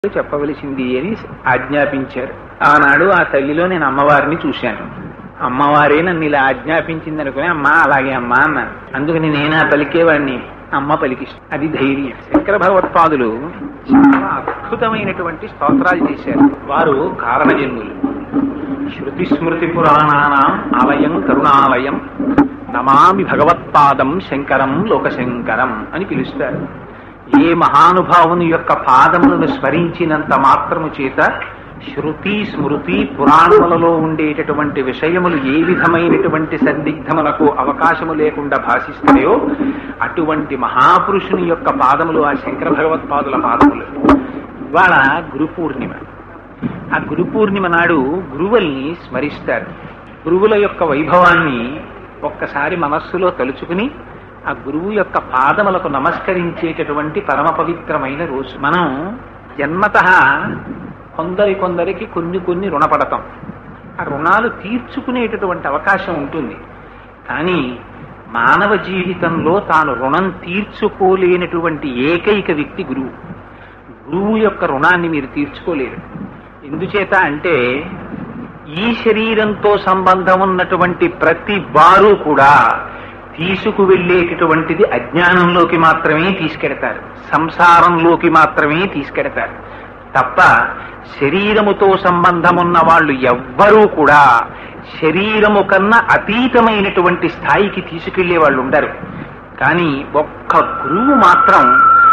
చెప్పవలసింది అని ఆజ్ఞాపించారు ఆనాడు ఆ తల్లిలో నేను అమ్మవారిని చూశాను అమ్మవారే నన్ను ఇలా ఆజ్ఞాపించింది అనుకుని అమ్మా అలాగే అమ్మా అన్నాను అందుకని నేను ఆ పలికేవాడిని అమ్మ పలికిస్తాను అది ధైర్యం శంకర భగవత్పాదులు చాలా అద్భుతమైనటువంటి స్తోత్రాలు చేశారు వారు కారణజన్ములు శృతి స్మృతి పురాణానాం ఆలయం కరుణాలయం నమామి భగవత్పాదం శంకరం లోకశంకరం అని పిలుస్తారు ఏ మహానుభావుని యొక్క పాదములను స్మరించినంత మాత్రము చేత శృతి స్మృతి పురాణములలో ఉండేటటువంటి విషయములు ఏ విధమైనటువంటి సందిగ్ధములకు అవకాశము లేకుండా భాషిస్తాయో అటువంటి మహాపురుషుని యొక్క పాదములు ఆ శంకర భగవత్పాదుల పాదములు ఇవాళ గురు పూర్ణిమ ఆ గురు పూర్ణిమ నాడు గురువుల్ని స్మరిస్తారు గురువుల యొక్క వైభవాన్ని ఒక్కసారి మనస్సులో తలుచుకుని ఆ గురువు యొక్క పాదములకు నమస్కరించేటటువంటి పరమ పవిత్రమైన రోజు మనం జన్మత కొందరి కొందరికి కొన్ని కొన్ని రుణపడతాం ఆ రుణాలు తీర్చుకునేటటువంటి అవకాశం ఉంటుంది కానీ మానవ జీవితంలో తాను రుణం తీర్చుకోలేనటువంటి ఏకైక వ్యక్తి గురువు గురువు యొక్క రుణాన్ని మీరు తీర్చుకోలేరు ఎందుచేత అంటే ఈ శరీరంతో సంబంధం ఉన్నటువంటి ప్రతి వారు కూడా తీసుకు వెళ్ళేటటువంటిది అజ్ఞానంలోకి మాత్రమే తీసుకెడతారు సంసారంలోకి మాత్రమే తీసుకెడతారు తప్ప శరీరముతో సంబంధం ఉన్న వాళ్ళు ఎవ్వరూ కూడా శరీరము కన్నా అతీతమైనటువంటి స్థాయికి తీసుకెళ్లే వాళ్ళు ఉండరు కానీ ఒక్క గురువు మాత్రం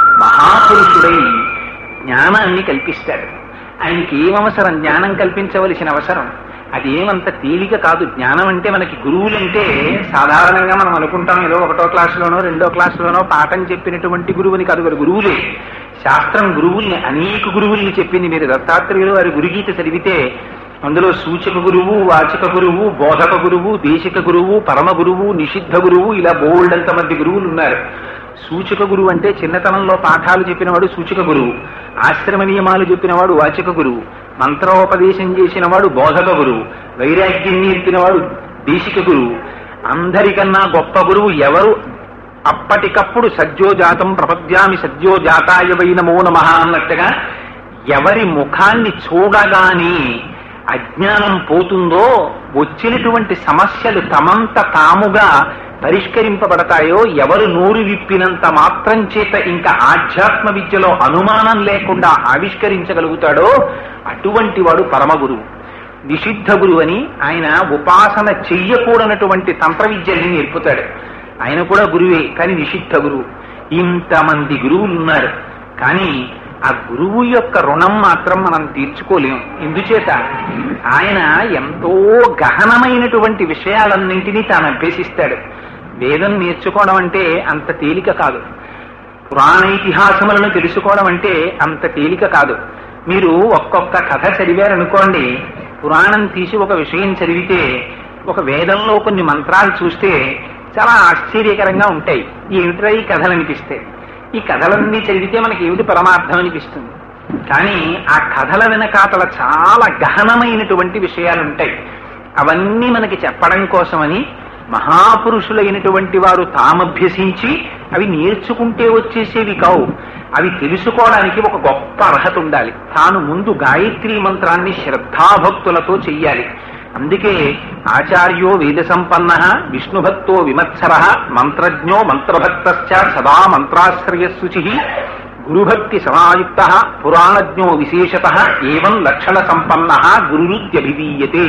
మహాపురుషుడై జ్ఞానాన్ని కల్పిస్తాడు ఆయనకి ఏమవసరం జ్ఞానం కల్పించవలసిన అవసరం అది ఏమంత తేలిక కాదు జ్ఞానం అంటే మనకి గురువులంటే సాధారణంగా మనం అనుకుంటాం ఏదో ఒకటో క్లాసులోనో రెండో క్లాసులోనో పాఠం చెప్పినటువంటి గురువుని కాదు వారు గురువులే శాస్త్రం గురువుల్ని అనేక గురువుల్ని చెప్పింది మీరు దత్తాత్రేయులు వారి గురుగీత చదివితే అందులో సూచక గురువు వాచక గురువు బోధక గురువు దేశిక గురువు పరమ గురువు నిషిద్ధ గురువు ఇలా బోల్డంత మంది గురువులు ఉన్నారు సూచక గురువు అంటే చిన్నతనంలో పాఠాలు చెప్పినవాడు సూచక గురువు ఆశ్రమ నియమాలు చెప్పినవాడు వాచక గురువు మంత్రోపదేశం చేసినవాడు బోధక గురువు వైరాగ్యం నేర్పినవాడు దేశిక గురువు అందరికన్నా గొప్ప గురువు ఎవరు అప్పటికప్పుడు సద్యోజాతం ప్రపద్యామి సద్యోజాతాయ వై నమో నమ అన్నట్టుగా ఎవరి ముఖాన్ని చూడగానే అజ్ఞానం పోతుందో వచ్చినటువంటి సమస్యలు తమంత తాముగా పరిష్కరింపబడతాయో ఎవరు నోరు విప్పినంత మాత్రం చేత ఇంకా ఆధ్యాత్మ విద్యలో అనుమానం లేకుండా ఆవిష్కరించగలుగుతాడో అటువంటి వాడు పరమ గురువు నిషిద్ధ గురువు అని ఆయన ఉపాసన చెయ్యకూడనటువంటి తంత్ర విద్యల్ని నేర్పుతాడు ఆయన కూడా గురువే కానీ నిషిద్ధ గురువు ఇంతమంది గురువులు ఉన్నారు కానీ ఆ గురువు యొక్క రుణం మాత్రం మనం తీర్చుకోలేం ఎందుచేత ఆయన ఎంతో గహనమైనటువంటి విషయాలన్నింటినీ తాను అభ్యసిస్తాడు వేదం నేర్చుకోవడం అంటే అంత తేలిక కాదు పురాణ ఇతిహాసములను తెలుసుకోవడం అంటే అంత తేలిక కాదు మీరు ఒక్కొక్క కథ చదివారనుకోండి పురాణం తీసి ఒక విషయం చదివితే ఒక వేదంలో కొన్ని మంత్రాలు చూస్తే చాలా ఆశ్చర్యకరంగా ఉంటాయి ఏమిట్రా ఈ కథలు అనిపిస్తాయి ఈ కథలన్నీ చదివితే మనకి ఏమిటి పరమార్థం అనిపిస్తుంది కానీ ఆ కథల వెనకాతల చాలా గహనమైనటువంటి విషయాలు ఉంటాయి అవన్నీ మనకి చెప్పడం కోసమని మహాపురుషులైనటువంటి వారు తామభ్యసించి అవి నేర్చుకుంటే వచ్చేసేవి కావు అవి తెలుసుకోవడానికి ఒక గొప్ప అర్హత ఉండాలి తాను ముందు గాయత్రి మంత్రాన్ని శ్రద్ధాభక్తులతో చెయ్యాలి అందుకే ఆచార్యో వేద సంపన్న విష్ణుభక్తో విమత్సర మంత్రజ్ఞో మంత్రభక్త సదా మంత్రాశ్రయశుచి గురుభక్తి సమాయుక్త పురాణజ్ఞో విశేషత ఏవం లక్షణ సంపన్న గురురుద్యభిధీయతే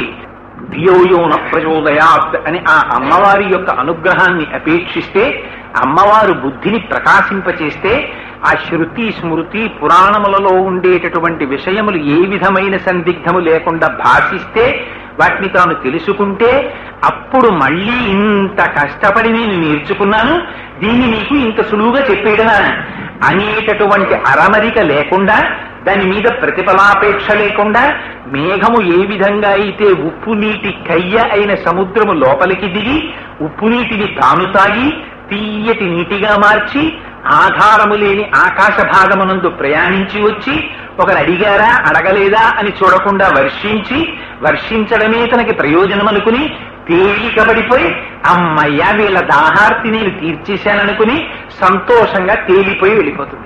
ధియోయోన ప్రచోదయాత్ అని ఆ అమ్మవారి యొక్క అనుగ్రహాన్ని అపేక్షిస్తే అమ్మవారు బుద్ధిని ప్రకాశింపచేస్తే ఆ శృతి స్మృతి పురాణములలో ఉండేటటువంటి విషయములు ఏ విధమైన సందిగ్ధము లేకుండా భాషిస్తే వాటిని తాను తెలుసుకుంటే అప్పుడు మళ్ళీ ఇంత కష్టపడి నేను నేర్చుకున్నాను దీన్ని నీకు ఇంత సులువుగా చెప్పేయడమా అనేటటువంటి అరమరిక లేకుండా దాని మీద ప్రతిఫలాపేక్ష లేకుండా మేఘము ఏ విధంగా అయితే ఉప్పు నీటి కయ్య అయిన సముద్రము లోపలికి దిగి ఉప్పు నీటిని తాను తాగి తీయటి నీటిగా మార్చి ఆధారము లేని ఆకాశ భాగమునందు ప్రయాణించి వచ్చి ఒకరు అడిగారా అడగలేదా అని చూడకుండా వర్షించి వర్షించడమే తనకి ప్రయోజనం అనుకుని తేలికబడిపోయి అమ్మయ్య వీళ్ళ దాహార్తి నేను తీర్చేశాననుకుని సంతోషంగా తేలిపోయి వెళ్ళిపోతుంది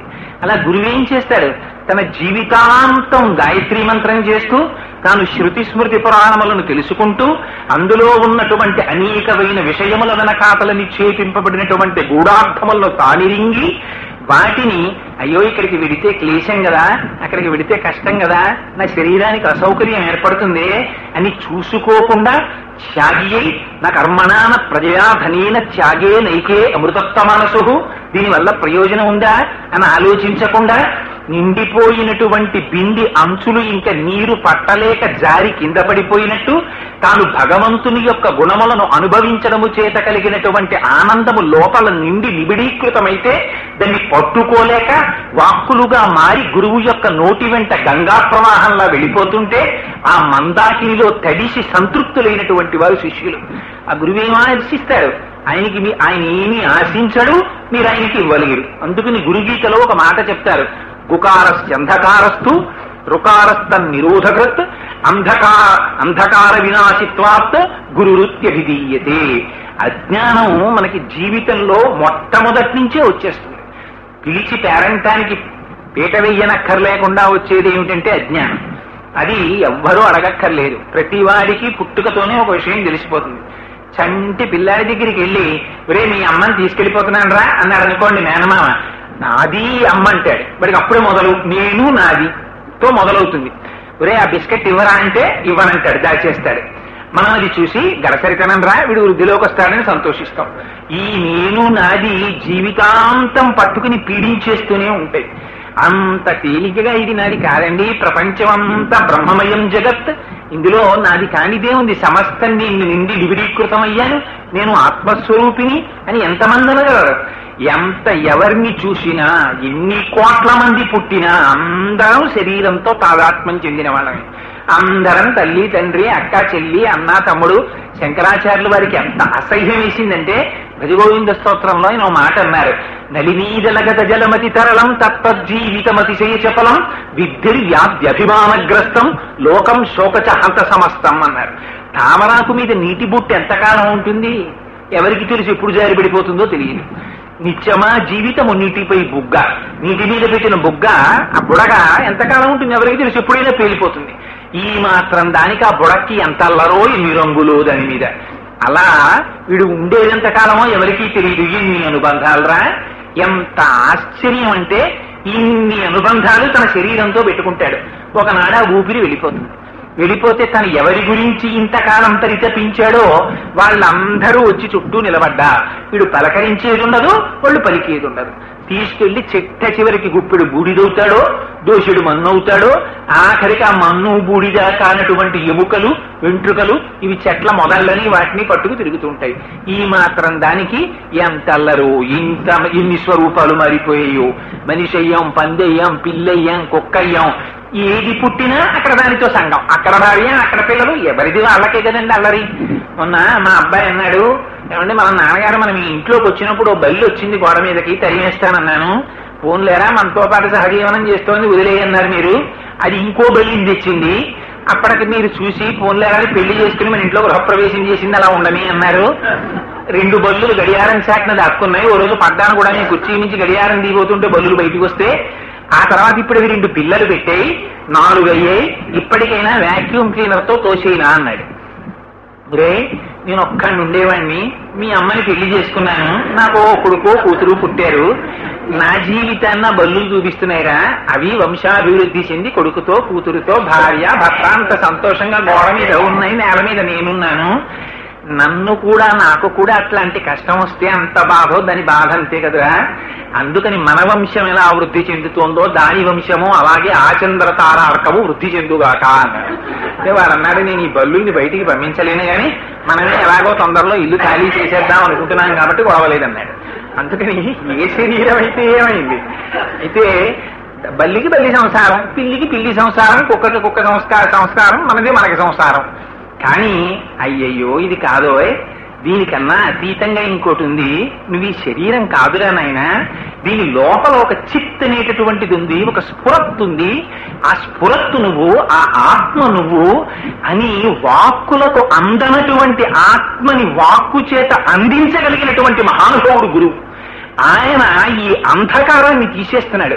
అలా గురువు ఏం చేస్తాడు తన జీవితాంతం గాయత్రి మంత్రం చేస్తూ తాను శృతి స్మృతి పురాణములను తెలుసుకుంటూ అందులో ఉన్నటువంటి అనేకమైన విషయముల వెనకాతల నిక్షేపింపబడినటువంటి గూఢార్థములను తానిరింగి వాటిని అయ్యో ఇక్కడికి వెడితే క్లేశం కదా అక్కడికి వెడితే కష్టం కదా నా శరీరానికి అసౌకర్యం ఏర్పడుతుంది అని చూసుకోకుండా త్యాగి అయి నా కర్మణాన ప్రజయా ధనేన త్యాగే నైకే అమృతత్వ మనసు దీనివల్ల ప్రయోజనం ఉందా అని ఆలోచించకుండా నిండిపోయినటువంటి బింది అంచులు ఇంకా నీరు పట్టలేక జారి కింద పడిపోయినట్టు తాను భగవంతుని యొక్క గుణములను అనుభవించడము చేత కలిగినటువంటి ఆనందము లోపల నిండి నిబిడీకృతమైతే దాన్ని పట్టుకోలేక వాక్కులుగా మారి గురువు యొక్క నోటి వెంట గంగా ప్రవాహంలా వెళ్ళిపోతుంటే ఆ మందాకినిలో తడిసి సంతృప్తులైనటువంటి వారు శిష్యులు ఆ గురువేమో ఆశిస్తాడు ఆయనకి మీ ఆయన ఏమీ ఆశించడు మీరు ఆయనకి ఇవ్వలేరు అందుకని గురుగీతలో ఒక మాట చెప్తారు గుకారస్యంధకారస్తు రుకారస్త నిరోధకృత్ అంధకార అంధకార వినాశిత్వాత్ గురురుత్యభిధీయతే అజ్ఞానం మనకి జీవితంలో మొట్టమొదటి నుంచే వచ్చేస్తుంది పిలిచి పేరంటానికి పీట వెయ్యనక్కర్లేకుండా వచ్చేది ఏమిటంటే అజ్ఞానం అది ఎవ్వరూ అడగక్కర్లేదు ప్రతి వాడికి పుట్టుకతోనే ఒక విషయం తెలిసిపోతుంది చంటి పిల్లాడి దగ్గరికి వెళ్ళి ఒరే మీ అమ్మని తీసుకెళ్లిపోతున్నాను రా అన్నాడు అనుకోండి మేనమామ నాది అమ్మ అంటాడు వాడికి అప్పుడే మొదలు నేను నాది తో మొదలవుతుంది ఒరే ఆ బిస్కెట్ ఇవ్వరా అంటే ఇవ్వనంటాడు దాచేస్తాడు మనం అది చూసి గడసరితనం రా వీడు వృద్ధిలోకి వస్తాడని సంతోషిస్తాం ఈ నేను నాది జీవితాంతం పట్టుకుని పీడించేస్తూనే ఉంటాయి అంత తేలికగా ఇది నాది కాదండి ప్రపంచం అంతా బ్రహ్మమయం జగత్ ఇందులో నాది కానిదే ఉంది సమస్తం నేను నిండి లిబిడీకృతమయ్యాను నేను ఆత్మస్వరూపిని అని ఎంతమంది అనగలరు ఎంత ఎవరిని చూసినా ఎన్ని కోట్ల మంది పుట్టినా అందరం శరీరంతో తాదాత్మ్యం చెందిన వాళ్ళమే అందరం తల్లి తండ్రి అక్క చెల్లి అన్న తమ్ముడు శంకరాచార్యుల వారికి ఎంత అసహ్యం వేసిందంటే భజగోవింద స్తోత్రంలో ఆయన ఒక మాట అన్నారు నలినీదలగత జలమతి తరళం తత్పజ్జీవితమతిశయ చపలం విద్ధిర్వ్యాధ్యభిమానగ్రస్తం లోకం శోకచ హంత సమస్తం అన్నారు తామరాకు మీద నీటి బుట్టు ఎంతకాలం ఉంటుంది ఎవరికి తెలుసు ఎప్పుడు జారి పడిపోతుందో తెలియదు నిత్యమా జీవితము నీటిపై బుగ్గ నీటి మీద పెట్టిన బుగ్గ ఆ బుడగ ఎంతకాలం ఉంటుంది ఎవరికి తెలుసు ఎప్పుడైనా పేలిపోతుంది ఈ మాత్రం దానికి ఆ బుడక్కి ఎంత అల్లరో ఎన్ని రంగులు దాని మీద అలా వీడు ఉండేదంత కాలమో ఎవరికీ తెలియదు ఇన్ని అనుబంధాలరా ఎంత ఆశ్చర్యం అంటే ఇన్ని అనుబంధాలు తన శరీరంతో పెట్టుకుంటాడు ఒకనాడు ఆ ఊపిరి వెళ్ళిపోతుంది వెళ్ళిపోతే తను ఎవరి గురించి ఇంతకాలం పరితపించాడో వాళ్ళందరూ వచ్చి చుట్టూ నిలబడ్డా వీడు పలకరించేది ఉండదు వాళ్ళు పలికేది ఉండదు తీసుకెళ్లి చెట్ట చివరికి గుప్పెడు బూడిదవుతాడో దోషుడు మన్నవుతాడో ఆఖరికి ఆ మన్ను బూడిద కానటువంటి ఎముకలు వెంట్రుకలు ఇవి చెట్ల మొదళ్ళని వాటిని పట్టుకు తిరుగుతుంటాయి ఈ మాత్రం దానికి ఎంత అల్లరు ఇంత ఇన్ని స్వరూపాలు మారిపోయాయో మనిషి అయ్యాం పందెయ్యాం పిల్లయ్యాం కుక్కయ్యాం ఏది పుట్టినా అక్కడ దానితో సంఘం అక్కడ భార్య అక్కడ పిల్లలు ఎవరిది వాళ్ళకే కదండి అల్లరి మొన్న మా అబ్బాయి అన్నాడు ఏమంటే మన నాన్నగారు మనం ఈ ఇంట్లోకి వచ్చినప్పుడు ఓ బల్లి వచ్చింది గోడ మీదకి తరిమేస్తానన్నాను ఫోన్లేరా మనతో పాటు సహజీవనం చేస్తోంది వదిలేయన్నారు మీరు అది ఇంకో బల్లిని తెచ్చింది అప్పటికి మీరు చూసి ఫోన్లేరా అని పెళ్లి చేసుకుని మన ఇంట్లో గృహప్రవేశం చేసింది అలా ఉండని అన్నారు రెండు బల్లులు గడియారం చాటున దాక్కున్నాయి ఓ రోజు పడ్డాను కూడా నేను కుర్చీ నుంచి గడియారం దిగిపోతుంటే బల్లులు బయటకు వస్తే ఆ తర్వాత ఇప్పుడు ఇవి రెండు పిల్లలు పెట్టాయి నాలుగు అయ్యాయి ఇప్పటికైనా వాక్యూమ్ క్లీనర్ తో తోసేయినా అన్నాడు రే నేను ఒక్కడిని ఉండేవాడిని మీ అమ్మని పెళ్లి చేసుకున్నాను నాకు ఓ కొడుకు కూతురు పుట్టారు నా జీవితాన్న బల్లులు చూపిస్తున్నాయిరా అవి వంశాభివృద్ధి చెంది కొడుకుతో కూతురుతో భార్య భర్త అంత సంతోషంగా గోడ మీద ఉన్నాయి నేల మీద నేనున్నాను నన్ను కూడా నాకు కూడా అట్లాంటి కష్టం వస్తే అంత బాధో దాని బాధ అంతే కదరా అందుకని మన వంశం ఎలా వృద్ధి చెందుతోందో దాని వంశము అలాగే ఆచంద్ర తారార్కము వృద్ధి చెందుగాక అన్నాడు అంటే వాడు అన్నాడు నేను ఈ బల్లుల్ని బయటికి పంపించలేను కానీ మనమే ఎలాగో తొందరలో ఇల్లు ఖాళీ చేసేద్దాం అనుకుంటున్నాం కాబట్టి గొడవలేదన్నాడు అందుకని ఏ శరీరం అయితే ఏమైంది అయితే బల్లికి బల్లి సంసారం పిల్లికి పిల్లి సంసారం కుక్కకి కుక్క సంస్కార సంస్కారం మనది మనకి సంసారం కానీ అయ్యయ్యో ఇది కాదోయ్ దీనికన్నా అతీతంగా ఇంకోటి ఉంది నువ్వు ఈ శరీరం కాదురా నాయనా దీని లోపల ఒక చిత్ అనేటటువంటిది ఉంది ఒక స్ఫురత్ ఉంది ఆ స్ఫురత్తు నువ్వు ఆ ఆత్మ నువ్వు అని వాక్కులకు అందనటువంటి ఆత్మని వాక్కు చేత అందించగలిగినటువంటి మహానుభావుడు గురువు ఆయన ఈ అంధకారాన్ని తీసేస్తున్నాడు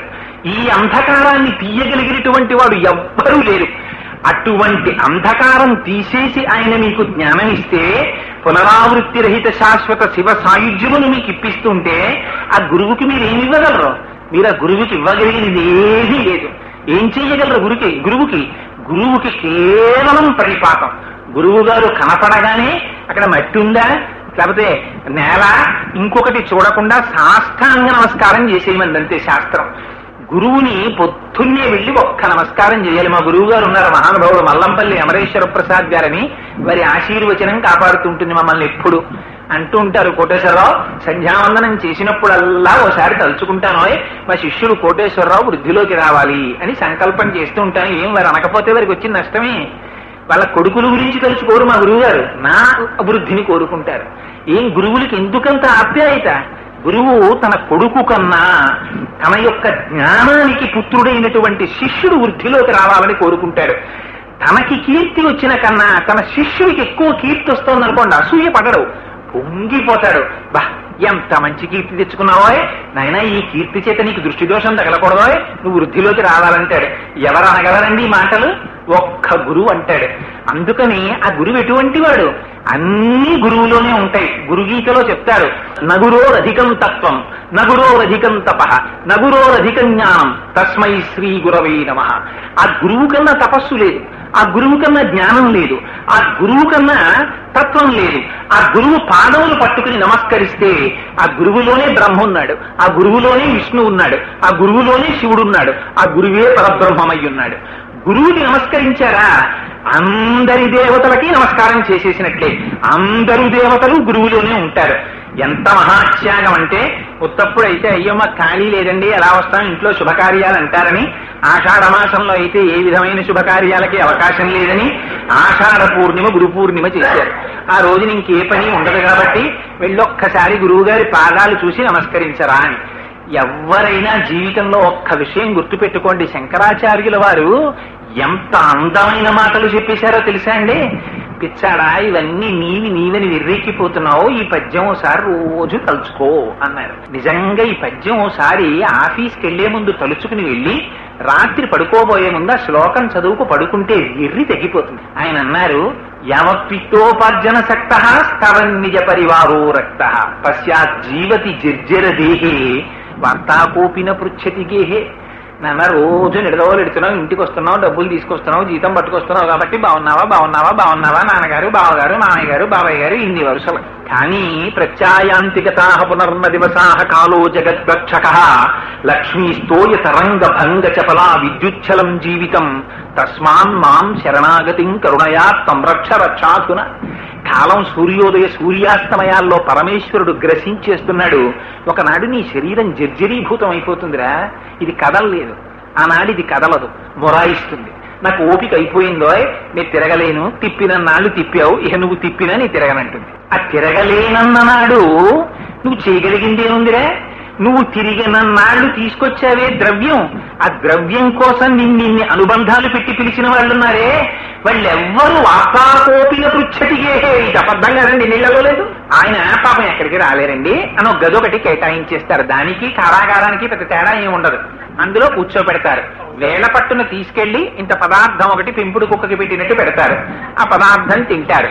ఈ అంధకారాన్ని తీయగలిగినటువంటి వాడు ఎవ్వరూ లేరు అటువంటి అంధకారం తీసేసి ఆయన మీకు జ్ఞానం ఇస్తే పునరావృత్తి రహిత శాశ్వత శివ సాయుధ్యమును మీకు ఇప్పిస్తుంటే ఆ గురువుకి మీరు ఏమి ఇవ్వగలరు మీరు ఆ గురువుకి ఇవ్వగలిగినది ఏమీ లేదు ఏం చెయ్యగలరు గురుకి గురువుకి గురువుకి కేవలం పరిపాతం గురువు గారు కనపడగానే అక్కడ మట్టి ఉందా లేకపోతే నేల ఇంకొకటి చూడకుండా సాష్టాంగ నమస్కారం చేసేయమంది అంతే శాస్త్రం గురువుని పొద్దున్నే వెళ్ళి ఒక్క నమస్కారం చేయాలి మా గురువు గారు ఉన్నారు మహానుభావుడు మల్లంపల్లి అమరేశ్వర ప్రసాద్ గారని వారి ఆశీర్వచనం కాపాడుతుంటుంది మమ్మల్ని ఎప్పుడు అంటూ ఉంటారు కోటేశ్వరరావు సంధ్యావందనం చేసినప్పుడల్లా ఓసారి తలుచుకుంటాను మా శిష్యుడు కోటేశ్వరరావు వృద్ధిలోకి రావాలి అని సంకల్పం చేస్తూ ఉంటాను ఏం వారు అనకపోతే వారికి వచ్చిన నష్టమే వాళ్ళ కొడుకుల గురించి తెలుసుకోరు మా గురువు గారు నా అభివృద్ధిని కోరుకుంటారు ఏం గురువులకి ఎందుకంత ఆప్యాయత గురువు తన కొడుకు కన్నా తన యొక్క జ్ఞానానికి పుత్రుడైనటువంటి శిష్యుడు వృద్ధిలోకి రావాలని కోరుకుంటాడు తనకి కీర్తి వచ్చిన కన్నా తన శిష్యుడికి ఎక్కువ కీర్తి వస్తుంది అనుకోండి అసూయ పడడు పొంగిపోతాడు బా ఎంత మంచి కీర్తి తెచ్చుకున్నావో నాయనా ఈ కీర్తి చేత నీకు దృష్టి దోషం తగలకూడదో నువ్వు వృద్ధిలోకి రావాలంటాడు ఎవరు అనగలరండి ఈ మాటలు ఒక్క గురువు అంటాడు అందుకని ఆ గురువు ఎటువంటి వాడు అన్ని గురువులోనే ఉంటాయి గురుగీతలో చెప్తారు నగురోరధికం తత్వం నగురోరధికం తప నగురోరధికం జ్ఞానం తస్మై శ్రీ గురవై నమ ఆ గురువు కన్నా తపస్సు లేదు ఆ గురువు కన్నా జ్ఞానం లేదు ఆ గురువు కన్నా తత్వం లేదు ఆ గురువు పాదములు పట్టుకుని నమస్కరిస్తే ఆ గురువులోనే బ్రహ్మ ఉన్నాడు ఆ గురువులోనే విష్ణు ఉన్నాడు ఆ గురువులోనే శివుడు ఉన్నాడు ఆ గురువే పరబ్రహ్మమై ఉన్నాడు గురువుని నమస్కరించారా అందరి దేవతలకి నమస్కారం చేసేసినట్లే అందరు దేవతలు గురువులోనే ఉంటారు ఎంత మహాత్యాగం అంటే ఉత్తప్పుడు అయితే అయ్యో మాకు ఖాళీ లేదండి ఎలా వస్తాం ఇంట్లో శుభకార్యాలు అంటారని ఆషాఢ మాసంలో అయితే ఏ విధమైన శుభకార్యాలకి అవకాశం లేదని ఆషాఢ పూర్ణిమ గురు పూర్ణిమ చేశారు ఆ రోజున ఇంకే పని ఉండదు కాబట్టి వెళ్ళొక్కసారి గురువుగారి పాదాలు చూసి నమస్కరించరా అని ఎవరైనా జీవితంలో ఒక్క విషయం గుర్తుపెట్టుకోండి శంకరాచార్యుల వారు ఎంత అందమైన మాటలు చెప్పేశారో తెలుసా అండి పిచ్చాడా ఇవన్నీ నీవి నీవని విర్రెక్కిపోతున్నావు ఈ పద్యం ఓసారి రోజు తలుచుకో అన్నారు నిజంగా ఈ పద్యం ఓసారి ఆఫీస్కి వెళ్లే ముందు తలుచుకుని వెళ్ళి రాత్రి పడుకోబోయే ముందు ఆ శ్లోకం చదువుకు పడుకుంటే విర్రి తగ్గిపోతుంది ఆయన అన్నారు యమపిత్తోపార్జన సక్త స్తవన్ నిజ పరివారో రక్త పశ్చాత్ జీవతి జర్జర దేహే వార్తాకోపిన పృచ్చతి గేహే నాన్న రోజు నిడదవోలు ఎడుతున్నావు ఇంటికి వస్తున్నావు డబ్బులు తీసుకొస్తున్నావు జీతం పట్టుకొస్తున్నావు కాబట్టి బాగున్నావా బాగున్నావా బాగున్నావా నాన్నగారు బావగారు మామయ్య గారు బాబాయ్ గారు ఇన్ని వరుసలు కానీ ప్రత్యాయాంతికతా పునర్న దివసాహ కాలో జగద్భక్షక లక్ష్మీస్తోయ తరంగ భంగ చపలా విద్యుచ్చలం జీవితం తస్మాన్ మాం శరణాగతిం కరుణయా సంరక్ష రక్షాతున కాలం సూర్యోదయ సూర్యాస్తమయాల్లో పరమేశ్వరుడు గ్రసించేస్తున్నాడు ఒకనాడు నీ శరీరం జర్జరీభూతం అయిపోతుందిరా ఇది కదలలేదు ఆనాడు ఇది కదలదు మొరాయిస్తుంది నాకు ఓపిక అయిపోయిందో నేను తిరగలేను తిప్పిన నాళ్ళు తిప్పావు ఇక నువ్వు తిప్పినా నీ తిరగనంటుంది ఆ తిరగలేనన్న నాడు నువ్వు చేయగలిగిందేముందిరా నువ్వు తిరిగిన నాళ్ళు తీసుకొచ్చావే ద్రవ్యం ఆ ద్రవ్యం కోసం నిన్నిన్ని అనుబంధాలు పెట్టి పిలిచిన వాళ్ళు ఉన్నారే వాళ్ళెవ్వరూ వార్తాకోపిన పృచ్చటిగే ఇది అబద్ధం కదండి నీళ్ళలో లేదు ఆయన పాపం ఎక్కడికి రాలేరండి అని ఒక గది ఒకటి కేటాయించేస్తారు దానికి కారాగారానికి పెద్ద తేడా ఏమి ఉండదు అందులో కూర్చోబెడతారు వేళ పట్టున తీసుకెళ్లి ఇంత పదార్థం ఒకటి పెంపుడు కుక్కకి పెట్టినట్టు పెడతారు ఆ పదార్థం తింటారు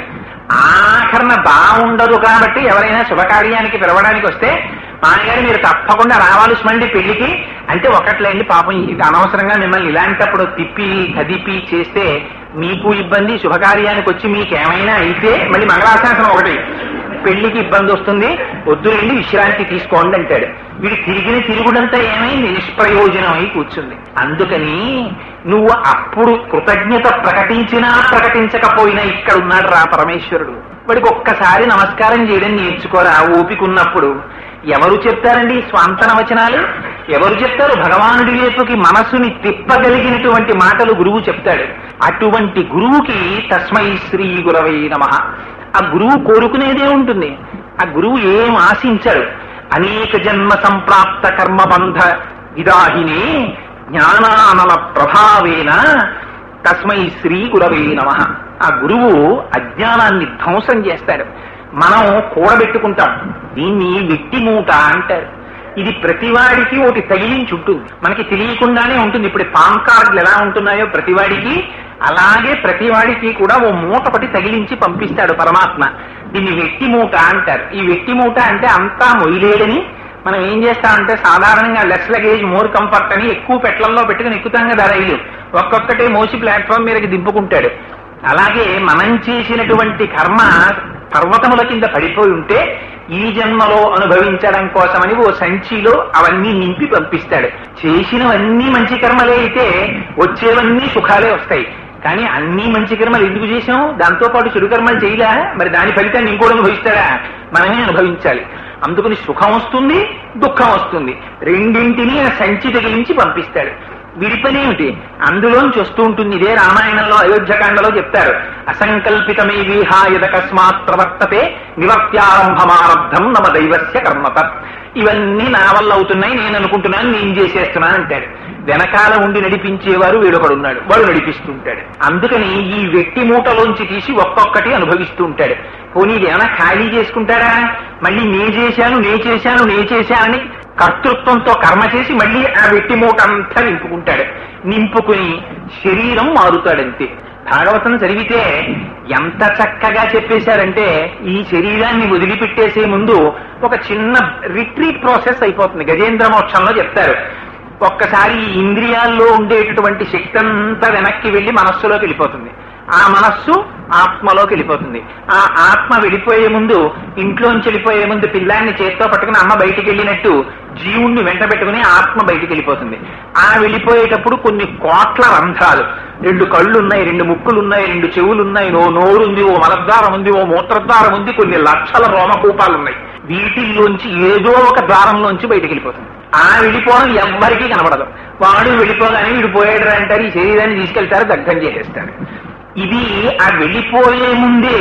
ఆఖరణ బాగుండదు కాబట్టి ఎవరైనా శుభకార్యానికి పిలవడానికి వస్తే మామగారు మీరు తప్పకుండా రావాలి స్మండి పెళ్లికి అంటే ఒకట్లేండి పాపం ఇది అనవసరంగా మిమ్మల్ని ఇలాంటప్పుడు తిప్పి కదిపి చేస్తే మీకు ఇబ్బంది శుభకార్యానికి వచ్చి మీకేమైనా అయితే మళ్ళీ మంగళాశాసనం ఒకటి పెళ్లికి ఇబ్బంది వస్తుంది వద్దులేండి విశ్రాంతి తీసుకోండి అంటాడు వీడు తిరిగిన తిరుగుడంతా ఏమైంది నిష్ప్రయోజనమై కూర్చుంది అందుకని నువ్వు అప్పుడు కృతజ్ఞత ప్రకటించినా ప్రకటించకపోయినా ఇక్కడ ఉన్నాడు రా పరమేశ్వరుడు వాడికి ఒక్కసారి నమస్కారం చేయడం నేర్చుకోరా ఓపికున్నప్పుడు ఎవరు చెప్తారండి స్వాంతన వచనాలు ఎవరు చెప్తారు భగవానుడి వైపుకి మనస్సుని తిప్పగలిగినటువంటి మాటలు గురువు చెప్తాడు అటువంటి గురువుకి తస్మై శ్రీ గురవై నమ ఆ గురువు కోరుకునేదే ఉంటుంది ఆ గురువు ఏం ఆశించాడు అనేక జన్మ సంప్రాప్త కర్మబంధ విదాహినే జ్ఞానానల ప్రభావేన తస్మై శ్రీ గురవే నమ ఆ గురువు అజ్ఞానాన్ని ధ్వంసం చేస్తాడు మనం కూడబెట్టుకుంటాం దీన్ని వెట్టి మూట అంటారు ఇది ప్రతివాడికి ఒకటి తగిలించి ఉంటుంది మనకి తెలియకుండానే ఉంటుంది ఇప్పుడు పాన్ కార్డులు ఎలా ఉంటున్నాయో ప్రతివాడికి అలాగే ప్రతివాడికి కూడా ఓ మూట ఒకటి తగిలించి పంపిస్తాడు పరమాత్మ దీన్ని వెట్టి మూట అంటారు ఈ వెట్టి మూట అంటే అంతా మొయిలేడని మనం ఏం చేస్తామంటే సాధారణంగా లెస్ లగేజ్ మోర్ కంఫర్ట్ అని ఎక్కువ పెట్లల్లో పెట్టుకుని ఎక్కుతాం కదా రైలు ఒక్కొక్కటే మోసి ప్లాట్ఫామ్ మీదకి దింపుకుంటాడు అలాగే మనం చేసినటువంటి కర్మ పర్వతముల కింద పడిపోయి ఉంటే ఈ జన్మలో అనుభవించడం కోసమని ఓ సంచిలో అవన్నీ నింపి పంపిస్తాడు చేసినవన్నీ మంచి కర్మలే అయితే వచ్చేవన్నీ సుఖాలే వస్తాయి కానీ అన్ని మంచి కర్మలు ఎందుకు చేశాం దాంతో పాటు చెడు కర్మలు చేయలే మరి దాని ఫలితాన్ని ఇంకోటి అనుభవిస్తాడా మనమే అనుభవించాలి అందుకని సుఖం వస్తుంది దుఃఖం వస్తుంది రెండింటినీ ఆ సంచి తగిలించి పంపిస్తాడు వీడి పని ఏమిటి అందులోంచి వస్తూ ఉంటుంది ఇదే రామాయణంలో అయోధ్యకాండలో చెప్తారు అసంకల్పితమే విహాయదకస్మాత్ ప్రవర్తతే నివర్త్యారంభమారబ్ధం నమ దైవస్య కర్మత ఇవన్నీ నా వల్ల అవుతున్నాయి నేను అనుకుంటున్నాను నేను చేసేస్తున్నాను అంటాడు వెనకాల ఉండి నడిపించేవారు వీడొకడున్నాడు వాడు నడిపిస్తుంటాడు అందుకని ఈ వెట్టి మూటలోంచి తీసి ఒక్కొక్కటి అనుభవిస్తూ ఉంటాడు పోనీ ఇది ఏమైనా ఖాళీ చేసుకుంటాడా మళ్ళీ నే చేశాను నే చేశాను నే చేశానని కర్తృత్వంతో కర్మ చేసి మళ్ళీ ఆ వెట్టి మూట అంతా నింపుకుంటాడు నింపుకుని శరీరం మారుతాడంతే భాగవతం చదివితే ఎంత చక్కగా చెప్పేశారంటే ఈ శరీరాన్ని వదిలిపెట్టేసే ముందు ఒక చిన్న రిట్రీట్ ప్రాసెస్ అయిపోతుంది గజేంద్ర మోక్షంలో చెప్తారు ఒక్కసారి ఈ ఇంద్రియాల్లో ఉండేటటువంటి శక్తి అంతా వెనక్కి వెళ్లి మనస్సులోకి వెళ్ళిపోతుంది ఆ మనస్సు ఆత్మలోకి వెళ్ళిపోతుంది ఆ ఆత్మ వెళ్ళిపోయే ముందు ఇంట్లోంచి వెళ్ళిపోయే ముందు పిల్లాన్ని చేత్తో పట్టుకుని అమ్మ బయటికి వెళ్ళినట్టు జీవుణ్ణి వెంట పెట్టుకుని ఆత్మ బయటికి వెళ్ళిపోతుంది ఆ వెళ్ళిపోయేటప్పుడు కొన్ని కోట్ల రంధ్రాలు రెండు కళ్ళు ఉన్నాయి రెండు ముక్కులు ఉన్నాయి రెండు చెవులు ఉన్నాయి ఓ నోరు ఉంది ఓ మలద్వారం ఉంది ఓ మూత్రద్వారం ఉంది కొన్ని లక్షల రోమకూపాలు ఉన్నాయి వీటిల్లోంచి ఏదో ఒక ద్వారంలోంచి బయటికి వెళ్ళిపోతుంది ఆ వెళ్ళిపోవడం ఎవ్వరికీ కనబడదు వాడు వెళ్ళిపోగానే వీడు పోయాడు అంటారు ఈ శరీరాన్ని తీసుకెళ్తారు దగ్ధం చేసేస్తారు ఇది ఆ వెళ్ళిపోయే ముందే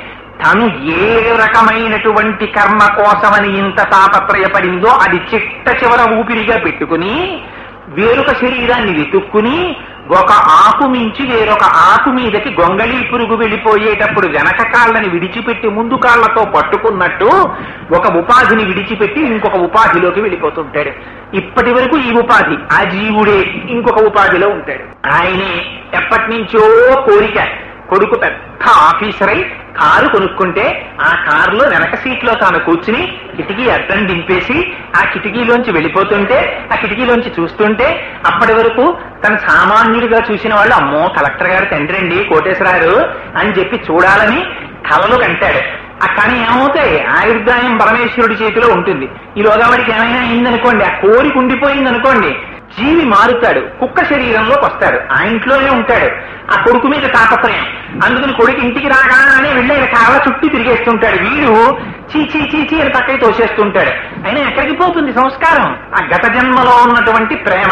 తను ఏ రకమైనటువంటి కర్మ కోసమని ఇంత తాపత్రయపడిందో అది చిట్ట చివర ఊపిరిగా పెట్టుకుని వేరొక శరీరాన్ని వెతుక్కుని ఒక ఆకు మించి వేరొక ఆకు మీదకి గొంగళీ పురుగు వెళ్ళిపోయేటప్పుడు వెనక కాళ్ళని విడిచిపెట్టి ముందు కాళ్ళతో పట్టుకున్నట్టు ఒక ఉపాధిని విడిచిపెట్టి ఇంకొక ఉపాధిలోకి వెళ్ళిపోతుంటాడు ఇప్పటి వరకు ఈ ఉపాధి ఆ జీవుడే ఇంకొక ఉపాధిలో ఉంటాడు ఆయనే ఎప్పటి నుంచో కోరిక కొడుకు పెద్ద ఆఫీసర్ అయి కారు కొనుక్కుంటే ఆ కారులో వెనక సీట్లో తాను కూర్చుని కిటికీ అద్దం దింపేసి ఆ కిటికీలోంచి వెళ్ళిపోతుంటే ఆ కిటికీలోంచి చూస్తుంటే అప్పటి వరకు తను సామాన్యుడిగా చూసిన వాళ్ళు అమ్మో కలెక్టర్ గారు తండ్రి అండి కోటేశ్వరారు అని చెప్పి చూడాలని కలలు కంటాడు ఆ కానీ ఏమవుతాయి ఆయుర్దాయం పరమేశ్వరుడి చేతిలో ఉంటుంది ఈలోగా వాడికి ఏమైనా అయిందనుకోండి ఆ కోరిక ఉండిపోయింది అనుకోండి జీవి మారుతాడు కుక్క శరీరంలోకి వస్తాడు ఆ ఇంట్లోనే ఉంటాడు ఆ కొడుకు మీద తాపత్రయం అందుకని కొడుకు ఇంటికి రాగానే వెళ్ళి ఆయన కాళ్ళ చుట్టూ తిరిగేస్తుంటాడు వీడు చీ చీ చీ చీ అని పక్కకి తోసేస్తుంటాడు అయినా ఎక్కడికి పోతుంది సంస్కారం ఆ గత జన్మలో ఉన్నటువంటి ప్రేమ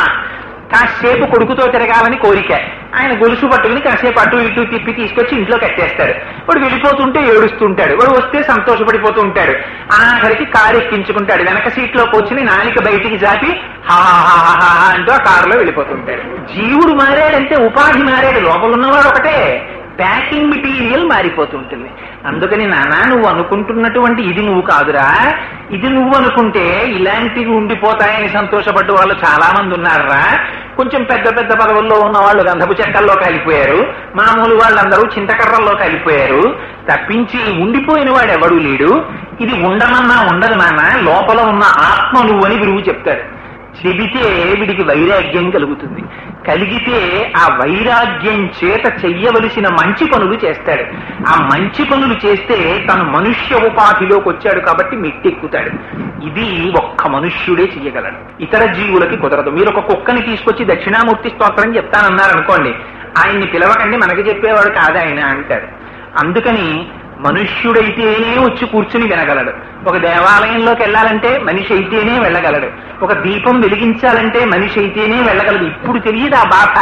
కాసేపు కొడుకుతో తిరగాలని కోరిక ఆయన గొలుసు పట్టుకుని కాసేపు అటు ఇటు తిప్పి తీసుకొచ్చి ఇంట్లో కట్టేస్తాడు వాడు వెళ్ళిపోతుంటే ఏడుస్తుంటాడు వాడు వస్తే సంతోషపడిపోతూ ఉంటాడు ఆఖరికి కారు ఎక్కించుకుంటాడు వెనక సీట్లో కూర్చుని నాలిక బయటికి జాపి హా హా హా హా అంటూ ఆ కారులో వెళ్ళిపోతుంటాడు జీవుడు మారాడంటే ఉపాధి మారాడు లోపల ఉన్నవాడు ఒకటే ప్యాకింగ్ మెటీరియల్ మారిపోతుంటుంది అందుకని నానా నువ్వు అనుకుంటున్నటువంటి ఇది నువ్వు కాదురా ఇది నువ్వు అనుకుంటే ఇలాంటివి ఉండిపోతాయని సంతోషపడ్డ వాళ్ళు చాలా మంది ఉన్నారా కొంచెం పెద్ద పెద్ద పదవుల్లో ఉన్న వాళ్ళు గంధపు చెక్కల్లో కలిపోయారు మామూలు వాళ్ళందరూ చింతకర్రల్లో కలిపోయారు తప్పించి ఉండిపోయిన వాడు ఎవడు లేడు ఇది ఉండమన్నా ఉండదు నాన్న లోపల ఉన్న ఆత్మ నువ్వు అని గురువు చెప్తాడు చెబితే వీడికి వైరాగ్యం కలుగుతుంది కలిగితే ఆ వైరాగ్యం చేత చెయ్యవలసిన మంచి పనులు చేస్తాడు ఆ మంచి పనులు చేస్తే తను మనుష్య ఉపాధిలోకి వచ్చాడు కాబట్టి మెట్టెక్కుతాడు ఇది ఒక్క మనుష్యుడే చెయ్యగలడు ఇతర జీవులకి కుదరదు మీరు ఒక కుక్కని తీసుకొచ్చి దక్షిణామూర్తి స్తోత్రం చెప్తానన్నారు అనుకోండి ఆయన్ని పిలవకండి మనకి చెప్పేవాడు కాదు ఆయన అంటాడు అందుకని మనుష్యుడైతేనే వచ్చి కూర్చుని వినగలడు ఒక దేవాలయంలోకి వెళ్ళాలంటే మనిషి అయితేనే వెళ్ళగలడు ఒక దీపం వెలిగించాలంటే మనిషి అయితేనే వెళ్ళగలడు ఇప్పుడు తెలియదు ఆ బాధ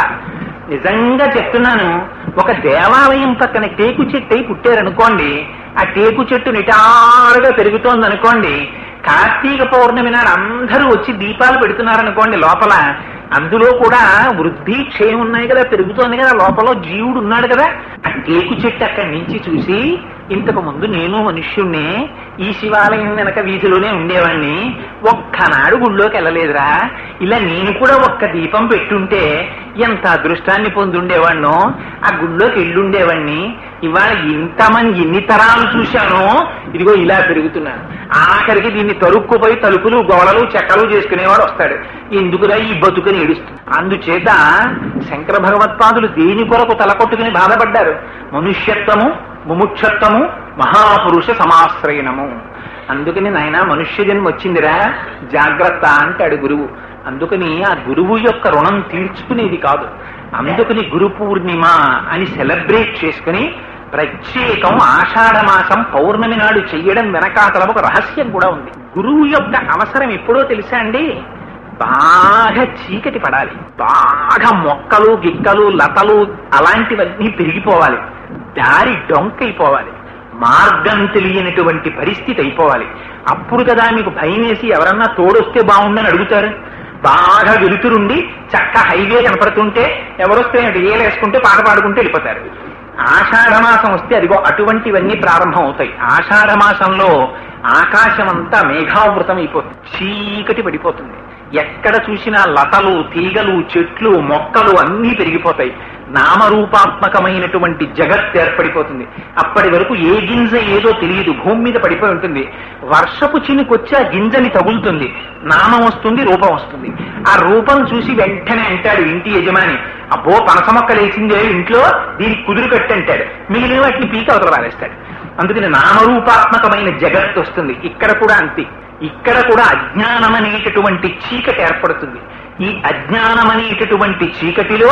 నిజంగా చెప్తున్నాను ఒక దేవాలయం పక్కన టేకు చెట్టు అయి పుట్టారనుకోండి ఆ టేకు చెట్టు నిటారుగా పెరుగుతోంది అనుకోండి కార్తీక పౌర్ణమి నాడు అందరూ వచ్చి దీపాలు పెడుతున్నారనుకోండి లోపల అందులో కూడా వృద్ధి క్షయం ఉన్నాయి కదా పెరుగుతోంది కదా లోపల జీవుడు ఉన్నాడు కదా ఆ టేకు చెట్టు అక్కడి నుంచి చూసి ఇంతకు ముందు నేను మనుష్యుణ్ణి ఈ శివాలయం వెనక వీధిలోనే ఉండేవాణ్ణి ఒక్కనాడు గుళ్ళోకి వెళ్ళలేదురా ఇలా నేను కూడా ఒక్క దీపం పెట్టుంటే ఎంత అదృష్టాన్ని పొందుండేవాణ్ణో ఆ గుళ్ళోకి వెళ్ళుండేవాణ్ణి ఇవాళ ఇంతమంది ఎన్ని తరాలు చూశానో ఇదిగో ఇలా పెరుగుతున్నాను ఆఖరికి దీన్ని తరుక్కుపోయి తలుపులు గోడలు చెక్కలు చేసుకునేవాడు వస్తాడు ఎందుకురా ఈ బతుకుని ఏడుస్తుంది అందుచేత శంకర భగవత్పాదులు దేని కొరకు తలకొట్టుకుని బాధపడ్డారు మనుష్యత్వము ముముక్షత్వము మహాపురుష సమాశ్రయణము అందుకని నాయన మనుష్య జన్మ వచ్చిందిరా జాగ్రత్త అంటాడు గురువు అందుకని ఆ గురువు యొక్క రుణం తీర్చుకునేది కాదు అందుకని గురు పూర్ణిమ అని సెలబ్రేట్ చేసుకుని ప్రత్యేకం ఆషాఢ మాసం పౌర్ణమి నాడు చెయ్యడం వెనకాతల ఒక రహస్యం కూడా ఉంది గురువు యొక్క అవసరం ఎప్పుడో తెలుసా అండి బాగా చీకటి పడాలి బాగా మొక్కలు గిక్కలు లతలు అలాంటివన్నీ పెరిగిపోవాలి దారి డొంకైపోవాలి మార్గం తెలియనటువంటి పరిస్థితి అయిపోవాలి అప్పుడు కదా మీకు భయం వేసి ఎవరన్నా తోడొస్తే బాగుండని అడుగుతారు బాగా వెలుతురుండి చక్క హైవే కనపడుతుంటే ఎవరొస్తే ఏలేసుకుంటే పాట పాడుకుంటే వెళ్ళిపోతారు ఆషాఢ మాసం వస్తే అదిగో అటువంటివన్నీ ప్రారంభం అవుతాయి ఆషాఢ మాసంలో ఆకాశం అంతా మేఘావృతం అయిపోతుంది చీకటి పడిపోతుంది ఎక్కడ చూసినా లతలు తీగలు చెట్లు మొక్కలు అన్నీ పెరిగిపోతాయి నామరూపాత్మకమైనటువంటి జగత్ ఏర్పడిపోతుంది అప్పటి వరకు ఏ గింజ ఏదో తెలియదు భూమి మీద పడిపోయి ఉంటుంది వర్షపు చినుకొచ్చి ఆ గింజని తగులుతుంది నామం వస్తుంది రూపం వస్తుంది ఆ రూపం చూసి వెంటనే అంటాడు ఇంటి యజమాని అబ్బో పనస మొక్క లేచిందే ఇంట్లో దీనికి కుదురు కట్టి అంటాడు మిగిలిన వాటిని పీక అవతల పారేస్తాడు అందుకని నామరూపాత్మకమైన జగత్ వస్తుంది ఇక్కడ కూడా అంతే ఇక్కడ కూడా అజ్ఞానం అనేటటువంటి చీకటి ఏర్పడుతుంది ఈ అజ్ఞానం అనేటటువంటి చీకటిలో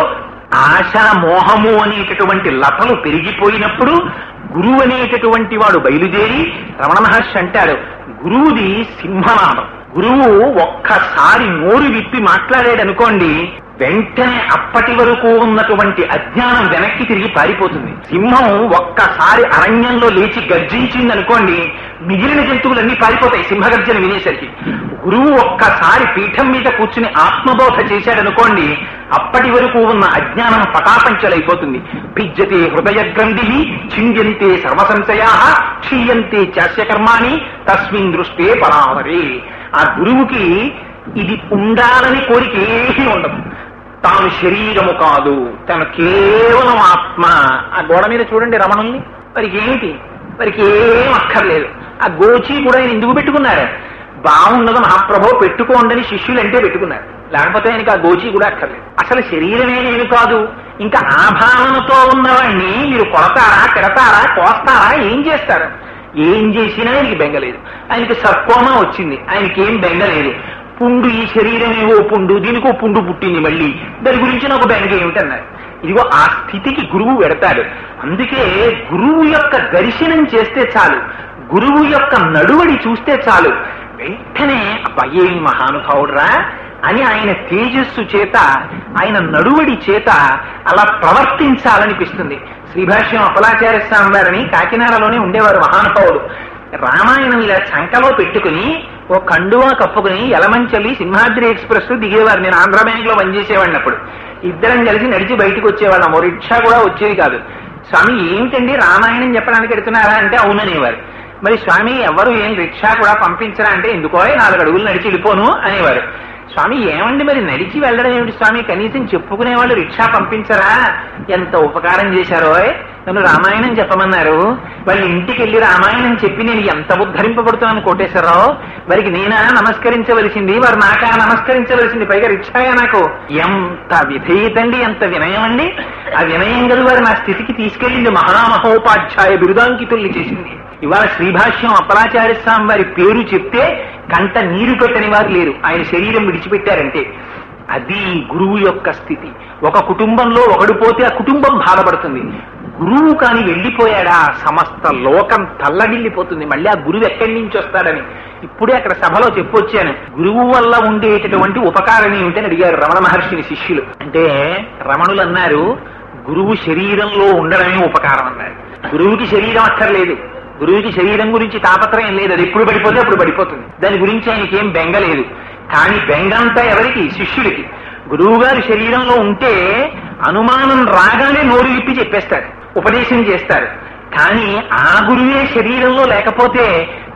ఆశ మోహము అనేటటువంటి లతలు పెరిగిపోయినప్పుడు గురువు అనేటటువంటి వాడు బయలుదేరి రమణ మహర్షి అంటాడు గురువుది సింహనాదం గురువు ఒక్కసారి నోరు విప్పి మాట్లాడాడు అనుకోండి వెంటనే అప్పటి వరకు ఉన్నటువంటి అజ్ఞానం వెనక్కి తిరిగి పారిపోతుంది సింహం ఒక్కసారి అరణ్యంలో లేచి గర్జించింది అనుకోండి మిగిలిన జంతువులన్నీ పారిపోతాయి సింహగర్జన వినేసరికి గురువు ఒక్కసారి పీఠం మీద కూర్చుని ఆత్మబోధ చేశాడనుకోండి అప్పటి వరకు ఉన్న అజ్ఞానం పటాపంచలైపోతుంది పిజ్యతే హృదయ గ్రంథి చింద్యంతే సర్వసంశయా క్షీయంతే చాస్యకర్మాణి తస్మిన్ దృష్టే పరావరే ఆ గురువుకి ఇది ఉండాలని కోరిక ఏమీ ఉండదు తాను శరీరము కాదు తను కేవలం ఆత్మ ఆ గోడ మీద చూడండి రమణుల్ని వారికి ఏమిటి వారికి ఏం అక్కర్లేదు ఆ గోచి కూడా ఆయన ఎందుకు పెట్టుకున్నారు బాగున్నది మహాప్రభో పెట్టుకోండి శిష్యులు అంటే పెట్టుకున్నారు లేకపోతే ఆయనకి ఆ గోచి కూడా అక్కర్లేదు అసలు శరీరమే నేను కాదు ఇంకా ఆ భావనతో ఉన్నవాడిని మీరు కొడతారా తిడతారా కోస్తారా ఏం చేస్తారు ఏం చేసినా ఆయనకి బెంగలేదు ఆయనకి సర్కోమా వచ్చింది ఆయనకి ఏం బెంగలేదు పుండు ఈ శరీరమేవో పుండు దీనికో పుండు పుట్టింది మళ్ళీ దాని గురించి నాకు బెంగ ఏమిటన్నారు ఇదిగో ఆ స్థితికి గురువు పెడతాడు అందుకే గురువు యొక్క దర్శనం చేస్తే చాలు గురువు యొక్క నడువడి చూస్తే చాలు వెంటనే అబ్బా ఏం మహానుభావుడురా అని ఆయన తేజస్సు చేత ఆయన నడువడి చేత అలా ప్రవర్తించాలనిపిస్తుంది శ్రీభాష్యం అపలాచార్య స్వామి వారిని కాకినాడలోనే ఉండేవారు మహానుభావుడు రామాయణం ఇలా చంకలో పెట్టుకుని ఓ కండువా కప్పుకుని యలమంచలి సింహాద్రి ఎక్స్ప్రెస్ దిగేవారు నేను ఆంధ్ర బ్యాంక్ లో పనిచేసేవాడిని అప్పుడు ఇద్దరం కలిసి నడిచి బయటకు వచ్చేవాళ్ళం ఓ రిక్షా కూడా వచ్చేది కాదు స్వామి ఏమిటండి రామాయణం చెప్పడానికి ఎడుతున్నారా అంటే అవుననేవారు మరి స్వామి ఎవరు ఏం రిక్షా కూడా పంపించరా అంటే ఎందుకో నాలుగు అడుగులు నడిచి వెళ్ళిపోను అనేవారు స్వామి ఏమండి మరి నడిచి వెళ్ళడం ఏమిటి స్వామి కనీసం చెప్పుకునే వాళ్ళు రిక్షా పంపించరా ఎంత ఉపకారం చేశారో నన్ను రామాయణం చెప్పమన్నారు వాళ్ళ ఇంటికి వెళ్ళి రామాయణం చెప్పి నేను ఎంత ఉద్ధరింపబడుతున్నాను కోటేశ్వరరావు వారికి నేనా నమస్కరించవలసింది వారు నాకా నమస్కరించవలసింది పైగా రిక్షాగా నాకు ఎంత విధేయతండి ఎంత వినయం అండి ఆ వినయం గల వారు నా స్థితికి తీసుకెళ్ళింది మహామహోపాధ్యాయ బిరుదాంకితుల్ని చేసింది ఇవాళ శ్రీభాష్యం అపరాచార్య స్వామి వారి పేరు చెప్తే కంట నీరు పెట్టని వారు లేరు ఆయన శరీరం విడిచిపెట్టారంటే అది గురువు యొక్క స్థితి ఒక కుటుంబంలో ఒకడు పోతే ఆ కుటుంబం బాధపడుతుంది గురువు కాని వెళ్ళిపోయాడా సమస్త లోకం తల్లడిల్లిపోతుంది మళ్ళీ ఆ గురువు ఎక్కడి నుంచి వస్తాడని ఇప్పుడే అక్కడ సభలో చెప్పొచ్చాను గురువు వల్ల ఉండేటటువంటి ఉపకారం ఏమిటని అడిగారు రమణ మహర్షిని శిష్యులు అంటే రమణులు అన్నారు గురువు శరీరంలో ఉండడమే ఉపకారం అన్నారు గురువుకి శరీరం అక్కర్లేదు గురువుకి శరీరం గురించి తాపత్రయం లేదు అది ఎప్పుడు పడిపోతే అప్పుడు పడిపోతుంది దాని గురించి ఆయనకి ఏం బెంగ లేదు కానీ బెంగంతా ఎవరికి శిష్యుడికి గురువు గారి శరీరంలో ఉంటే అనుమానం రాగానే నోరు విప్పి చెప్పేస్తారు ఉపదేశం చేస్తారు కానీ ఆ గురువే శరీరంలో లేకపోతే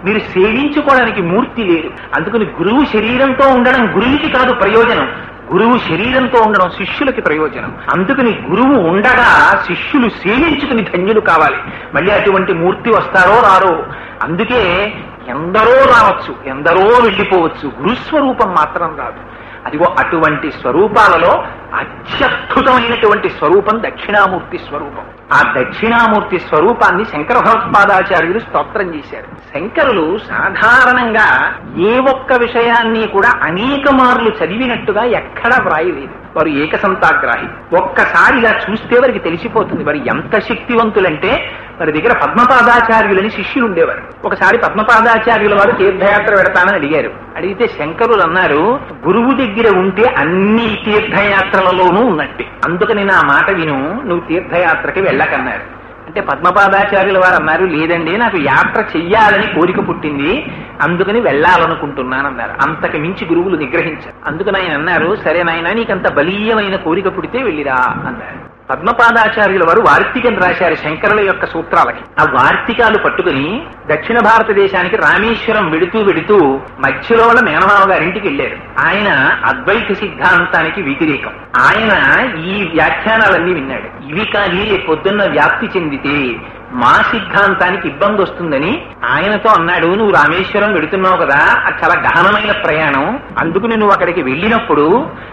మీరు సేవించుకోవడానికి మూర్తి లేరు అందుకని గురువు శరీరంతో ఉండడం గురువుకి కాదు ప్రయోజనం గురువు శరీరంతో ఉండడం శిష్యులకి ప్రయోజనం అందుకని గురువు ఉండగా శిష్యులు సేవించుకుని ధన్యులు కావాలి మళ్ళీ అటువంటి మూర్తి వస్తారో రారో అందుకే ఎందరో రావచ్చు ఎందరో వెళ్ళిపోవచ్చు గురుస్వరూపం మాత్రం రాదు అదిగో అటువంటి స్వరూపాలలో అత్యద్భుతమైనటువంటి స్వరూపం దక్షిణామూర్తి స్వరూపం ఆ దక్షిణామూర్తి స్వరూపాన్ని శంకర భగవత్పాదాచార్యులు స్తోత్రం చేశారు శంకరులు సాధారణంగా ఏ ఒక్క విషయాన్ని కూడా అనేక మార్లు చదివినట్టుగా ఎక్కడా వ్రాయలేదు వారు ఏకసంతాగ్రాహి ఒక్కసారి ఇలా చూస్తే వారికి తెలిసిపోతుంది వారు ఎంత శక్తివంతులంటే వారి దగ్గర పద్మపాదాచార్యులని శిష్యులు ఉండేవారు ఒకసారి పద్మపాదాచార్యుల వారు తీర్థయాత్ర పెడతానని అడిగారు అడిగితే శంకరులు అన్నారు గురువు దగ్గర ఉంటే అన్ని తీర్థయాత్రలలోనూ ఉన్నట్టే అందుకని నా మాట విను నువ్వు తీర్థయాత్రకి వెళ్ళకన్నారు అంటే పద్మపాదాచార్యుల వారు అన్నారు లేదండి నాకు యాత్ర చెయ్యాలని కోరిక పుట్టింది అందుకని వెళ్ళాలనుకుంటున్నాను అన్నారు అంతకు మించి గురువులు నిగ్రహించారు అందుకని ఆయన అన్నారు సరే నాయన నీకంత బలీయమైన కోరిక పుడితే వెళ్ళిరా అన్నారు పద్మపాదాచార్యుల వారు వార్తికం రాశారు శంకరుల యొక్క సూత్రాలకి ఆ వార్తికాలు పట్టుకుని దక్షిణ భారతదేశానికి రామేశ్వరం వెడుతూ వెడుతూ మధ్యలో వాళ్ళ మేనమామ గారింటికి వెళ్ళారు ఆయన అద్వైత సిద్ధాంతానికి వ్యతిరేకం ఆయన ఈ వ్యాఖ్యానాలన్నీ విన్నాడు ఇవి కానీ రేపు పొద్దున్న వ్యాప్తి చెందితే మా సిద్ధాంతానికి ఇబ్బంది వస్తుందని ఆయనతో అన్నాడు నువ్వు రామేశ్వరం వెడుతున్నావు కదా అది చాలా గహనమైన ప్రయాణం అందుకుని నువ్వు అక్కడికి వెళ్ళినప్పుడు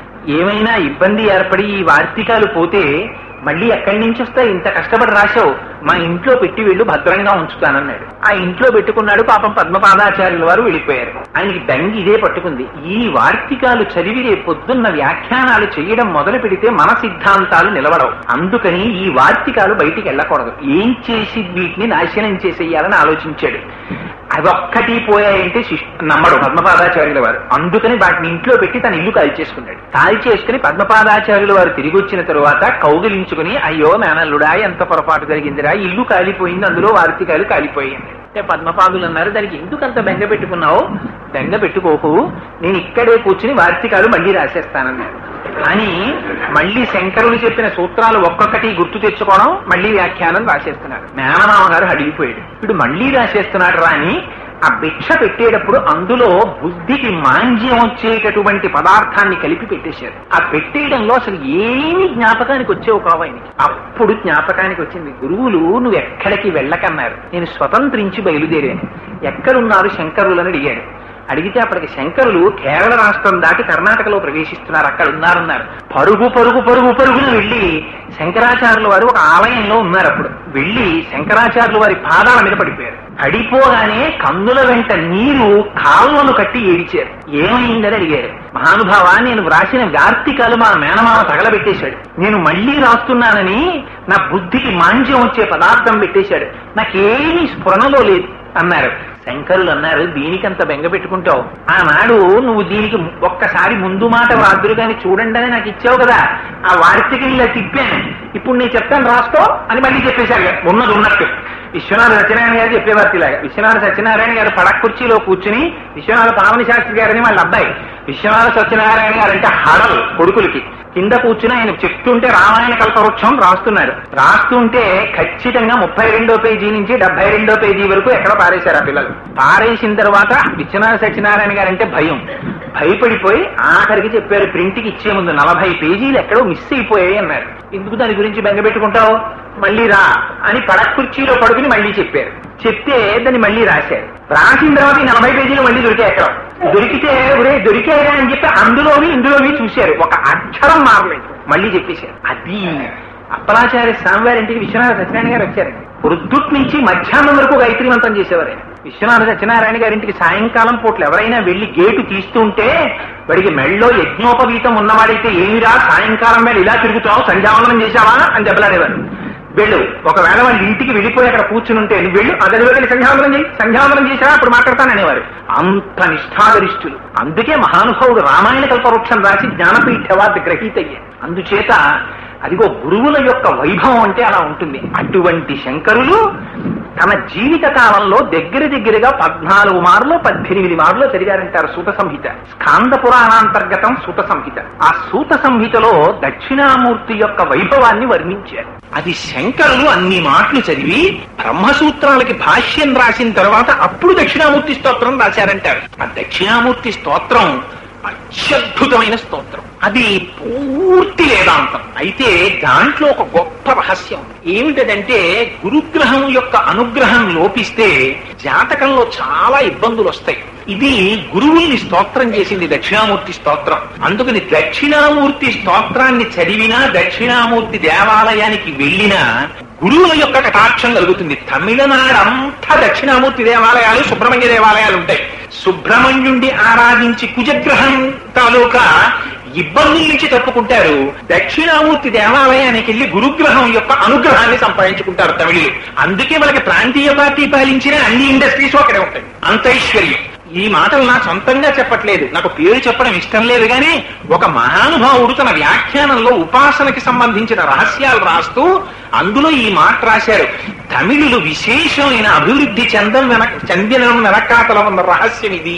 ఏమైనా ఇబ్బంది ఏర్పడి ఈ వార్తికాలు పోతే మళ్ళీ ఎక్కడి నుంచి వస్తాయి ఇంత కష్టపడి రాశావు మా ఇంట్లో పెట్టి వెళ్ళు భద్రంగా ఉంచుతానన్నాడు ఆ ఇంట్లో పెట్టుకున్నాడు పాపం పద్మపాదాచార్యుల వారు వెళ్ళిపోయారు ఆయనకి దంగి ఇదే పట్టుకుంది ఈ వార్తికాలు చదివి రేపు పొద్దున్న వ్యాఖ్యానాలు చేయడం మొదలు పెడితే మన సిద్ధాంతాలు నిలబడవు అందుకని ఈ వార్తికాలు బయటికి వెళ్ళకూడదు ఏం చేసి వీటిని నాశనం చేసేయాలని ఆలోచించాడు అదొక్కటి పోయాయంటే శిష్ నమ్మడు పద్మపాదాచార్యుల వారు అందుకని వాటిని ఇంట్లో పెట్టి తన ఇల్లు కాల్చేసుకున్నాడు కాల్చేసుకుని పద్మపాదాచార్యుల వారు తిరిగి వచ్చిన తరువాత కౌగిలించుకుని అయ్యో మేనల్లుడా ఎంత పొరపాటు జరిగిందిరా ఇల్లు కాలిపోయింది అందులో వార్తికాలు కాలిపోయింది అంటే పద్మపాదులు అన్నారు దానికి ఎందుకు అంత బెంగ పెట్టుకున్నావు బెంగ పెట్టుకోకు నేను ఇక్కడే కూర్చుని వార్తికాలు మళ్ళీ రాసేస్తానన్నాడు కానీ మళ్ళీ శంకరులు చెప్పిన సూత్రాలు ఒక్కొక్కటి గుర్తు తెచ్చుకోవడం మళ్ళీ వ్యాఖ్యానం రాసేస్తున్నారు మేనమామ గారు అడిగిపోయాడు ఇప్పుడు మళ్ళీ రాసేస్తున్నాడు రాని ఆ భిక్ష పెట్టేటప్పుడు అందులో బుద్ధికి మాంజ్యం వచ్చేటటువంటి పదార్థాన్ని కలిపి పెట్టేశారు ఆ పెట్టేయడంలో అసలు ఏమి జ్ఞాపకానికి వచ్చేవు కావు ఆయనకి అప్పుడు జ్ఞాపకానికి వచ్చింది గురువులు నువ్వు ఎక్కడికి వెళ్ళకన్నారు నేను స్వతంత్రించి బయలుదేరాను ఎక్కడున్నారు శంకరులని అడిగాడు అడిగితే అప్పటికి శంకరులు కేరళ రాష్ట్రం దాటి కర్ణాటకలో ప్రవేశిస్తున్నారు అక్కడ ఉన్నారన్నారు పరుగు పరుగు పరుగు పరుగున వెళ్ళి శంకరాచార్యుల వారు ఒక ఆలయంలో ఉన్నారు అప్పుడు వెళ్ళి శంకరాచార్యుల వారి పాదాల మీద పడిపోయారు పడిపోగానే కందుల వెంట నీరు కాల్వలు కట్టి ఏడిచారు ఏమైందని అడిగారు మహానుభావ నేను వ్రాసిన వార్తికాలు మా మేనమామ తగలబెట్టేశాడు నేను మళ్ళీ రాస్తున్నానని నా బుద్ధికి మాంజ్యం వచ్చే పదార్థం పెట్టేశాడు నాకేమీ స్ఫురణలో లేదు అన్నారు శంకరులు అన్నారు దీనికంత బెంగ పెట్టుకుంటావు ఆనాడు నువ్వు దీనికి ఒక్కసారి ముందు మాట వ్రాదురు కానీ చూడండి అని నాకు ఇచ్చావు కదా ఆ వార్తికి ఇలా తిప్పాను ఇప్పుడు నేను చెప్తాను రాసుకో అని మళ్ళీ చెప్పేశారు ఉన్నది ఉన్నట్టు విశ్వనాథ సత్యనారాయణ గారు చెప్పేవారు ఇలాగా విశ్వనాథ సత్యనారాయణ గారు పడక కుర్చీలో కూర్చుని విశ్వనాథ పావని శాస్త్రి గారని వాళ్ళ అబ్బాయి విశ్వనాథ సత్యనారాయణ గారు అంటే హడలు కొడుకులకి కింద కూర్చుని ఆయన చెప్తుంటే రామాయణ కల్పవృక్షం రాస్తున్నారు రాస్తుంటే ఖచ్చితంగా ముప్పై రెండో పేజీ నుంచి డెబ్బై రెండో పేజీ వరకు ఎక్కడ పారేశారు ఆ పిల్లలు పారేసిన తర్వాత విశ్వనాథ సత్యనారాయణ గారు అంటే భయం భయపడిపోయి ఆఖరికి చెప్పారు ప్రింట్కి ఇచ్చే ముందు నలభై పేజీలు ఎక్కడో మిస్ అయిపోయాయి అన్నారు ఎందుకు దాని గురించి బెంగ పెట్టుకుంటావు మళ్ళీ రా అని పడక కుర్చీలో పడుకుని మళ్ళీ చెప్పారు చెప్తే దాన్ని మళ్ళీ రాశారు రాసిన తర్వాత ఈ నలభై పేజీలు మళ్ళీ దొరికాయి ఎక్కడ దొరికితే ఒరే దొరికాయా అని చెప్పి అందులోవి ఇందులోవి చూశారు ఒక అక్షరం మారలేదు మళ్ళీ చెప్పేశారు అది అప్పలాచార్య స్వామివారి ఇంటికి విశ్వనాథ సత్యనారాయణ గారు వచ్చారు వృద్ధుట్ నుంచి మధ్యాహ్నం వరకు గాయత్రి మంత్రం చేసేవారు ఆయన. విశ్వనాథ సత్యనారాయణ గారింటికి సాయంకాలం పూట్ల ఎవరైనా వెళ్లి గేటు తీస్తుంటే వాడికి మెళ్ళో యజ్ఞోపవీతం ఉన్నవాడైతే ఏమిరా సాయంకాలం వేళ ఇలా తిరుగుతావు సంధ్యావందనం చేశావా అని దెబ్బలాడేవారు వెళ్ళు ఒకవేళ వాళ్ళ ఇంటికి వెళ్ళిపోయి అక్కడ కూర్చుని ఉంటే నువ్వు వెళ్ళు అదే వెళ్ళి సంధ్యావందనం చేయి సంధ్యావందనం చేసినా అప్పుడు మాట్లాడతాననేవారు అంత నిష్ఠాగరిష్ఠులు అందుకే మహానుభావుడు రామాయణ కల్పవృక్షం రాసి జ్ఞానపీఠ అవార్డు గ్రహీత అయ్యారు అందుచేత అదిగో గురువుల యొక్క వైభవం అంటే అలా ఉంటుంది అటువంటి శంకరులు తన జీవిత కాలంలో దగ్గర దగ్గరగా పద్నాలుగు మార్లు పద్దెనిమిది మార్లు చదివారంటారు సూత సంహిత స్కాంద పురాణాంతర్గతం సూత సంహిత ఆ సూత సంహితలో దక్షిణామూర్తి యొక్క వైభవాన్ని వర్ణించారు అది శంకరులు అన్ని మాటలు చదివి బ్రహ్మసూత్రాలకి భాష్యం రాసిన తర్వాత అప్పుడు దక్షిణామూర్తి స్తోత్రం రాశారంటారు ఆ దక్షిణామూర్తి స్తోత్రం అత్యద్భుతమైన స్తోత్రం అది పూర్తి వేదాంతం అయితే దాంట్లో ఒక గొప్ప రహస్యం ఉంది. ఏమిటదంటే గురుగ్రహం యొక్క అనుగ్రహం లోపిస్తే జాతకంలో చాలా ఇబ్బందులు వస్తాయి ఇది గురువుల్ని స్తోత్రం చేసింది దక్షిణామూర్తి స్తోత్రం అందుకని దక్షిణామూర్తి స్తోత్రాన్ని చదివినా దక్షిణామూర్తి దేవాలయానికి వెళ్ళినా గురువుల యొక్క కటాక్షం కలుగుతుంది తమిళనాడు అంతా దక్షిణామూర్తి దేవాలయాలు సుబ్రహ్మణ్య దేవాలయాలు ఉంటాయి సుబ్రహ్మణ్యుండి ఆరాధించి కుజగ్రహం తాలూకా ఇబ్బందుల నుంచి తప్పుకుంటారు దక్షిణామూర్తి దేవాలయానికి వెళ్లి గురుగ్రహం యొక్క అనుగ్రహాన్ని సంపాదించుకుంటారు తమిళులు అందుకే వాళ్ళకి ప్రాంతీయ పార్టీ పాలించిన అన్ని ఇండస్ట్రీస్ అక్కడే ఉంటాయి అంత ఐశ్వర్యం ఈ మాటలు నా సొంతంగా చెప్పట్లేదు నాకు పేరు చెప్పడం ఇష్టం లేదు కానీ ఒక మహానుభావుడు తన వ్యాఖ్యానంలో ఉపాసనకి సంబంధించిన రహస్యాలు రాస్తూ అందులో ఈ మాట రాశారు తమిళులు విశేషమైన అభివృద్ధి చెందం వెనక చెందిన వెనకాతల ఉన్న రహస్యం ఇది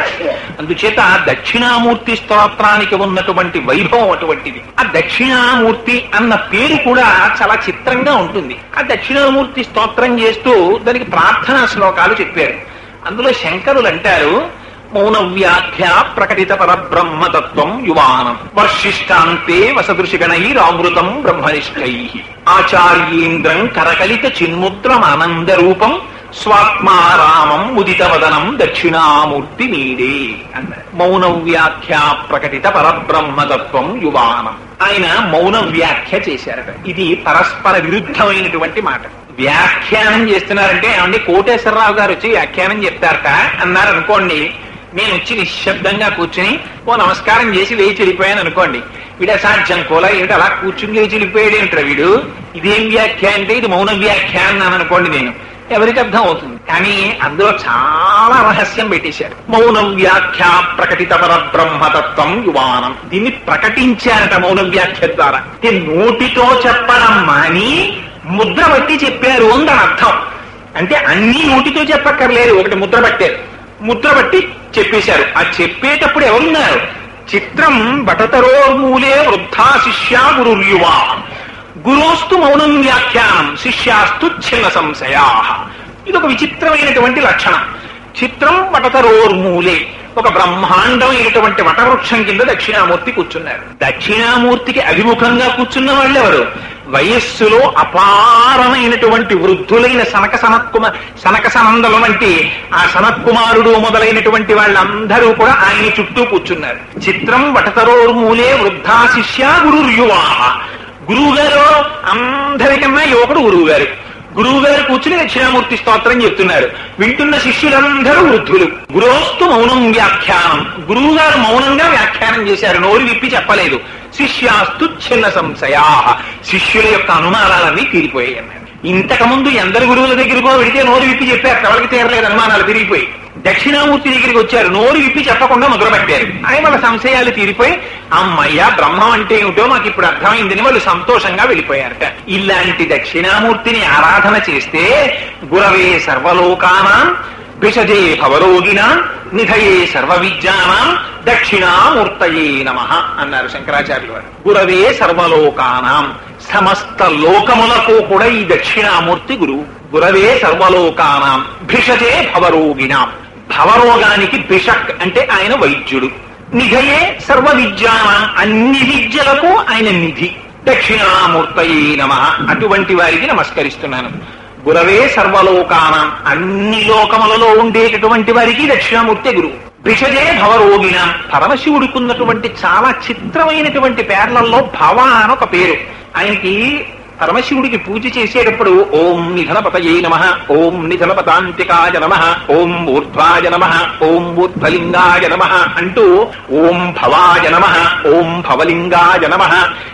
అందుచేత దక్షిణామూర్తి స్తోత్రానికి ఉన్నటువంటి వైభవం అటువంటిది ఆ దక్షిణామూర్తి అన్న పేరు కూడా చాలా చిత్రంగా ఉంటుంది ఆ దక్షిణామూర్తి స్తోత్రం చేస్తూ దానికి ప్రార్థనా శ్లోకాలు చెప్పారు అందులో శంకరులు అంటారు మౌన వ్యాఖ్య ప్రకటిత పరబ్రహ్మతత్వం యువానం వర్షిష్టాంతే వసదృశిగణైరామృతం బ్రహ్మనిష్టై ఆచార్యేంద్రం కరకలిత చిన్ముద్రమానంద రూపం స్వాత్మారామం ముదితవదనం దక్షిణామూర్తి మీడే అన్నారు మౌన వ్యాఖ్య ప్రకటిత పరబ్రహ్మతత్వం యువానం ఆయన మౌన వ్యాఖ్య చేశారట ఇది పరస్పర విరుద్ధమైనటువంటి మాట వ్యాఖ్యానం చేస్తున్నారంటే ఏమండి కోటేశ్వరరావు గారు వచ్చి వ్యాఖ్యానం చెప్తారట అన్నారు అనుకోండి నేను వచ్చి నిశ్శబ్దంగా కూర్చుని ఓ నమస్కారం చేసి లేచి వెళ్ళిపోయాను అనుకోండి వీడు అసాధ్యం కోలా ఏమిటి అలా కూర్చుని లేచి వెళ్ళిపోయాడు ఏమిట్రా వీడు ఇదేం వ్యాఖ్య అంటే ఇది మౌన వ్యాఖ్య అన్నాను అనుకోండి నేను ఎవరికి అర్థం అవుతుంది కానీ అందులో చాలా రహస్యం పెట్టేశారు మౌనం వ్యాఖ్య ప్రకటిత పరబ్రహ్మతత్వం యువానం దీన్ని ప్రకటించారట మౌన వ్యాఖ్య ద్వారా ఇది నోటితో చెప్పడం మాని ముద్ర బట్టి చెప్పారు అని దాని అర్థం అంటే అన్ని నోటితో చెప్పక్కర్లేదు ఒకటి ముద్ర పట్టారు ముద్ర బట్టి చెప్పేశారు ఆ చెప్పేటప్పుడు ఎవరున్నారు చిత్రం బటతరోర్మూలే వృద్ధా శిష్యా గురుర్యువా గురోస్తు మౌనం వ్యాఖ్యానం శిష్యాస్తు చిన్న సంశయా ఇది ఒక విచిత్రమైనటువంటి లక్షణం చిత్రం వటతరోర్మూలే ఒక బ్రహ్మాండమైనటువంటి వటవృక్షం కింద దక్షిణామూర్తి కూర్చున్నారు దక్షిణామూర్తికి అభిముఖంగా కూర్చున్న వాళ్ళు ఎవరు వయస్సులో అపారమైనటువంటి వృద్ధులైన సనక సనత్కుమ సనక సనందల వంటి ఆ సనత్కుమారుడు మొదలైనటువంటి వాళ్ళందరూ కూడా ఆయన చుట్టూ కూర్చున్నారు చిత్రం వటతరోర్మూలే వృద్ధా శిష్య గురుర్యువా గురువు గారు అందరికన్నా యువకుడు గురువు గారు గురువు గారు కూర్చుని దక్షిణామూర్తి స్తోత్రం చెప్తున్నారు వింటున్న శిష్యులందరూ వృద్ధులు గురోస్తు మౌనం వ్యాఖ్యానం గురువు గారు మౌనంగా వ్యాఖ్యానం చేశారు నోరు విప్పి చెప్పలేదు శిష్యాస్తు చిన్న సంశయా శిష్యుల యొక్క అనుమానాలన్నీ తీరిపోయాయి అన్నారు ఇంతకుముందు ఎందరు గురువుల దగ్గరకో వెడితే నోరు విప్పి చెప్పారు ఎవరికి తీరలేదు అనుమానాలు తిరిగిపోయి దక్షిణామూర్తి దగ్గరికి వచ్చారు నోరు విప్పి చెప్పకుండా మొదలుపెట్టారు ఆయన వాళ్ళ సంశయాలు తీరిపోయి అమ్మయ్య బ్రహ్మం అంటే ఏమిటో మాకు ఇప్పుడు అర్థమైందని వాళ్ళు సంతోషంగా వెళ్ళిపోయారట ఇలాంటి దక్షిణామూర్తిని ఆరాధన చేస్తే గురవే సర్వలోకానాం విషజే భవరోగిణాం నిధయే సర్వ విద్యానాం దక్షిణామూర్తయే నమ అన్నారు శంకరాచార్యులు వారు గురవే సర్వలోకానాం సమస్త లోకములకు కూడా ఈ దక్షిణామూర్తి గురువు గురవే సర్వలోకానాం భిషజే భవరోగిణాం భవరోగానికి బిషక్ అంటే ఆయన వైద్యుడు నిధయే సర్వ విద్యానాం అన్ని విద్యలకు ఆయన నిధి దక్షిణామూర్తయే నమ అటువంటి వారికి నమస్కరిస్తున్నాను గురవే సర్వలోకానం అన్ని లోకములలో ఉండేటటువంటి వారికి దక్షిణామూర్తి గురువు భిషజే భవరోగిణ పరమశివుడికున్నటువంటి చాలా చిత్రమైనటువంటి పేర్లలో భవ అని ఒక పేరు ఆయనకి పరమశివుడికి పూజ చేసేటప్పుడు ఓం నిధనపతయే నమ ఓం నిధనపతాంతికాయ నమ ఓం ఊర్ధ్వాయ నమ ఓం ఊర్ధ్వలింగాయ నమ అంటూ ఓం భవాయ నమ ఓం భవలింగాయ నమ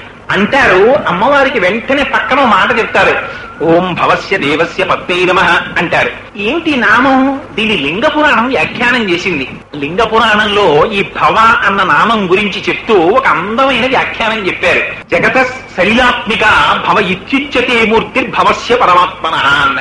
అంటారు అమ్మవారికి వెంటనే పక్కన ఓ మాట చెప్తారు ఓం భవస్య దేవస్య పత్ని నమ అంటారు ఏమిటి నామం దీని లింగ పురాణం వ్యాఖ్యానం చేసింది లింగ పురాణంలో ఈ భవ అన్న నామం గురించి చెప్తూ ఒక అందమైన వ్యాఖ్యానం చెప్పారు జగత శైలాత్మిక భవ ఇత్యుచ్యతే మూర్తి భవస్య పరమాత్మన అన్నారు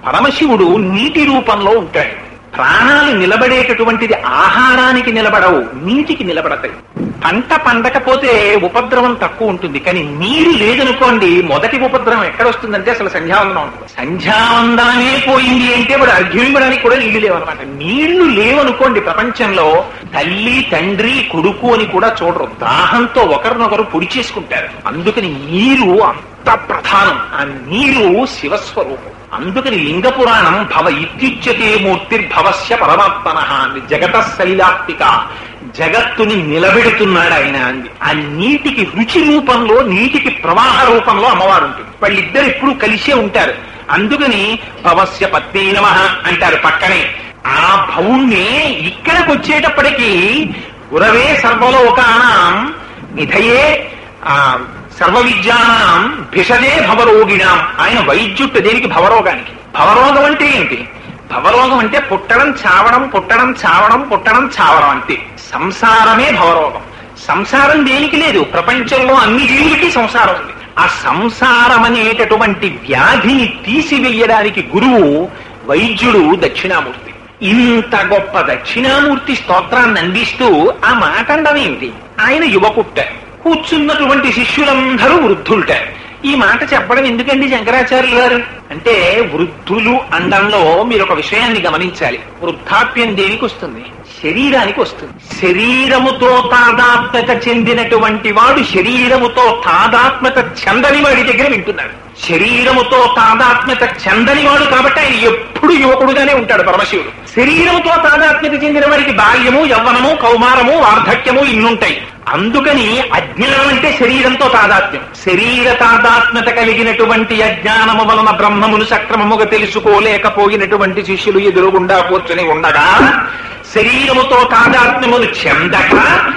పరమశివుడు నీటి రూపంలో ఉంటాడు ప్రాణాలు నిలబడేటటువంటిది ఆహారానికి నిలబడవు నీటికి నిలబడతాయి పంట పండకపోతే ఉపద్రవం తక్కువ ఉంటుంది కానీ నీరు లేదనుకోండి మొదటి ఉపద్రవం ఎక్కడ వస్తుందంటే అసలు సంధ్యావందనం ఉంటుంది సంధ్యావందనమే పోయింది అంటే వాడు అర్ఘ్యమివ్వడానికి కూడా నీళ్లు లేవన్నమాట నీళ్లు లేవనుకోండి ప్రపంచంలో తల్లి తండ్రి కొడుకు అని కూడా చూడరు దాహంతో ఒకరినొకరు పొడి చేసుకుంటారు అందుకని నీరు అంత ప్రధానం ఆ నీరు శివస్వరూపం అందుకని లింగ పురాణం భవ ఇత్యుచ్యతే మూర్తిర్భవస్య పరమాత్మన అంది జగత శైలాత్మిక జగత్తుని నిలబెడుతున్నాడు ఆయన అంది ఆ నీటికి రుచి రూపంలో నీటికి ప్రవాహ రూపంలో అమ్మవారు ఉంటుంది వాళ్ళిద్దరు ఎప్పుడు కలిసే ఉంటారు అందుకని భవస్య పత్ని నమ అంటారు పక్కనే ఆ భవుణ్ణి ఇక్కడికి వచ్చేటప్పటికి గురవే సర్వలోకానాం నిధయే ఆ సర్వ విద్యానాం భిషదే భవరోగిణాం ఆయన వైద్యుట్టు దేనికి భవరోగానికి భవరోగం అంటే ఏంటి భవరోగం అంటే పుట్టడం చావడం పుట్టడం చావడం పుట్టడం చావడం అంతే సంసారమే భవరోగం సంసారం దేనికి లేదు ప్రపంచంలో అన్ని జీవులకి సంసారం ఉంది ఆ సంసారం అనేటటువంటి వ్యాధిని తీసివేయడానికి గురువు వైద్యుడు దక్షిణామూర్తి ఇంత గొప్ప దక్షిణామూర్తి స్తోత్రాన్ని అందిస్తూ ఆ మాట అనడం ఏమిటి ఆయన యువకుట్ట కూర్చున్నటువంటి శిష్యులందరూ వృద్ధులుట ఈ మాట చెప్పడం ఎందుకండి శంకరాచార్యులు గారు అంటే వృద్ధులు అండంలో మీరు ఒక విషయాన్ని గమనించాలి వృద్ధాప్యం దేనికి వస్తుంది శరీరానికి వస్తుంది శరీరముతో తాదాత్మత చెందినటువంటి వాడు శరీరముతో తాదాత్మత చెందని వాడి దగ్గర వింటున్నాడు శరీరముతో తాదాత్మ్యత చెందని వాడు కాబట్టి ఆయన ఎప్పుడు యువకుడుగానే ఉంటాడు పరమశివుడు శరీరముతో తాదాత్మ్యత చెందిన వాడికి బాల్యము యవ్వనము కౌమారము వార్ధక్యము ఇన్నుంటాయి అందుకని అజ్ఞానం అంటే శరీరంతో తాదాత్మ్యం శరీర తాదాత్మ్యత కలిగినటువంటి అజ్ఞానము వలన బ్రహ్మమును సక్రమముగా తెలుసుకోలేకపోయినటువంటి శిష్యులు ఎదురుగుండా కూర్చొని ఉండగా శరీరముతో తాదాత్మ్యమును చెందక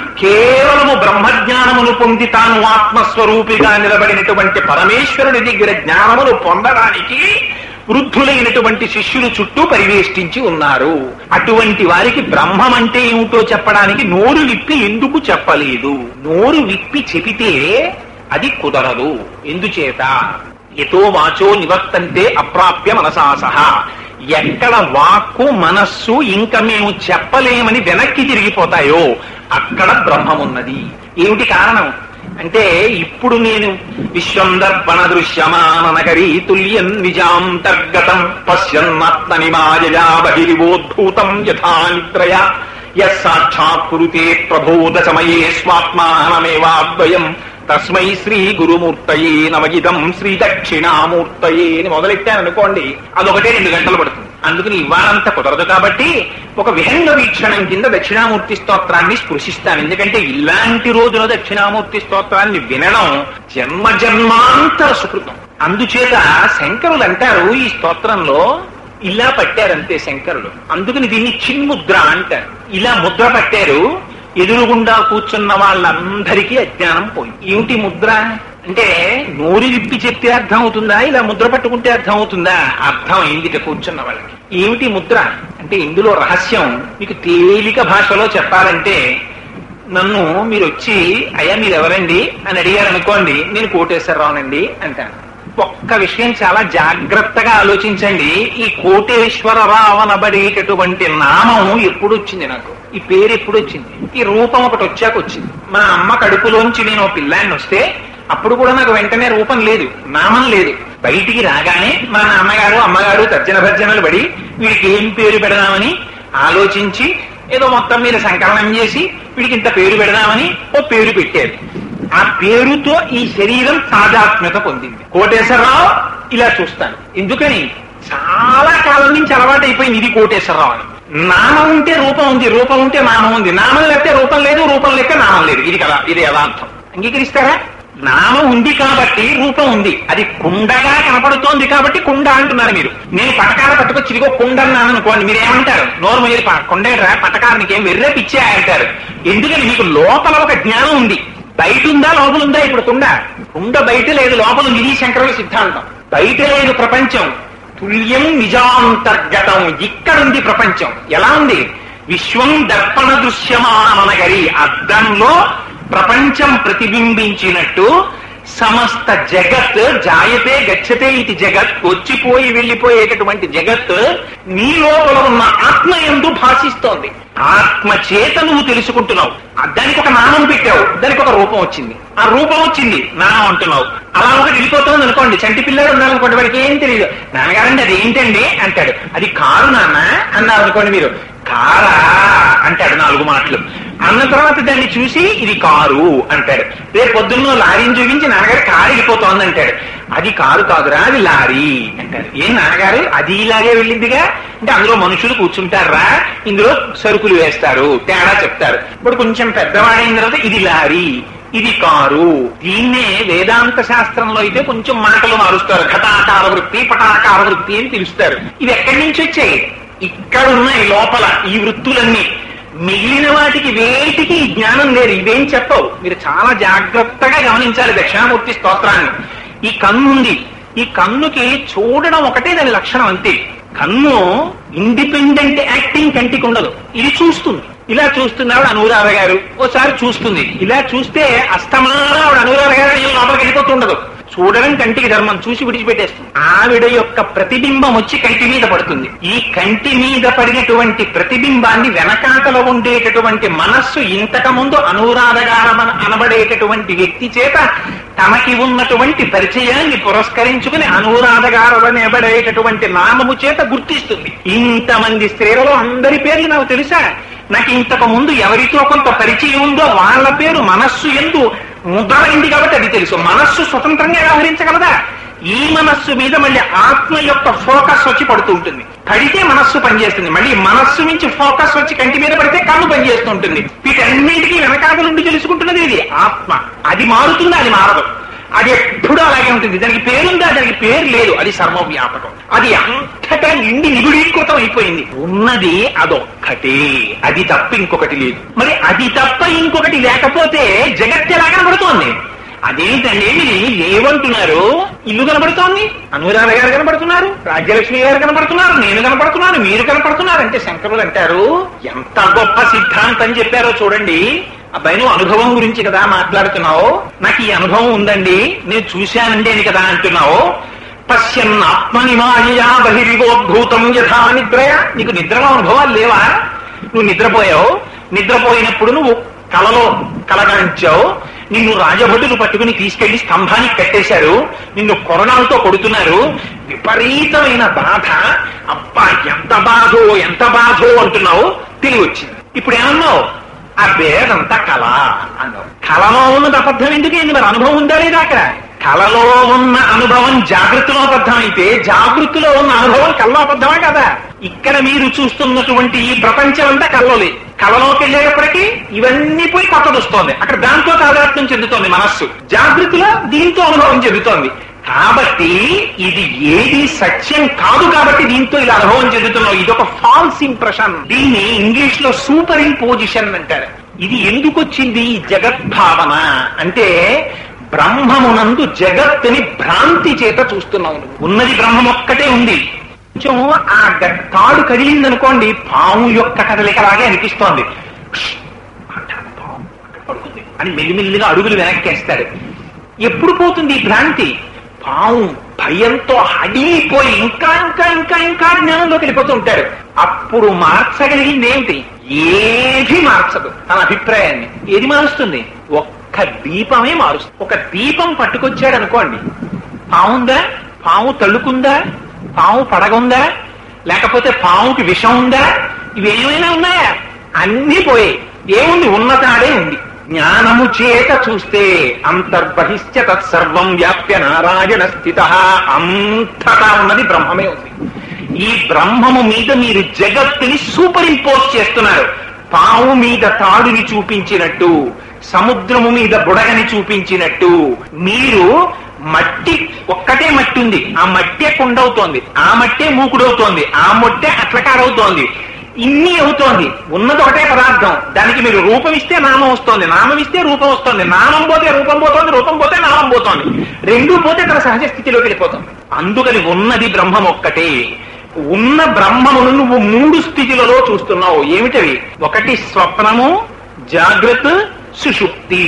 కేవలము బ్రహ్మజ్ఞానమును పొంది తాను ఆత్మస్వరూపిగా నిలబడినటువంటి పరమేశ్వరుని దగ్గర జ్ఞానమును పొందడానికి వృద్ధులైనటువంటి శిష్యులు చుట్టూ పరివేష్టించి ఉన్నారు అటువంటి వారికి బ్రహ్మం అంటే ఏమిటో చెప్పడానికి నోరు విప్పి ఎందుకు చెప్పలేదు నోరు విప్పి చెబితే అది కుదరదు ఎందుచేత ఎతో వాచో నివర్తంతే అప్రాప్య మనసా సహా ఎక్కడ వాక్కు మనస్సు ఇంకా మేము చెప్పలేమని వెనక్కి తిరిగిపోతాయో అక్కడ బ్రహ్మమున్నది ఏమిటి కారణం అంటే ఇప్పుడు నేను విశ్వం దర్పణ దృశ్యమాన నగరీ తుల్యం నిజాంతర్గతం పశ్యన్నాత్మని మాయయా బహిరివోద్భూతం యథా నిద్రయ యసాక్షాత్ కురుతే ప్రబోధ సమయే స్వాత్మానమేవాద్వయం తస్మై శ్రీ గురుమూర్తయే నమగిదం శ్రీ దక్షిణామూర్తయే అని మొదలెట్టాను అనుకోండి అదొకటే రెండు గంటలు పడుతుంది అందుకని ఇవాళంత కుదరదు కాబట్టి ఒక విహంగ వీక్షణం కింద దక్షిణామూర్తి స్తోత్రాన్ని స్పృశిస్తాను ఎందుకంటే ఇలాంటి రోజున దక్షిణామూర్తి స్తోత్రాన్ని వినడం జన్మ జన్మాంతర సుకృతం అందుచేత శంకరులు అంటారు ఈ స్తోత్రంలో ఇలా పట్టారంతే శంకరులు అందుకని దీన్ని చిన్ముద్ర అంటారు ఇలా ముద్ర పట్టారు ఎదురుగుండా కూర్చున్న వాళ్ళందరికీ అజ్ఞానం పోయింది ఏమిటి ముద్ర అంటే నోరు విప్పి చెప్తే అర్థం అవుతుందా ఇలా ముద్ర పట్టుకుంటే అర్థం అవుతుందా అర్థం అయింది ఇక కూర్చున్న వాళ్ళకి ఏమిటి ముద్ర అంటే ఇందులో రహస్యం మీకు తేలిక భాషలో చెప్పాలంటే నన్ను మీరు వచ్చి అయ్యా మీరు ఎవరండి అని అడిగారు అనుకోండి నేను కోటేశ్వరరావునండి అంటాను ఒక్క విషయం చాలా జాగ్రత్తగా ఆలోచించండి ఈ కోటేశ్వరరావు అనబడేటటువంటి నామం ఎప్పుడు వచ్చింది నాకు ఈ పేరు ఎప్పుడు వచ్చింది ఈ రూపం ఒకటి వచ్చాక వచ్చింది మా అమ్మ కడుపులోంచి నేను ఓ పిల్లాన్ని వస్తే అప్పుడు కూడా నాకు వెంటనే రూపం లేదు నామం లేదు బయటికి రాగానే మా నాన్నగారు అమ్మగారు తర్జన భర్జనలు పడి వీడికి ఏం పేరు పెడదామని ఆలోచించి ఏదో మొత్తం మీద సంకలనం చేసి వీడికి ఇంత పేరు పెడదామని ఓ పేరు పెట్టారు ఆ పేరుతో ఈ శరీరం తాదాత్మ్యత పొందింది కోటేశ్వరరావు ఇలా చూస్తాను ఎందుకని చాలా కాలం నుంచి అలవాటు అయిపోయింది ఇది కోటేశ్వరరావు అని నామం ఉంటే రూపం ఉంది రూపం ఉంటే నామం ఉంది నామం లేకపోతే రూపం లేదు రూపం లేక నామం లేదు ఇది కదా ఇది యథార్థం అంగీకరిస్తారా నామం ఉంది కాబట్టి రూపం ఉంది అది కుండగా కనపడుతోంది కాబట్టి కుండ అంటున్నారు మీరు నేను పటకార పట్టుకొచ్చి ఇదిగో కుండ అన్నాను అనుకోండి మీరు ఏమంటారు నోరు మీద కుండేట్రా పటకారానికి ఏం వెర్రే పిచ్చే అంటారు ఎందుకని మీకు లోపల ఒక జ్ఞానం ఉంది బయట ఉందా లోపల ఉందా ఇప్పుడు కుండ కుండ బయట లేదు లోపల ఉంది ఇది శంకరుల సిద్ధాంతం బయట లేదు ప్రపంచం తుల్యం నిజాంతర్గతం ఇక్కడుంది ప్రపంచం ఎలా ఉంది విశ్వం దర్పణ దృశ్యమానగరి అద్దంలో ప్రపంచం ప్రతిబింబించినట్టు సమస్త జగత్ జాయతే గచ్చతే ఇది జగత్ వచ్చిపోయి వెళ్ళిపోయేటటువంటి జగత్ నీ లోపల ఉన్న ఆత్మ ఎందు భాషిస్తోంది ఆత్మ చేత నువ్వు తెలుసుకుంటున్నావు ఆ దానికి ఒక నామం పెట్టావు దానికి ఒక రూపం వచ్చింది ఆ రూపం వచ్చింది నామం అంటున్నావు అలా ఒకటి వెళ్ళిపోతుంది అనుకోండి చంటి పిల్లడు ఉన్నారనుకోండి వాడికి ఏం తెలియదు నాన్నగారండి అది ఏంటండి అంటాడు అది కారు నాన్న అన్నారు అనుకోండి మీరు కారా అంటాడు నాలుగు మాటలు అన్న తర్వాత దాన్ని చూసి ఇది కారు అంటాడు రేపు పొద్దున్న లారీని చూపించి నాన్నగారు కారు వెళ్ళిపోతోంది అంటాడు అది కారు కాదురా అది లారీ అంటారు ఏం నాన్నగారు అది ఇలాగే వెళ్ళిందిగా అంటే అందులో మనుషులు కూర్చుంటారా ఇందులో సరుకులు వేస్తారు తేడా చెప్తారు ఇప్పుడు కొంచెం పెద్దవాడైన తర్వాత ఇది లారీ ఇది కారు దీన్నే వేదాంత శాస్త్రంలో అయితే కొంచెం మాటలు మారుస్తారు ఘటాకార వృత్తి పటాకార వృత్తి అని పిలుస్తారు ఇవి ఎక్కడి నుంచి వచ్చాయి ఇక్కడ ఉన్నాయి లోపల ఈ వృత్తులన్నీ మిగిలిన వాటికి వేటికి ఈ జ్ఞానం లేదు ఇవేం చెప్పవు మీరు చాలా జాగ్రత్తగా గమనించాలి దక్షిణామూర్తి స్తోత్రాన్ని ఈ కన్ను ఉంది ఈ కన్నుకి చూడడం ఒకటే దాని లక్షణం అంతే కన్ను ఇండిపెండెంట్ యాక్టింగ్ కంటికి ఉండదు ఇది చూస్తుంది ఇలా చూస్తుంది ఆవిడ అనురాధ గారు ఓసారి చూస్తుంది ఇలా చూస్తే అస్తమాన ఆవిడ అనురాధ గారు ఏం లోపలికి వెళ్ళిపోతుండదు చూడడం కంటికి ధర్మం చూసి విడిచిపెట్టేస్తుంది ఆవిడ యొక్క ప్రతిబింబం వచ్చి కంటి మీద పడుతుంది ఈ కంటి మీద పడినటువంటి ప్రతిబింబాన్ని వెనకాతలో ఉండేటటువంటి మనస్సు ఇంతకు ముందు అనురాధగారం అనబడేటటువంటి వ్యక్తి చేత తమకి ఉన్నటువంటి పరిచయాన్ని పురస్కరించుకుని అనురాధగారం అనబడేటటువంటి నామము చేత గుర్తిస్తుంది ఇంతమంది స్త్రీలలో అందరి పేర్లు నాకు తెలుసా నాకు ఇంతకు ముందు ఎవరితో కొంత పరిచయం ఉందో వాళ్ళ పేరు మనస్సు ఎందు ముద్రైంది కాబట్టి అది తెలుసు మనస్సు స్వతంత్రంగా వ్యవహరించగలదా ఈ మనస్సు మీద మళ్ళీ ఆత్మ యొక్క ఫోకస్ వచ్చి పడుతూ ఉంటుంది పడితే మనస్సు పనిచేస్తుంది మళ్ళీ మనస్సు నుంచి ఫోకస్ వచ్చి కంటి మీద పడితే కన్ను పనిచేస్తుంటుంది వీటన్నిటికీ వెనకాల నుండి తెలుసుకుంటున్నది ఇది ఆత్మ అది మారుతుంది అది మారదు అది ఎప్పుడూ అలాగే ఉంటుంది దానికి పేరుందా దానికి పేరు లేదు అది సర్వవ్యాపకం అది అంతటా నిండి నిగుడీకృతం అయిపోయింది ఉన్నది అదొక్కటే అది తప్ప ఇంకొకటి లేదు మరి అది తప్ప ఇంకొకటి లేకపోతే జగత్ ఎలా కనబడుతోంది అదేంటండి మీరు ఏమంటున్నారు ఇల్లు కనబడుతోంది అనురాధ గారు కనబడుతున్నారు రాజ్యలక్ష్మి గారు కనబడుతున్నారు నేను కనబడుతున్నాను మీరు కనబడుతున్నారు అంటే శంకరులు అంటారు ఎంత గొప్ప సిద్ధాంతం చెప్పారో చూడండి అబ్బాయి నువ్వు అనుభవం గురించి కదా మాట్లాడుతున్నావు నాకు ఈ అనుభవం ఉందండి నేను చూశానండి అని కదా అంటున్నావు పశ్యన్ ఆత్మనిమాయా బహిరివోద్భూతం యథా నిద్రయ నీకు నిద్రలో అనుభవాలు లేవా నువ్వు నిద్రపోయావు నిద్రపోయినప్పుడు నువ్వు కలలో కలగరించావు నిన్ను రాజభటులు పట్టుకుని తీసుకెళ్లి స్తంభానికి కట్టేశారు నిన్ను కొరణాలతో కొడుతున్నారు విపరీతమైన బాధ అబ్బా ఎంత బాధో ఎంత బాధో అంటున్నావు తెలివి వచ్చింది ఇప్పుడు ఏమన్నావు అబ్బే అదంతా కళ అన్నావు కళలో ఉన్నది అబద్ధం ఎందుకైంది మరి అనుభవం ఉందా లేదా అక్కడ కళలో ఉన్న అనుభవం జాగ్రత్తలో అబద్ధమైతే జాగృతిలో ఉన్న అనుభవం కళ్ళలో అబద్ధమా కదా ఇక్కడ మీరు చూస్తున్నటువంటి ఈ ప్రపంచం అంతా కళ్ళలో లేదు కళలోకి వెళ్ళేటప్పటికీ ఇవన్నీ పోయి కొత్తది వస్తోంది అక్కడ దాంతో తాదాత్మ్యం చెందుతోంది మనస్సు జాగృతిలో దీంతో అనుభవం చెందుతోంది కాబట్టి ఇది ఏది సత్యం కాదు కాబట్టి దీంతో ఇలా అనుభవం చెందుతున్నావు ఇది ఒక ఫాల్స్ ఇంప్రెషన్ దీన్ని ఇంగ్లీష్ లో సూపర్ ఇంపోజిషన్ అంటారు ఇది ఎందుకు వచ్చింది ఈ జగద్భావన అంటే బ్రహ్మమునందు జగత్తుని భ్రాంతి చేత చూస్తున్నావు నువ్వు. ఉన్నది బ్రహ్మం ఒక్కటే ఉంది కొంచెం ఆ గ- తాడు కదిలిందనుకోండి పాము యొక్క కదలికలాగే అనిపిస్తోంది అంటాడు పాము అక్కడ పడుకుంది అని మెల్లిమెల్లిగా అడుగులు వెనక్కేస్తాడు ఎప్పుడు పోతుంది ఈ భ్రాంతి పాము భయంతో అడిగిపోయి ఇంకా ఇంకా ఇంకా ఇంకా జ్ఞానంలోకి వెళ్ళిపోతూ ఉంటాడు అప్పుడు మార్చగలిగింది ఏమిటి ఏది మార్చదు తన అభిప్రాయాన్ని ఏది మారుస్తుంది ఒక్క దీపమే మారుస్తుంది ఒక దీపం పట్టుకొచ్చాడు అనుకోండి పావుందా పాము తళ్ళుకుందా పాము పడగుందా లేకపోతే పాముకి విషం ఉందా ఇవేమైనా ఉన్నాయా అన్నీ పోయాయి ఏముంది ఉన్నతాడే ఉంది జ్ఞానము చేత చూస్తే అంతర్బహిష్ట తత్సర్వం వ్యాప్య నారాయణ స్థిత అంతటా ఉన్నది బ్రహ్మమే ఉంది ఈ బ్రహ్మము మీద మీరు జగత్తుని సూపర్ ఇంపోజ్ చేస్తున్నారు పావు మీద తాడుని చూపించినట్టు సముద్రము మీద బుడగని చూపించినట్టు మీరు మట్టి ఒక్కటే మట్టి ఉంది ఆ మట్టే కుండవుతోంది ఆ మట్టే మూకుడవుతోంది ఆ మొట్టే అట్లకారవుతోంది ఇన్ని అవుతోంది ఉన్నది ఒకటే పదార్థం దానికి మీరు రూపం ఇస్తే నామం వస్తోంది నామం ఇస్తే రూపం వస్తోంది నామం పోతే రూపం పోతోంది రూపం పోతే నామం పోతోంది రెండు పోతే తన సహజ స్థితిలోకి వెళ్ళిపోతుంది అందుకని ఉన్నది బ్రహ్మం ఒక్కటే ఉన్న బ్రహ్మమును నువ్వు మూడు స్థితిలలో చూస్తున్నావు ఏమిటవి ఒకటి స్వప్నము జాగ్రత్త సుషుప్తి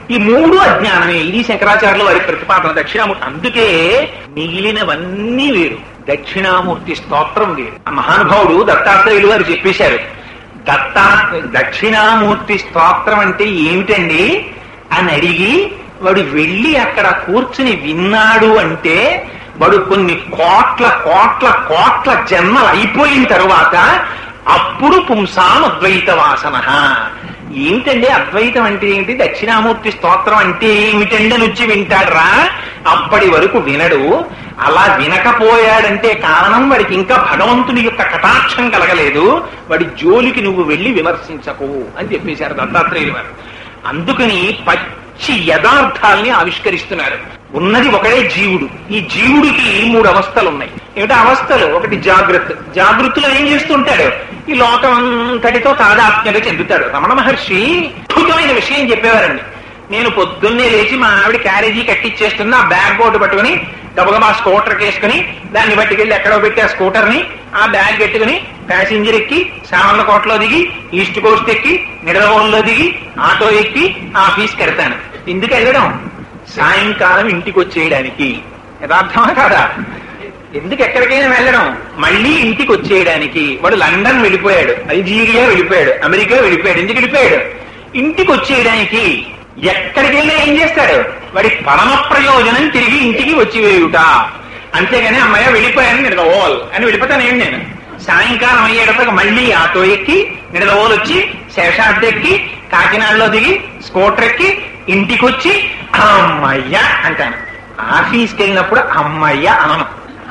ఈ మూడు అజ్ఞానమే ఇది శంకరాచార్యుల వారి ప్రతిపాదన దక్షిణామూర్తి అందుకే మిగిలినవన్నీ వేరు దక్షిణామూర్తి స్తోత్రం వేరు ఆ మహానుభావుడు దత్తాత్రేయులు వారు చెప్పేశారు దత్తా దక్షిణామూర్తి స్తోత్రం అంటే ఏమిటండి అని అడిగి వాడు వెళ్ళి అక్కడ కూర్చుని విన్నాడు అంటే వాడు కొన్ని కోట్ల కోట్ల కోట్ల జన్మలు అయిపోయిన తరువాత అప్పుడు పుంసాం అద్వైత వాసన ఏమిటండి అద్వైతం అంటే ఏమిటి దక్షిణామూర్తి స్తోత్రం అంటే ఏమిటండి అని వచ్చి వింటాడ్రా అప్పటి వరకు వినడు అలా వినకపోయాడంటే కారణం వాడికి ఇంకా భగవంతుని యొక్క కటాక్షం కలగలేదు వాడి జోలికి నువ్వు వెళ్ళి విమర్శించకు అని చెప్పేశారు దత్తాత్రేయులు వారు అందుకని పచ్చి యథార్థాల్ని ఆవిష్కరిస్తున్నారు ఉన్నది ఒకడే జీవుడు ఈ జీవుడికి మూడు అవస్థలు ఉన్నాయి ఏమిటి అవస్థలు ఒకటి జాగ్రత్త జాగృతిలో ఏం చేస్తుంటాడు ఈ లోకం అంతటితో తాదాత్మ్యత చెందుతాడు రమణ మహర్షి అద్భుతమైన విషయం చెప్పేవారండి నేను పొద్దున్నే లేచి మా ఆవిడ క్యారేజీ కట్టిచ్చేస్తున్న ఆ బ్యాగ్ బోర్డు పట్టుకుని గబగబా స్కూటర్ వేసుకుని దాన్ని పట్టుకెళ్ళి ఎక్కడో పెట్టి ఆ స్కూటర్ ని ఆ బ్యాగ్ పెట్టుకుని ప్యాసింజర్ ఎక్కి సామాన్ల కోటలో దిగి ఈస్ట్ కోస్ట్ ఎక్కి నిడదవోల్లో దిగి ఆటో ఎక్కి ఆఫీస్ కడతాను ఎందుకు వెళ్ళడం సాయంకాలం ఇంటికి వచ్చేయడానికి యథార్థమా కాదా ఎందుకు ఎక్కడికైనా వెళ్ళడం మళ్ళీ ఇంటికి వచ్చేయడానికి వాడు లండన్ వెళ్ళిపోయాడు అల్జీరియా వెళ్ళిపోయాడు అమెరికా వెళ్ళిపోయాడు ఎందుకు వెళ్ళిపోయాడు ఇంటికి వచ్చేయడానికి ఎక్కడికైనా ఏం చేస్తాడు వాడి పరమ ప్రయోజనం తిరిగి ఇంటికి వచ్చి వేయుట అంతేగాని అమ్మాయి వెళ్ళిపోయాను నిడదవోల్ అని వెళ్ళిపోతాను ఏం నేను సాయంకాలం అయ్యేటప్పటికి మళ్ళీ ఆటో ఎక్కి నిడదవోలు వచ్చి శేషాద్రి ఎక్కి కాకినాడలో దిగి స్కూటర్ ఎక్కి ఇంటికి వచ్చి అమ్మయ్య అంటాను ఆఫీస్కి వెళ్ళినప్పుడు అమ్మయ్య అనను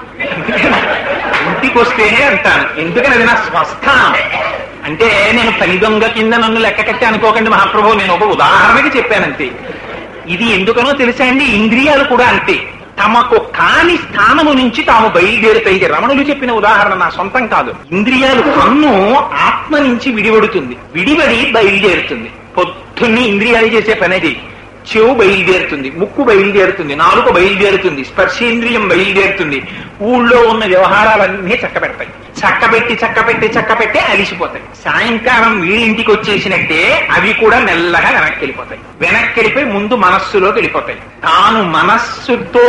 ఇంటికి వస్తేనే అంటాను ఎందుకని అది నా స్వస్థానం అంటే నేను పని దొంగ కింద నన్ను లెక్క కట్టి అనుకోకండి మహాప్రభు నేను ఒక ఉదాహరణకి చెప్పానంతే ఇది ఎందుకనో తెలుసా అండి ఇంద్రియాలు కూడా అంతే తమకు కాని స్థానము నుంచి తాము బయలుదేరుతాయి ఇది రమణులు చెప్పిన ఉదాహరణ నా సొంతం కాదు ఇంద్రియాలు కన్ను ఆత్మ నుంచి విడివడుతుంది విడివడి బయలుదేరుతుంది పొద్దున్నే ఇంద్రియాలు చేసే పని అది చెవు బయలుదేరుతుంది ముక్కు బయలుదేరుతుంది నాలుక బయలుదేరుతుంది స్పర్శేంద్రియం బయలుదేరుతుంది ఊళ్ళో ఉన్న వ్యవహారాలన్నీ చక్కబెడతాయి చక్కబెట్టి చక్కబెట్టి చక్కబెట్టి అలిసిపోతాయి సాయంకాలం వీడింటికి వచ్చేసినట్టే అవి కూడా మెల్లగా వెనక్కి వెళ్ళిపోతాయి వెనక్కి వెళ్ళిపోయి ముందు మనస్సులోకి వెళ్ళిపోతాయి తాను మనస్సుతో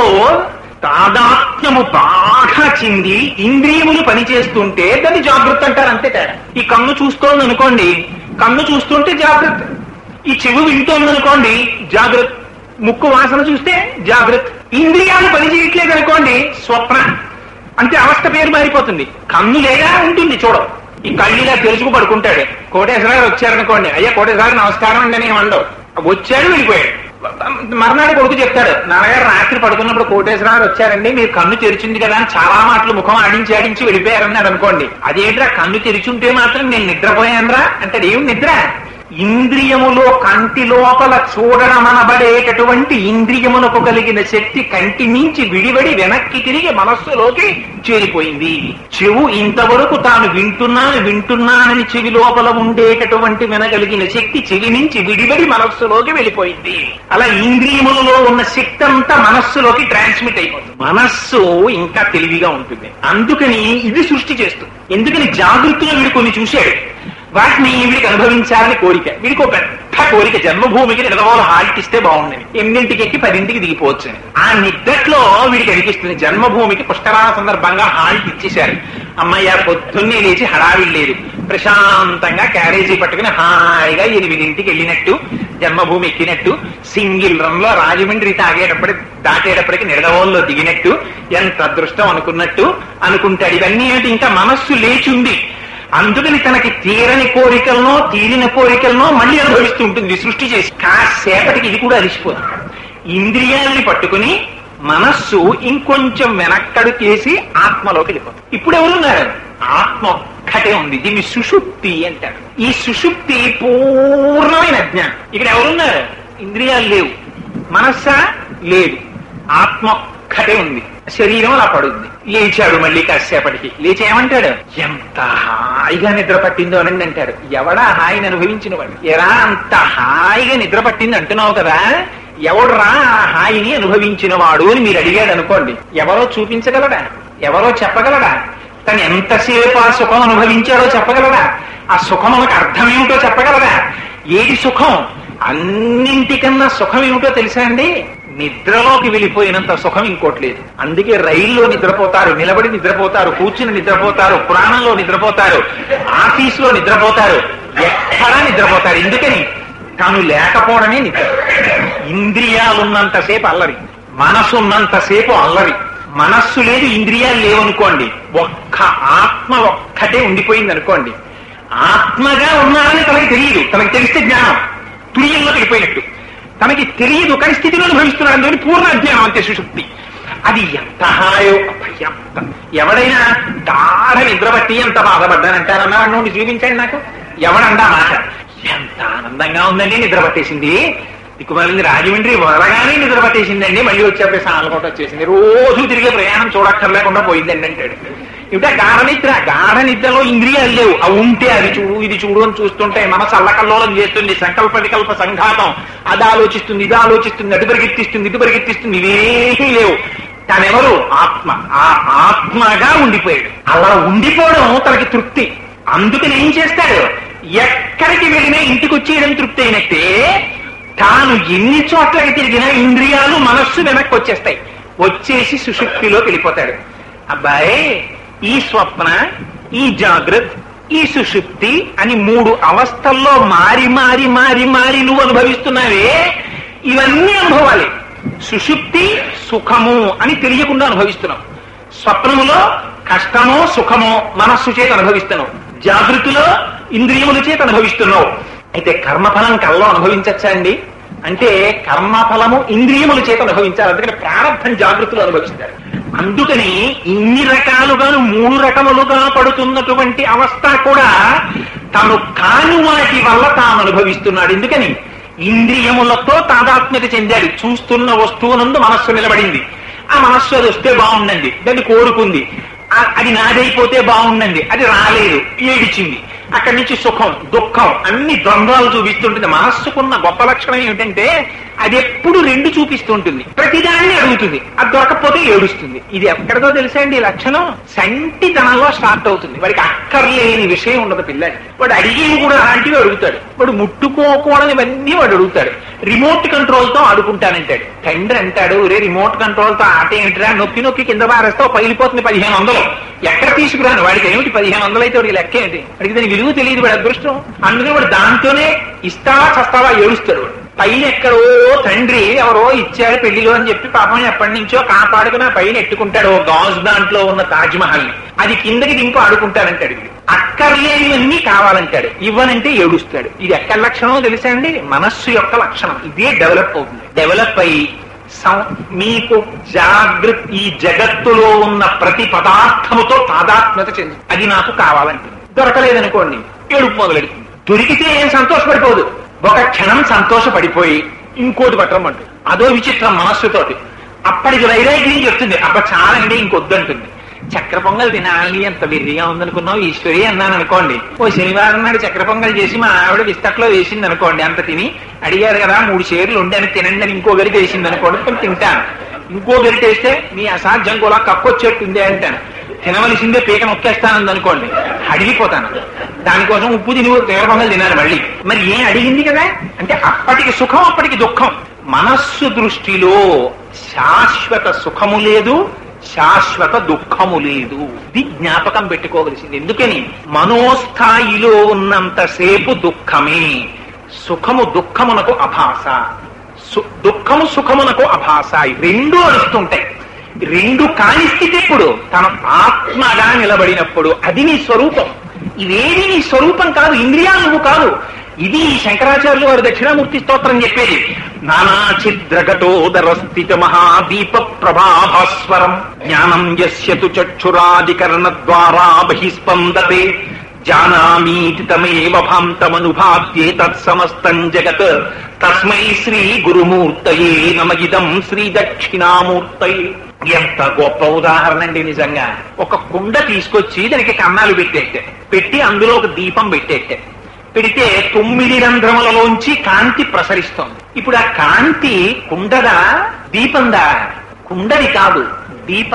తాదాత్మ్యము బాగా చెంది ఇంద్రియములు పనిచేస్తుంటే దాన్ని జాగ్రత్త అంటారు అంతే తేడా ఈ కన్ను చూస్తోంది అనుకోండి కన్ను చూస్తుంటే జాగ్రత్త ఈ చెవు వింటోంది అనుకోండి జాగ్రత్త ముక్కు వాసన చూస్తే జాగ్రత్త ఇంద్రియాలు పనిచేయట్లేదు అనుకోండి స్వప్న అంటే అవస్థ పేరు మారిపోతుంది కన్ను లేదా ఉంటుంది చూడం ఈ కళ్ళిలా తెలుసుకు పడుకుంటాడు కోటేశ్వర గారు వచ్చారనుకోండి అయ్యా కోటేశ్వర గారు నమస్కారం అండి అని ఏమండవు వచ్చాడు వెళ్ళిపోయాడు మర్నాడు కొడుకు చెప్తాడు నాన్నగారు రాత్రి పడుకున్నప్పుడు కోటేశ్వర గారు వచ్చారండి మీరు కన్ను తెరిచింది కదా అని చాలా మాటలు ముఖం ఆడించి ఆడించి వెళ్ళిపోయారన్నాడు అనుకోండి అదేంట్రా కన్ను తెరిచుంటే మాత్రం నేను నిద్రపోయానురా అంటాడు ఏమి నిద్ర ఇంద్రియములో కంటి లోపల చూడడం అనబడేటటువంటి ఇంద్రియమునకు కలిగిన శక్తి కంటి నుంచి విడివడి వెనక్కి తిరిగి మనస్సులోకి చేరిపోయింది చెవు ఇంతవరకు తాను వింటున్నాను వింటున్నానని చెవి లోపల ఉండేటటువంటి వినగలిగిన శక్తి చెవి నుంచి విడివడి మనస్సులోకి వెళ్ళిపోయింది అలా ఇంద్రియములలో ఉన్న శక్తి అంతా మనస్సులోకి ట్రాన్స్మిట్ అయిపోతుంది మనస్సు ఇంకా తెలివిగా ఉంటుంది అందుకని ఇది సృష్టి చేస్తుంది ఎందుకని జాగృతిలో వీడు కొన్ని చూశాడు వాటిని వీడికి అనుభవించాలని కోరిక వీడికి ఒక పెద్ద కోరిక జన్మభూమికి నిలవాళ్ళు హాల్ట్ ఇస్తే బాగుండని ఎనిమిదింటికి ఎక్కి పదింటికి దిగిపోవచ్చు అని. ఆ నిద్దట్లో వీడికి అనిపిస్తుంది జన్మభూమికి పుష్కరాల సందర్భంగా హాల్ట్ ఇచ్చేశారు అమ్మయ్య పొద్దున్నే లేచి హడావిడి లేదు ప్రశాంతంగా క్యారేజీ పట్టుకుని హాయిగా ఎనిమిదింటికి వెళ్ళినట్టు జన్మభూమి ఎక్కినట్టు సింగిల్ రన్ లో రాజమండ్రి తాగేటప్పటి దాటేటప్పటికి నిడదవోల్లో దిగినట్టు ఎంత అదృష్టం అనుకున్నట్టు అనుకుంటాడు ఇవన్నీ ఏంటి ఇంకా మనస్సు లేచుంది అందుకని తనకి తీరని కోరికలనో తీరిన కోరికలనో మళ్ళీ అనుభవిస్తూ ఉంటుంది సృష్టి చేసి కాసేపటికి ఇది కూడా అలిసిపోతుంది ఇంద్రియాల్ని పట్టుకుని మనస్సు ఇంకొంచెం వెనక్కడుకేసి ఆత్మలోకి వెళ్ళిపోతుంది ఇప్పుడు ఎవరున్నారు ఆత్మ ఒక్కటే ఉంది దీన్ని సుషుప్తి అంటారు ఈ సుషుప్తి పూర్ణమైన జ్ఞానం ఇక్కడ ఎవరున్నారు ఇంద్రియాలు లేవు మనస్సా లేదు ఆత్మ ఒక్కటే ఉంది శరీరం అలా పడుద్ది లేచాడు మళ్ళీ కాసేపటికి లేచి ఏమంటాడు ఎంత హాయిగా నిద్ర పట్టిందో అని అంటాడు ఎవడా హాయిని అనుభవించిన వాడు ఎరా అంత హాయిగా నిద్ర పట్టింది అంటున్నావు కదా ఎవడురా ఆ హాయిని అనుభవించిన వాడు అని మీరు అడిగాడు అనుకోండి ఎవరో చూపించగలడా ఎవరో చెప్పగలడా తను ఎంతసేపు ఆ సుఖం అనుభవించాడో చెప్పగలడా ఆ సుఖం మనకు అర్థమేమిటో చెప్పగలరా ఏది సుఖం అన్నింటికన్నా సుఖం ఏమిటో తెలుసా అండి నిద్రలోకి వెళ్ళిపోయినంత సుఖం ఇంకోటి లేదు అందుకే రైల్లో నిద్రపోతారు నిలబడి నిద్రపోతారు కూర్చుని నిద్రపోతారు పురాణంలో నిద్రపోతారు ఆఫీసులో నిద్రపోతారు ఎక్కడా నిద్రపోతారు ఎందుకని తాను లేకపోవడమే నిద్ర ఇంద్రియాలున్నంతసేపు అల్లరి మనసు ఉన్నంతసేపు అల్లరి మనస్సు లేదు ఇంద్రియాలు లేవనుకోండి ఒక్క ఆత్మ ఒక్కటే ఉండిపోయింది అనుకోండి ఆత్మగా ఉన్నారని తనకి తెలియదు తనకి తెలిస్తే జ్ఞానం తురియంలోకి వెళ్ళిపోయినట్టు తనకి తెలియదు కానీ స్థితిలో అనుభవిస్తున్నాడు అందుకని పూర్ణ అజ్ఞానం అంతే సుషుప్తి అది ఎంత హాయో అబ్బా, ఎంత ఎవడైనా గాఢ నిద్రపట్టి ఎంత బాధపడ్డానంటారన్నా నుండి చూపించండి నాకు ఎవడండా మాట ఎంత ఆనందంగా ఉందండి నిద్ర పట్టేసింది దిక్కుమాలింది రాజమండ్రి వదలగానే నిద్ర పట్టేసిందండి మళ్ళీ వచ్చేప్పుడు సాలకోట వచ్చేసింది రోజు తిరిగే ప్రయాణం చూడక్కర్లేకుండా పోయిందండి అంటాడు ఇవిట గాఢ నిద్ర గాఢ నిద్రలో ఇంద్రియాలు లేవు అవి ఉంటే అది చూడు ఇది చూడు అని చూస్తుంటే మనసు అల్లకల్లోలం చేస్తుంది సంకల్ప వికల్ప సంఘాతం అది ఆలోచిస్తుంది ఇది ఆలోచిస్తుంది అటు పరిగెత్తిస్తుంది ఇటు పరిగెత్తిస్తుంది ఇవేమీ లేవు తనెవరు ఆత్మ ఆ ఆత్మగా ఉండిపోయాడు అలా ఉండిపోవడం తనకి తృప్తి అందుకని ఏం చేస్తాడు ఎక్కడికి వెళ్ళినా ఇంటికి వచ్చేయడం తృప్తి అయినట్టే తాను ఎన్ని చోట్లకి తిరిగినా ఇంద్రియాలు మనస్సు వెనక్కి వచ్చేస్తాయి వచ్చేసి సుషుప్తిలోకి వెళ్ళిపోతాడు అబ్బాయి ఈ స్వప్న ఈ జాగ్రత్త ఈ సుషుప్తి అని మూడు అవస్థల్లో మారి మారి మారి మారి నువ్వు అనుభవిస్తున్నావే ఇవన్నీ అనుభవాలే సుషుప్తి సుఖము అని తెలియకుండా అనుభవిస్తున్నావు స్వప్నములో కష్టమో సుఖమో మనస్సు చేత అనుభవిస్తున్నావు జాగృతిలో ఇంద్రియముల చేత అనుభవిస్తున్నావు అయితే కర్మఫలం కల్లో అనుభవించచ్చా అండి అంటే కర్మఫలము ఇంద్రియముల చేత అనుభవించాలి అందుకని ప్రారంభం జాగృతిలో అనుభవిస్తారు అందుకని ఇన్ని రకాలుగాను మూడు రకములుగా పడుతున్నటువంటి అవస్థ కూడా తాను కాని వాటి వల్ల తాను అనుభవిస్తున్నాడు ఎందుకని ఇంద్రియములతో తాదాత్మ్యత చెందాడు చూస్తున్న వస్తువునందు మనస్సు నిలబడింది ఆ మనస్సు అది వస్తే బాగుండండి దాన్ని కోరుకుంది ఆ- అది నాదైపోతే బాగుండండి అది రాలేదు ఏడిచింది అక్కడి నుంచి సుఖం దుఃఖం అన్ని ద్వంద్వాలు చూపిస్తుంటుంది మనస్సుకున్న గొప్ప లక్షణం ఏమిటంటే అది ఎప్పుడు రెండు చూపిస్తుంటుంది ప్రతిదాన్ని అడుగుతుంది అది దొరకపోతే ఏడుస్తుంది ఇది ఎక్కడిదో తెలుసా అండి ఈ లక్షణం సంటితనంలో స్టార్ట్ అవుతుంది వాడికి అక్కర్లేని విషయం ఉండదు పిల్లాడి వాడు అడిగేవి కూడా అలాంటివి అడుగుతాడు వాడు ముట్టుకోకూడని ఇవన్నీ వాడు అడుగుతాడు రిమోట్ కంట్రోల్ తో ఆడుకుంటానంటాడు తండ్రి అంటాడు రే రిమోట్ కంట్రోల్ తో ఆట ఏమిటిరా నొక్కి నొక్కి కింద పారేస్తావు పగిలిపోతుంది పదిహేను వందలు ఎక్కడ తీసుకురాను వాడికి ఏమిటి పదిహేను వందలు అయితే వాడికి లెక్క ఏంటి వాడికి దాని విలువ తెలియదు వాడి అదృష్టం అందుకని వాడు దాంతోనే ఇస్తావా చస్తావా ఏడుస్తాడు వాడు పైన ఎక్కడో తండ్రి ఎవరో ఇచ్చాడు పెళ్లిలో అని చెప్పి పాపం ఎప్పటి నుంచో కాపాడుకుని ఆ పైన ఎట్టుకుంటాడు ఓ గాజు దాంట్లో ఉన్న తాజ్ మహల్ ని అది కిందకి దింపు ఆడుకుంటాడంటాడు వీడు. అక్కర్లేనివన్నీ కావాలంటాడు ఇవ్వనంటే ఏడుస్తాడు ఇది ఎక్కడ లక్షణమో తెలుసా అండి మనస్సు యొక్క లక్షణం ఇదే డెవలప్ అవుతుంది డెవలప్ అయ్యి సం- మీకు జాగ్రత్త ఈ జగత్తులో ఉన్న ప్రతి పదార్థముతో తాదాత్మ్యత చెంది అది నాకు కావాలంటుంది దొరకలేదనుకోండి ఏడుపు మొదలెడుతుంది దొరికితే ఏం సంతోషపడిపోదు ఒక క్షణం సంతోషపడిపోయి ఇంకోటి పట్టమంటుంది అదో విచిత్రం మనస్సుతోటి అప్పటికి వైరాగ్యం చెప్తుంది అబ్బ చాలండి ఇంకొద్దంటుంది చక్కెర పొంగల్ తినాలి ఎంత వెర్రిగా ఉందనుకున్నావు ఈశ్వరి అన్నాను అనుకోండి ఓ శనివారం నాడు చక్కెర పొంగల్ చేసి మా ఆవిడ విస్తట్లో వేసింది అనుకోండి అంత తిని అడిగారు కదా మూడు షేర్లు ఉండని తినండి అని ఇంకో గరిట వేసింది అనుకోండి కొంచెం తింటాను ఇంకో గరిట వేస్తే మీ అసాధ్యం కూడా కక్కొచ్చేట్టుంది అంటాను తినవలసిందే పీక నొక్కేస్తానంది అనుకోండి అడిగిపోతాను దానికోసం ఉప్పు తిని చక్కెర పొంగల్ తినాలి మళ్ళీ మరి ఏం అడిగింది కదా అంటే అప్పటికి సుఖం అప్పటికి దుఃఖం మనస్సు దృష్టిలో శాశ్వత సుఖము లేదు శాశ్వత దుఃఖము లేదు ఇది జ్ఞాపకం పెట్టుకోవలసింది ఎందుకని మనోస్థాయిలో ఉన్నంతసేపు దుఃఖమే సుఖము దుఃఖమునకు అభాస సు- దుఃఖము సుఖమునకు అభాస ఈ రెండు అరుస్తుంటాయి రెండు కాని స్థితి ఎప్పుడు తన ఆత్మగా నిలబడినప్పుడు అది నీ స్వరూపం ఇవేది నీ స్వరూపం కాదు ఇంద్రియాలు నువ్వు కాదు ఇది శంకరాచార్యులు వారి దక్షిణామూర్తి స్తోత్రం చెప్పేది నానా ఛిద్రగటోదర స్థిత మహాదీప ప్రభాభాస్వరం జ్ఞానం యస్యతు చక్షురాదికరణ ద్వారా బహిస్పందతే జానామీతి తమేవ భాంతమనుభావ్యే తత్సమస్తం జగత్ తస్మై శ్రీ గురుమూర్తయే నమగిదం శ్రీ దక్షిణామూర్తయే ఎంత గొప్ప ఉదాహరణ అండి నిజంగా ఒక కుండ తీసుకొచ్చి దానికి కన్నాలు పెట్టేట్టే పెట్టి అందులో ఒక దీపం పెట్టేట్టే పెడితే తొమ్మిది రంధ్రములలోంచి కాంతి ప్రసరిస్తోంది ఇప్పుడు ఆ కాంతి కుండదా దీపందా కుండది కాదు దీపం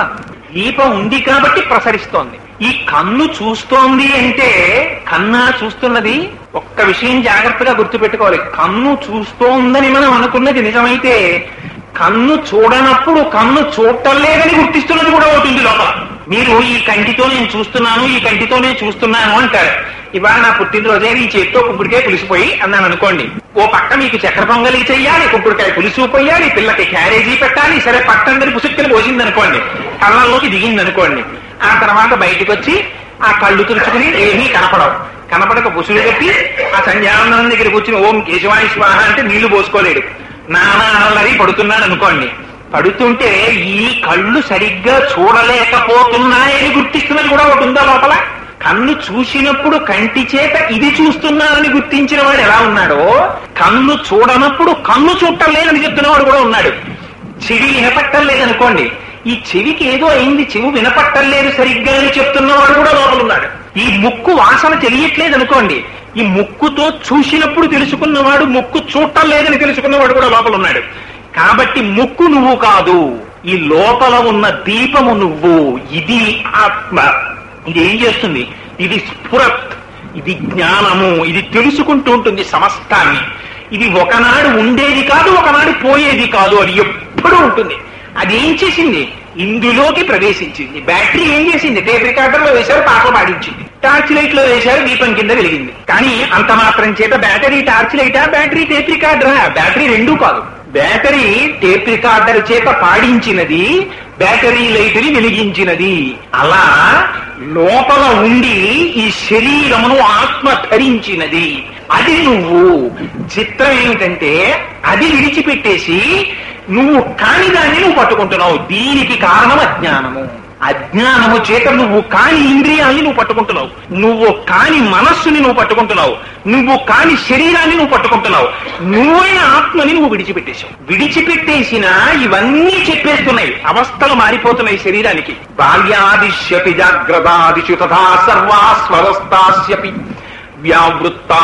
దీపం ఉంది కాబట్టి ప్రసరిస్తోంది ఈ కన్ను చూస్తోంది అంటే కన్నా చూస్తున్నది ఒక్క విషయం జాగ్రత్తగా గుర్తుపెట్టుకోవాలి కన్ను చూస్తోందని మనం అనుకున్నది నిజమైతే కన్ను చూడనప్పుడు కన్ను చూడటం లేదని గుర్తిస్తున్నది కూడా అవుతుంది లోపల మీరు ఈ కంటితో నేను చూస్తున్నాను ఈ కంటితో నేను చూస్తున్నాను అంటారు ఇవాళ నా పుట్టినరోజే ఈ చేత్తో కుక్కుడికాయ పులిసిపోయి అన్నాను అనుకోండి ఓ పక్క మీకు చక్కెర పొంగలి చెయ్యాలి కుక్కుడికాయ పులుసు పోయాలి పిల్లకి క్యారేజీ పెట్టాలి సరే పట్టందరి పుసుక్కలు పోసింది అనుకోండి కళ్ళల్లోకి దిగింది అనుకోండి ఆ తర్వాత బయటకు వచ్చి ఆ కళ్ళు తుడుచుకుని ఏమీ కనపడవు కనపడక పుసులు కట్టి ఆ సంధ్యానందం దగ్గర కూర్చుని ఓం కేశవాయ స్వాహ అంటే నీళ్లు పోసుకోలేడు నానా అల్లరి పడుతున్నాడు అనుకోండి పడుతుంటే ఈ కళ్ళు సరిగ్గా చూడలేకపోతున్నాయని గుర్తిస్తున్నది కూడా ఒకటి ఉందా లోపల కన్ను చూసినప్పుడు కంటి చేత ఇది చూస్తున్నానని గుర్తించిన వాడు ఎలా ఉన్నాడో కన్ను చూడనప్పుడు కన్ను చూడటం లేదని చెప్తున్నవాడు కూడా ఉన్నాడు చెవి వినపట్టం లేదనుకోండి ఈ చెవికి ఏదో అయింది చెవి వినపట్టం లేదు సరిగ్గా అని చెప్తున్నవాడు కూడా లోపల ఉన్నాడు ఈ ముక్కు వాసన తెలియట్లేదు అనుకోండి ఈ ముక్కుతో చూసినప్పుడు తెలుసుకున్నవాడు ముక్కు చూడటం లేదని తెలుసుకున్నవాడు కూడా లోపల ఉన్నాడు కాబట్టి ముక్కు నువ్వు కాదు ఈ లోపల ఉన్న దీపము నువ్వు ఇది ఆత్మ ఇది ఏం చేస్తుంది ఇది స్ఫురత్ ఇది జ్ఞానము ఇది తెలుసుకుంటూ ఉంటుంది సమస్తాన్ని ఇది ఒకనాడు ఉండేది కాదు ఒకనాడు పోయేది కాదు అది ఎప్పుడూ ఉంటుంది అది ఏం చేసింది ఇందులోకి ప్రవేశించింది బ్యాటరీ ఏం చేసింది టేప్ రికార్డర్ లో వేశారు పాటలు పాడించింది టార్చ్ లైట్ లో వేశారు దీపం కింద వెలిగింది కానీ అంత మాత్రం చేత బ్యాటరీ టార్చ్ లైటా బ్యాటరీ టేప్ రికార్డరా బ్యాటరీ రెండూ కాదు బ్యాటరీ టేప్ రికార్డర్ చేత పాడించినది బ్యాటరీ లైట్ ని వెలిగించినది అలా లోపల ఉండి ఈ శరీరమును ఆత్మ ధరించినది అది నువ్వు చిత్రం ఏమిటంటే అది విడిచిపెట్టేసి నువ్వు కాని దాన్ని నువ్వు పట్టుకుంటున్నావు దీనికి కారణం అజ్ఞానము అజ్ఞానము చేత నువ్వు కాని ఇంద్రియాన్ని నువ్వు పట్టుకుంటున్నావు నువ్వు కాని మనస్సుని నువ్వు పట్టుకుంటున్నావు నువ్వు కాని శరీరాన్ని నువ్వు పట్టుకుంటున్నావు నువ్వైన ఆత్మని నువ్వు విడిచిపెట్టేశావు విడిచిపెట్టేసిన ఇవన్నీ చెప్పేస్తున్నాయి అవస్థలు మారిపోతున్నాయి శరీరానికి బాల్యాదిశ్యపి జాగ్రదాదిషు తథా సర్వాస్వరస్తాస్యపి వ్యావృత్తా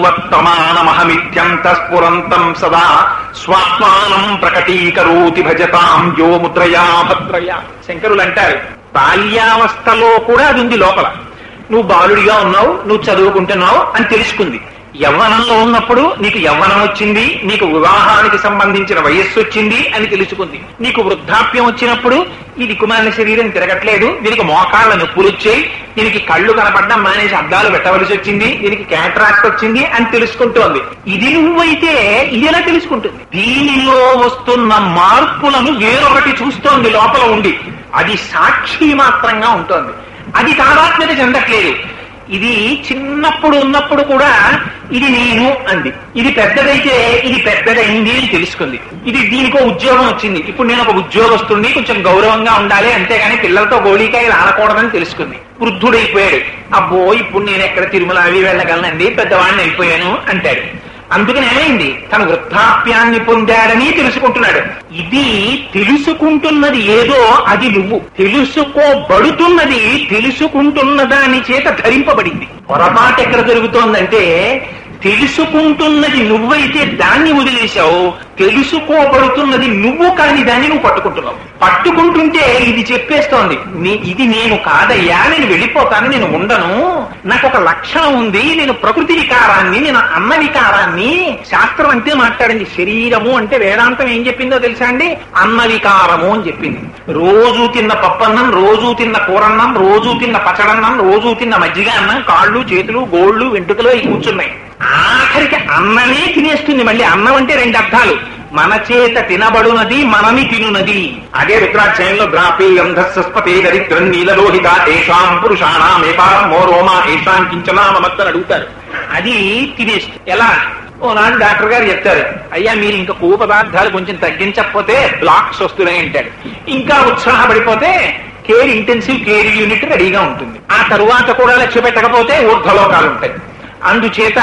స్వనువర్తమానమహమిత్యంత స్ఫురంతం సదా స్వాత్మానం ప్రకటీకరోతి భజతాం యో ముద్రయా భద్రయా శంకరులు అంటారు బాల్యావస్థలో కూడా అది ఉంది లోపల నువ్వు బాలుడిగా ఉన్నావు నువ్వు చదువుకుంటున్నావు అని తెలుసుకుంది యవ్వనంలో ఉన్నప్పుడు నీకు యవ్వనం వచ్చింది నీకు వివాహానికి సంబంధించిన వయస్సు వచ్చింది అని తెలుసుకుంది నీకు వృద్ధాప్యం వచ్చినప్పుడు ఈ దిక్కుమాలిన శరీరం తిరగట్లేదు దీనికి మోకాళ్ళ నొప్పులు వచ్చాయి దీనికి కళ్ళు కనపడడం మానేసి అద్దాలు పెట్టవలసి వచ్చింది దీనికి క్యాట్రాక్ట్ వచ్చింది అని తెలుసుకుంటోంది ఇది నువ్వైతే ఇది ఎలా తెలుసుకుంటుంది దీనిలో వస్తున్న మార్పులను వేరొకటి చూస్తోంది లోపల ఉండి అది సాక్షి మాత్రంగా ఉంటుంది అది తాదాత్మ్యత చెందట్లేదు ఇది చిన్నప్పుడు ఉన్నప్పుడు కూడా ఇది నేను అంది ఇది పెద్దదైతే ఇది పెద్దదైంది అని తెలుసుకుంది ఇది దీనికో ఉద్యోగం వచ్చింది ఇప్పుడు నేను ఒక ఉద్యోగస్తుడిని కొంచెం గౌరవంగా ఉండాలి అంతేగాని పిల్లలతో గోళీకాయలు ఆడకూడదని తెలుసుకుంది వృద్ధుడైపోయాడు అబ్బో ఇప్పుడు నేను ఎక్కడ తిరుమల అవి వెళ్ళగలనండి పెద్దవాడిని అయిపోయాను అంటాడు అందుకని ఏమైంది తన వృద్ధాప్యాన్ని పొందాడని తెలుసుకుంటున్నాడు ఇది తెలుసుకుంటున్నది ఏదో అది నువ్వు తెలుసుకోబడుతున్నది తెలుసుకుంటున్న దాని చేత ధరింపబడింది పొరపాటు ఎక్కడ జరుగుతోందంటే తెలుసుకుంటున్నది నువ్వైతే దాన్ని వదిలేశావు తెలుసుకోబడుతున్నది నువ్వు కాని దాన్ని నువ్వు పట్టుకుంటున్నావు పట్టుకుంటుంటే ఇది చెప్పేస్తోంది నీ- ఇది నేను కాదయ్యా నేను వెళ్ళిపోతాను నేను ఉండను నాకు ఒక లక్షణం ఉంది నేను ప్రకృతి వికారాన్ని నేను అన్న వికారాన్ని శాస్త్రం అంతే మాట్లాడింది శరీరము అంటే వేదాంతం ఏం చెప్పిందో తెలుసా అండి అన్న వికారము అని చెప్పింది రోజు తిన్న పప్పన్నం రోజు తిన్న కూరన్నం రోజు తిన్న పచ్చడన్నం రోజు తిన్న మజ్జిగ అన్నం కాళ్ళు చేతులు గోళ్ళు వెంట్రుకలు అవి కూర్చున్నాయి ఆఖరికి అన్నమే తినేస్తుంది మళ్ళీ అన్నం అంటే రెండు అర్థాలు మన చేత తినబడునది మనని తినునది అదే రుద్రాధ్యాయంలో ద్రాపి అంధస్పతే దరిద్రం నీలలోహిత ఏషాం పురుషాణం ఏపారం మోరోమా ఏషాం కించనా మమత్తని అడుగుతారు అది తినేస్తుంది ఎలా ఓనాడు డాక్టర్ గారు చెప్తారు అయ్యా మీరు ఇంకా కొవ్వు పదార్థాలు కొంచెం తగ్గించకపోతే బ్లాక్స్ వస్తున్నాయి అంటాడు ఇంకా ఉత్సాహపడిపోతే కేర్ ఇంటెన్సివ్ కేర్ యూనిట్ రెడీగా ఉంటుంది ఆ తరువాత కూడా లక్ష్య పెట్టకపోతే ఊర్ధ్వలోకాలు ఉంటాయి అందుచేత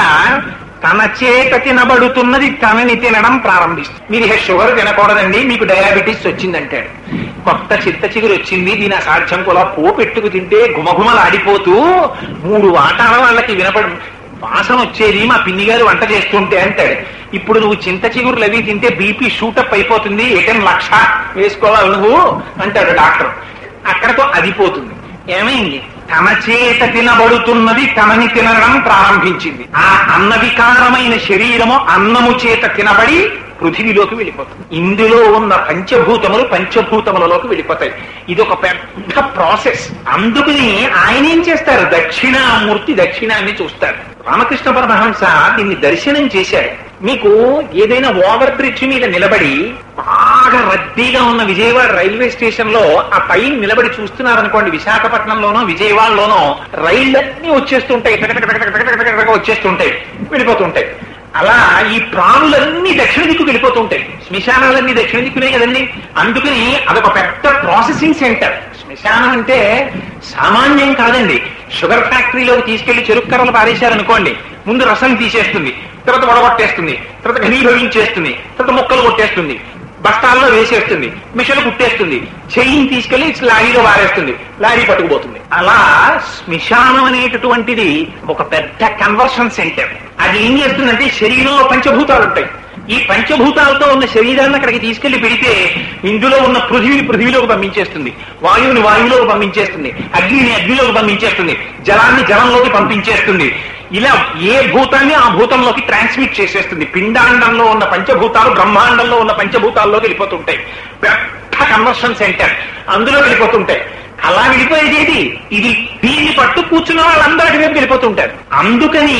తన చేత తినబడుతున్నది తనని తినడం ప్రారంభిస్తుంది మీరు ఇక షుగర్ తినకూడదండి మీకు డయాబెటీస్ వచ్చిందంటాడు కొత్త చిత్త చిగురు వచ్చింది దీని అసాధ్యం కూడా పోపెట్టుకు తింటే గుమగుమలాడిపోతూ మూడు వాటాల వాళ్ళకి వినపడి వాసన వచ్చేది మా పిన్ని గారు వంట చేస్తుంటే అంటాడు ఇప్పుడు నువ్వు చింత చిగురులు అవి తింటే బీపీ షూటప్ అయిపోతుంది ఏటం లక్ష వేసుకోవాలి నువ్వు అంటాడు డాక్టర్ అక్కడతో అది పోతుంది ఏమైంది తన చేత తినబడుతున్నది తనని తినడం ప్రారంభించింది ఆ అన్న వికారమైన శరీరము అన్నము చేత తినబడి పృథివిలోకి వెళ్ళిపోతుంది ఇందులో ఉన్న పంచభూతములు పంచభూతములలోకి వెళ్ళిపోతాయి ఇది ఒక పెద్ద ప్రాసెస్ అందుకని ఆయన ఏం చేస్తారు దక్షిణామూర్తి దక్షిణాన్ని చూస్తారు రామకృష్ణ పరమహంస దీన్ని దర్శనం చేశారు మీకు ఏదైనా ఓవర్ బ్రిడ్జ్ మీద నిలబడి బాగా రద్దీగా ఉన్న విజయవాడ రైల్వే స్టేషన్ లో ఆ పైన నిలబడి చూస్తున్నారనుకోండి విశాఖపట్నంలోనో విజయవాడలోనో రైళ్ళన్నీ వచ్చేస్తుంటాయి టక టక టక టక టక టక టక వచ్చేస్తుంటాయి వెళ్ళిపోతుంటాయి అలా ఈ ప్రాణులన్నీ దక్షిణ దిక్కు వెళ్ళిపోతుంటాయి శ్మశానాలన్నీ దక్షిణ దిక్కునే కదండి అందుకని అదొక పెద్ద ప్రాసెసింగ్ సెంటర్ శ్మశానం అంటే సామాన్యం కాదండి షుగర్ ఫ్యాక్టరీలోకి తీసుకెళ్లి చెరుకు కర్రలు పారేశారనుకోండి ముందు రసం తీసేస్తుంది తర్వాత వడగొట్టేస్తుంది తర్వాత ఘనీభవించేస్తుంది తర్వాత మొక్కలు కొట్టేస్తుంది బస్తాల్లో వేసేస్తుంది మిషన్ కుట్టేస్తుంది చెయ్యిని తీసుకెళ్లి లారీలో వారేస్తుంది లారీ పట్టుకుపోతుంది అలా శ్మశానం అనేటటువంటిది ఒక పెద్ద కన్వర్షన్ సెంటర్ అది ఏం చేస్తుందంటే శరీరంలో పంచభూతాలు ఉంటాయి ఈ పంచభూతాలతో ఉన్న శరీరాన్ని అక్కడికి తీసుకెళ్లి పెడితే ఇందులో ఉన్న పృథివిని పృథివిలోకి పంపించేస్తుంది వాయువుని వాయువులోకి పంపించేస్తుంది అగ్నిని అగ్నిలోకి పంపించేస్తుంది జలాన్ని జలంలోకి పంపించేస్తుంది ఇలా ఏ భూతాన్ని ఆ భూతంలోకి ట్రాన్స్మిట్ చేసేస్తుంది పిండాండంలో ఉన్న పంచభూతాలు బ్రహ్మాండంలో ఉన్న పంచభూతాల్లోకి వెళ్ళిపోతుంటాయి పెద్ద కన్వర్షన్ సెంటర్ అందులో వెళ్ళిపోతుంటాయి అలా వెళ్ళిపోయేది ఏది ఇది దీన్ని పట్టు కూర్చున్న వాళ్ళందరూ అటువైపు వెళ్ళిపోతుంటారు అందుకని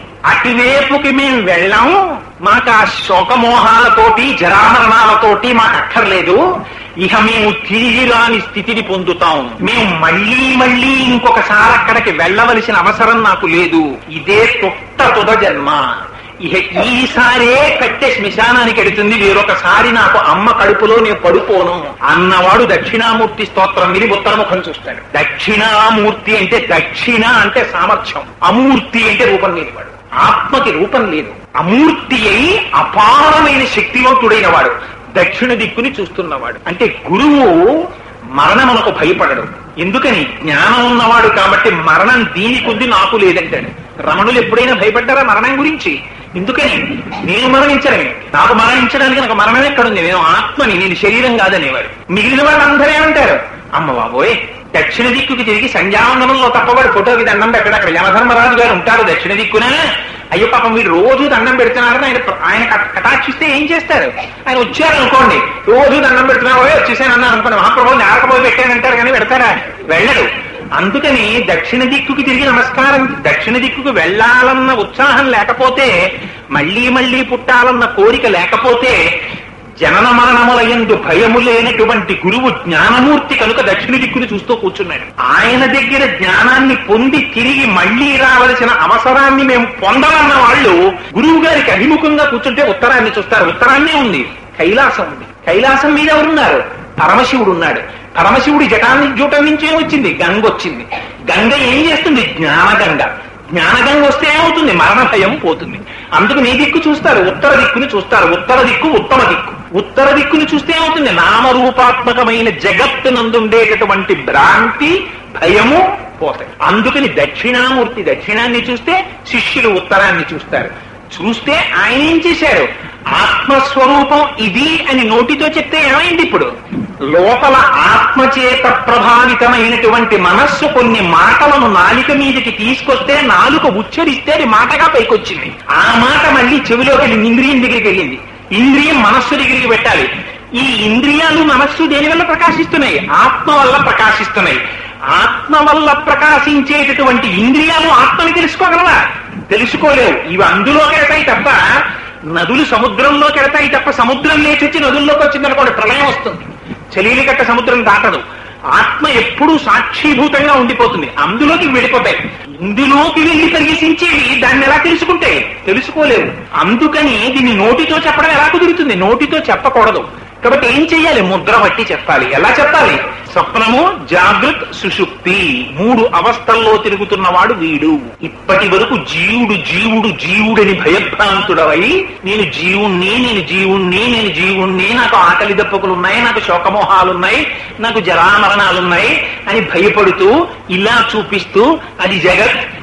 అటువైపుకి మేము వెళ్ళాం మాకు ఆ శోకమోహాలతోటి జరామరణాలతోటి మాకు అక్కర్లేదు ఇక మేము తిరిగి రాని స్థితిని పొందుతాం మేము మళ్ళీ మళ్ళీ ఇంకొకసారి అక్కడికి వెళ్ళవలసిన అవసరం నాకు లేదు ఇదే తొట్ట తుద జన్మ ఇక ఈసారే కట్టె శ్మశానానికి ఎడుతుంది వేరొకసారి నాకు అమ్మ కడుపులో నేను పడుకోను అన్నవాడు దక్షిణామూర్తి స్తోత్రం విని ఉత్తరముఖం చూస్తాడు దక్షిణామూర్తి అంటే దక్షిణ అంటే సామర్థ్యం అమూర్తి అంటే రూపం లేనివాడు ఆత్మకి రూపం లేదు అమూర్తి అయి అపారమైన శక్తివంతుడైన వాడు దక్షిణ దిక్కుని చూస్తున్నవాడు అంటే గురువు మరణమునకు భయపడడు ఎందుకని జ్ఞానం ఉన్నవాడు కాబట్టి మరణం దీనికి ఉంది నాకు లేదంటాడు రమణులు ఎప్పుడైనా భయపడ్డారా మరణం గురించి ఎందుకని నేను మరణించడమే నాకు మరణించడానికి నాకు మరణం ఎక్కడుంది నేను ఆత్మని నేను శరీరం కాదనేవాడు మిగిలిన వాళ్ళందరూ ఏమంటారు అమ్మ బాబోయ్ దక్షిణ దిక్కుకి తిరిగి సంధ్యావందనంలో తప్పవాడు ఫోటోకి దండం పెట్టాడు అక్కడ యమధర్మరాజు గారు ఉంటారు దక్షిణ దిక్కున అయ్యో పాపం వీడు రోజు దండం పెడుతున్నారని ఆయన ఆయన కట- కటాక్షిస్తే ఏం చేస్తారు ఆయన వచ్చారు అనుకోండి రోజు దండం పెడుతున్నారు "ఓయ్, వచ్చేసాను అన్నారు అనుకోండి మహాప్రభు నేరకపోయి పెట్టానంటారు కానీ పెడతారా వెళ్ళడు అందుకని దక్షిణ దిక్కుకి తిరిగి నమస్కారం దక్షిణ దిక్కుకు వెళ్ళాలన్న ఉత్సాహం లేకపోతే మళ్ళీ మళ్ళీ పుట్టాలన్న కోరిక లేకపోతే జనన మరణములయందు భయము లేనటువంటి గురువు జ్ఞానమూర్తి కనుక దక్షిణ దిక్కుని చూస్తూ కూర్చున్నాడు ఆయన దగ్గర జ్ఞానాన్ని పొంది తిరిగి మళ్ళీ రావలసిన అవసరాన్ని మేము పొందాలన్న వాళ్ళు గురువు గారికి అభిముఖంగా కూర్చుంటే ఉత్తరాన్ని చూస్తారు ఉత్తరాన్నే ఉంది కైలాసం ఉంది కైలాసం మీద ఎవరున్నారు పరమశివుడు ఉన్నాడు పరమశివుడి జటాన్ని జూటం నుంచి ఏమొచ్చింది గంగ వచ్చింది గంగ ఏం చేస్తుంది జ్ఞానగంగ జ్ఞానగంగ వస్తే ఏమవుతుంది మరణ భయం పోతుంది అందుకు నీ దిక్కు చూస్తారు ఉత్తర దిక్కుని చూస్తారు ఉత్తర దిక్కు ఉత్తమ దిక్కు ఉత్తర దిక్కుని చూస్తే ఏమవుతుంది నామరూపాత్మకమైన జగత్తునందుండేటటువంటి భ్రాంతి భయము పోతాయి అందుకని దక్షిణామూర్తి దక్షిణాన్ని చూస్తే శిష్యులు ఉత్తరాన్ని చూస్తారు చూస్తే ఆయన ఏం చేశారు ఆత్మస్వరూపం ఇది అని నోటితో చెప్తే ఏమైంది ఇప్పుడు లోపల ఆత్మచేత ప్రభావితమైనటువంటి మనస్సు కొన్ని మాటలను నాలిక మీదకి తీసుకొస్తే నాలుక ఉచ్చరిస్తే అది మాటగా పైకొచ్చింది ఆ మాట మళ్ళీ చెవిలోకి వెళ్ళింది ఇంద్రియం దగ్గరికి వెళ్ళింది ఇంద్రియం మనస్సు దగ్గరికి పెట్టాలి ఈ ఇంద్రియాలు మనస్సు దేని వల్ల ప్రకాశిస్తున్నాయి ఆత్మ వల్ల ప్రకాశిస్తున్నాయి ఆత్మ వల్ల ప్రకాశించేటటువంటి ఇంద్రియాలు ఆత్మని తెలుసుకోగలవా తెలుసుకోలేవు ఇవి అందులోకి వెళ్తాయి తప్ప నదులు సముద్రంలోకి వెళ్తాయి తప్ప సముద్రం లేచి వచ్చి నదుల్లోకి వచ్చిందనుకోండి ప్రళయం వస్తుంది చలీలికట్ట సముద్రం దాటదు ఆత్మ ఎప్పుడూ సాక్షీభూతంగా ఉండిపోతుంది అందులోకి వెళ్ళిపోతాయి ఇందులోకి వెళ్ళి ప్రవేశించేవి దాన్ని ఎలా తెలుసుకుంటాయి తెలుసుకోలేవు అందుకని దీన్ని నోటితో చెప్పడం ఎలా కుదురుతుంది నోటితో చెప్పకూడదు కాబట్టి ఏం చెయ్యాలి ముద్ర పట్టి చెప్పాలి ఎలా చెప్పాలి స్వప్నము జాగృత్ సుషుప్తి మూడు అవస్థల్లో తిరుగుతున్నవాడు వీడు ఇప్పటి వరకు జీవుడు జీవుడు జీవుడని భయభ్రాంతుడవై నేను జీవుణ్ణి నేను జీవుణ్ణి నేను జీవుణ్ణి నాకు ఆకలి దప్పకులున్నాయి నాకు శోకమోహాలున్నాయి నాకు జరామరణాలున్నాయి అని భయపడుతూ ఇలా చూపిస్తూ అది జగత్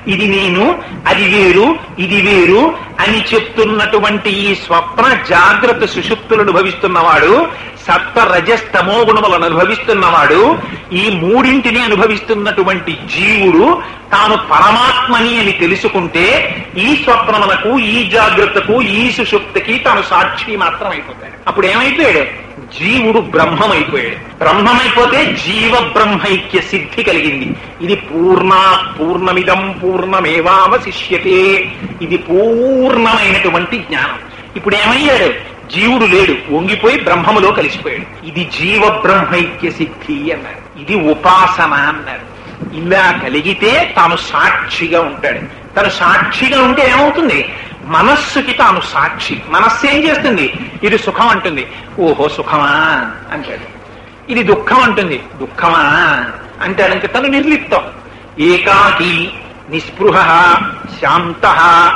ఇది నేను అది వేరు ఇది వేరు అని చెప్తున్నటువంటి ఈ స్వప్న జాగ్రత్త సుషుప్తులను అనుభవిస్తున్నవాడు సప్త రజస్తమో గుణములను అనుభవిస్తున్నవాడు ఈ మూడింటిని అనుభవిస్తున్నటువంటి జీవుడు తాను పరమాత్మని అని తెలుసుకుంటే ఈ స్వప్నములకు ఈ జాగ్రత్తకు ఈ సుషుప్తికి తాను సాక్షి మాత్రం అయిపోతాడు అప్పుడు ఏమైపోయాడు జీవుడు బ్రహ్మమైపోయాడు బ్రహ్మమైపోతే జీవ బ్రహ్మైక్య సిద్ధి కలిగింది ఇది పూర్ణ పూర్ణమిదం పూర్ణమేవావశిష్యతే ఇది పూర్ణమైనటువంటి జ్ఞానం ఇప్పుడు ఏమయ్యాడు జీవుడు లేడు వంగిపోయి బ్రహ్మములో కలిసిపోయాడు ఇది జీవ బ్రహ్మైక్య సిద్ధి అన్నారు ఇది ఉపాసన అన్నారు ఇలా కలిగితే తాను సాక్షిగా ఉంటాడు తను సాక్షిగా ఉంటే ఏమవుతుంది మనస్సుకి తాను సాక్షి మనస్సు ఏం చేస్తుంది ఇది సుఖం అంటుంది ఓహో సుఖమా అంటాడు ఇది దుఃఖం అంటుంది దుఃఖమా అంటాడు ఇంకా తను నిర్లిప్తం ఏకాకి నిస్పృహ శాంత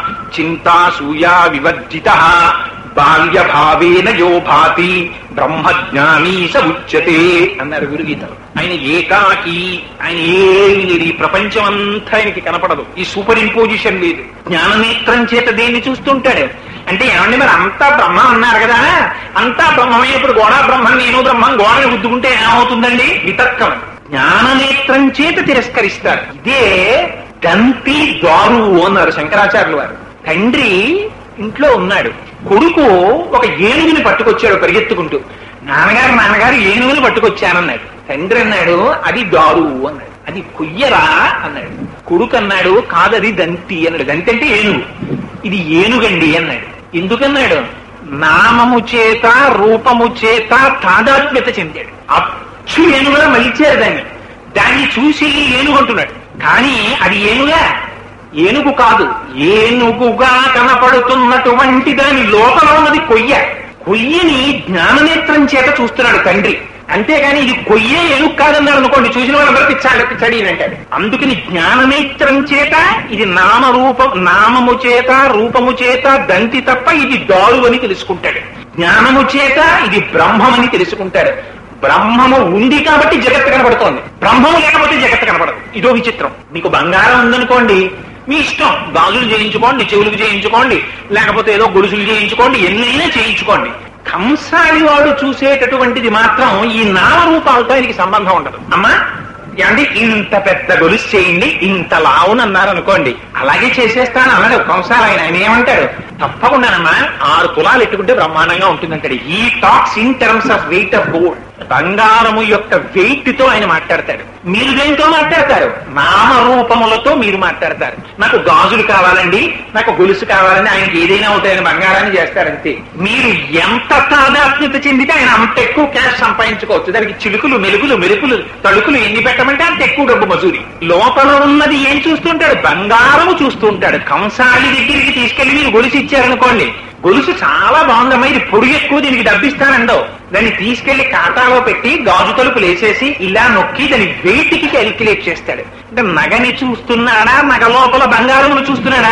చింతాసూయా వివర్జిత బాల్యభావేన యో భాతి బ్రహ్మజ్ఞానీ స ఉచ్యతే అన్నారు గురుగీతలు ఆయన ఏకాకి ఆయన ఏమి లేదు ఈ ప్రపంచం అంతా ఆయనకి కనపడదు ఈ సూపర్ ఇంపోజిషన్ లేదు జ్ఞాననేత్రం చేత దేన్ని చూస్తుంటాడు అంటే ఏమండి మరి అంతా బ్రహ్మ అన్నారు కదా అంతా బ్రహ్మమైనప్పుడు గోడా బ్రహ్మం నేను బ్రహ్మం గోడని గుద్దుకుంటే ఏమవుతుందండి వితర్కం జ్ఞాననేత్రం చేత తిరస్కరిస్తారు ఇదే దంతి దారు అన్నారు శంకరాచార్యులు వారు తండ్రి ఇంట్లో ఉన్నాడు కొడుకు ఒక ఏనుగుని పట్టుకొచ్చాడు పరిగెత్తుకుంటూ నాన్నగారు నాన్నగారు ఏనుగుని పట్టుకొచ్చానన్నాడు తండ్రి అన్నాడు అది దారు అన్నాడు అది కొయ్యరా అన్నాడు కొడుకు అన్నాడు కాదది దంతి అన్నాడు దంతి అంటే ఏనుగు ఇది ఏనుగండి అన్నాడు ఎందుకన్నాడు నామము చేత రూపము చేత తాదాత్మ్యత చెందాడు అచ్చు ఏనుగులా మలిచారు దాన్ని దాన్ని చూసి ఏనుగు అంటున్నాడు కానీ అది ఏనుగా ఏనుగు కాదు ఏనుగుగా కనపడుతున్నటువంటి దాని లోపల ఉన్నది కొయ్య కొయ్యని జ్ఞాననేత్రం చేత చూస్తున్నాడు తండ్రి అంతేగాని ఇది కొయ్యే ఏనుగు కాదన్నాడు అనుకోండి చూసిన వాళ్ళందరూ పిచ్చాడు పిచ్చాడి అని అంటాడు అందుకని జ్ఞాననేత్రం చేత ఇది నామరూపం నామము చేత రూపము చేత దంతి తప్ప ఇది దారు అని తెలుసుకుంటాడు జ్ఞానము చేత ఇది బ్రహ్మమని తెలుసుకుంటాడు బ్రహ్మము ఉంది కాబట్టి జగత్తు కనబడుతోంది బ్రహ్మము లేకపోతే జగత్తు కనబడదు ఇదో విచిత్రం మీకు బంగారం ఉందనుకోండి మీ ఇష్టం గాజులు చేయించుకోండి చెవులకు చేయించుకోండి లేకపోతే ఏదో గొలుసులు చేయించుకోండి ఎన్నైనా చేయించుకోండి కంసాలి వాడు చూసేటటువంటిది మాత్రం ఈ నామరూపాలతో ఆయనకి సంబంధం ఉండదు అమ్మా ఏమండి ఇంత పెద్ద గొలుసు చేయండి ఇంత లావునన్నారు అనుకోండి అలాగే చేసేస్తాను అన్నాడు కంసాలు ఆయన ఆయన ఏమంటాడు తప్పకుండానమ్మా ఆరు తులాలు ఎట్టుకుంటే బ్రహ్మాండంగా ఉంటుందంటాడు ఈ tax in terms of weight of gold బంగారము యొక్క వెయిట్ తో ఆయన మాట్లాడతాడు మీరు దేంతో మాట్లాడతారు నామరూపములతో మీరు మాట్లాడతారు నాకు గాజులు కావాలండి నాకు గొలుసు కావాలని ఆయనకి ఏదైనా ఉంటాయని బంగారాన్ని చేస్తారంతే మీరు ఎంత తాదాత్మ్యత చెందితే ఆయన అంత ఎక్కువ క్యాష్ సంపాదించుకోవచ్చు దానికి చిలుకులు మెలుగులు మెరుపులు తడుకులు ఎన్ని పెట్టమంటే అంత ఎక్కువ డబ్బు మజూరి లోపల ఉన్నది ఏం చూస్తుంటాడు బంగారము చూస్తుంటాడు కంసాలి దగ్గరికి తీసుకెళ్లి మీరు గొలుసు ఇచ్చారనుకోండి గొలుసు చాలా బాగుందమ్మా ఇది పొడి ఎక్కువ దీనికి డబ్బిస్తానండవు దాన్ని తీసుకెళ్లి కాటాలో పెట్టి గాజు తలుపులు వేసేసి ఇలా నొక్కి దాని వెయిట్ కి క్యాలిక్యులేట్ చేస్తాడు అంటే నగని చూస్తున్నాడా నగ లోపల బంగారమును చూస్తున్నాడా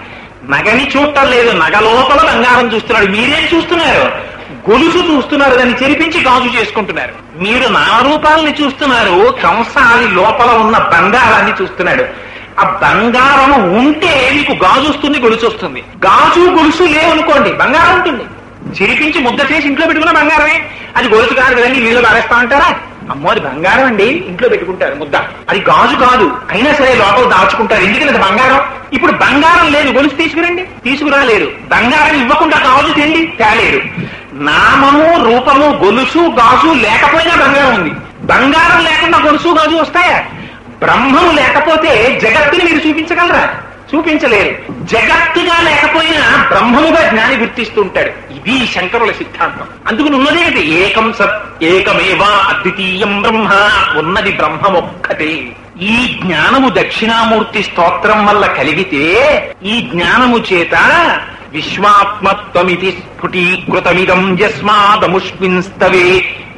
నగని చూడటం లేదు నగ లోపల బంగారం చూస్తున్నాడు మీరేం చూస్తున్నారు గొలుసు చూస్తున్నారు దాన్ని చెరిపించి గాజు చేసుకుంటున్నారు మీరు నారూపాలని చూస్తున్నారు కంసాలి లోపల ఉన్న బంగారాన్ని చూస్తున్నాడు ఆ బంగారం ఉంటే మీకు గాజు వస్తుంది గొలుసు వస్తుంది గాజు గొలుసు లేవనుకోండి బంగారం ఉంటుంది చిరిపించి ముద్ద చేసి ఇంట్లో పెట్టుకున్న బంగారమే అది గొలుసు కాదు కదండి నీళ్ళు పారేస్తా అంటారా అమ్మో అది బంగారం అండి ఇంట్లో పెట్టుకుంటారు ముద్ద అది గాజు కాదు అయినా సరే లోపల దాచుకుంటారు ఎందుకని అది బంగారం ఇప్పుడు బంగారం లేదు గొలుసు తీసుకురండి తీసుకురాలేరు బంగారం ఇవ్వకుండా గాజు తిండి తేలేరు నామము రూపము గొలుసు గాజు లేకపోయినా బంగారం ఉంది బంగారం లేకుండా గొలుసు గాజు వస్తాయా బ్రహ్మము లేకపోతే జగత్తుని మీరు చూపించగలరా చూపించలేరు జగత్తుగా లేకపోయినా బ్రహ్మముగా జ్ఞాని గుర్తిస్తుంటాడు ఇది శంకరుల సిద్ధాంతం అందుకు ఉన్నదే కదా ఏకం సత్ ఏకమేవా అద్వితీయం బ్రహ్మ ఉన్నది బ్రహ్మం ఒక్కటే ఈ జ్ఞానము దక్షిణామూర్తి స్తోత్రం వల్ల కలిగితే ఈ జ్ఞానము చేత విశ్వాత్మత్వమితి స్ఫుటీకృతమిదం యస్మాదముష్మిన్స్తవే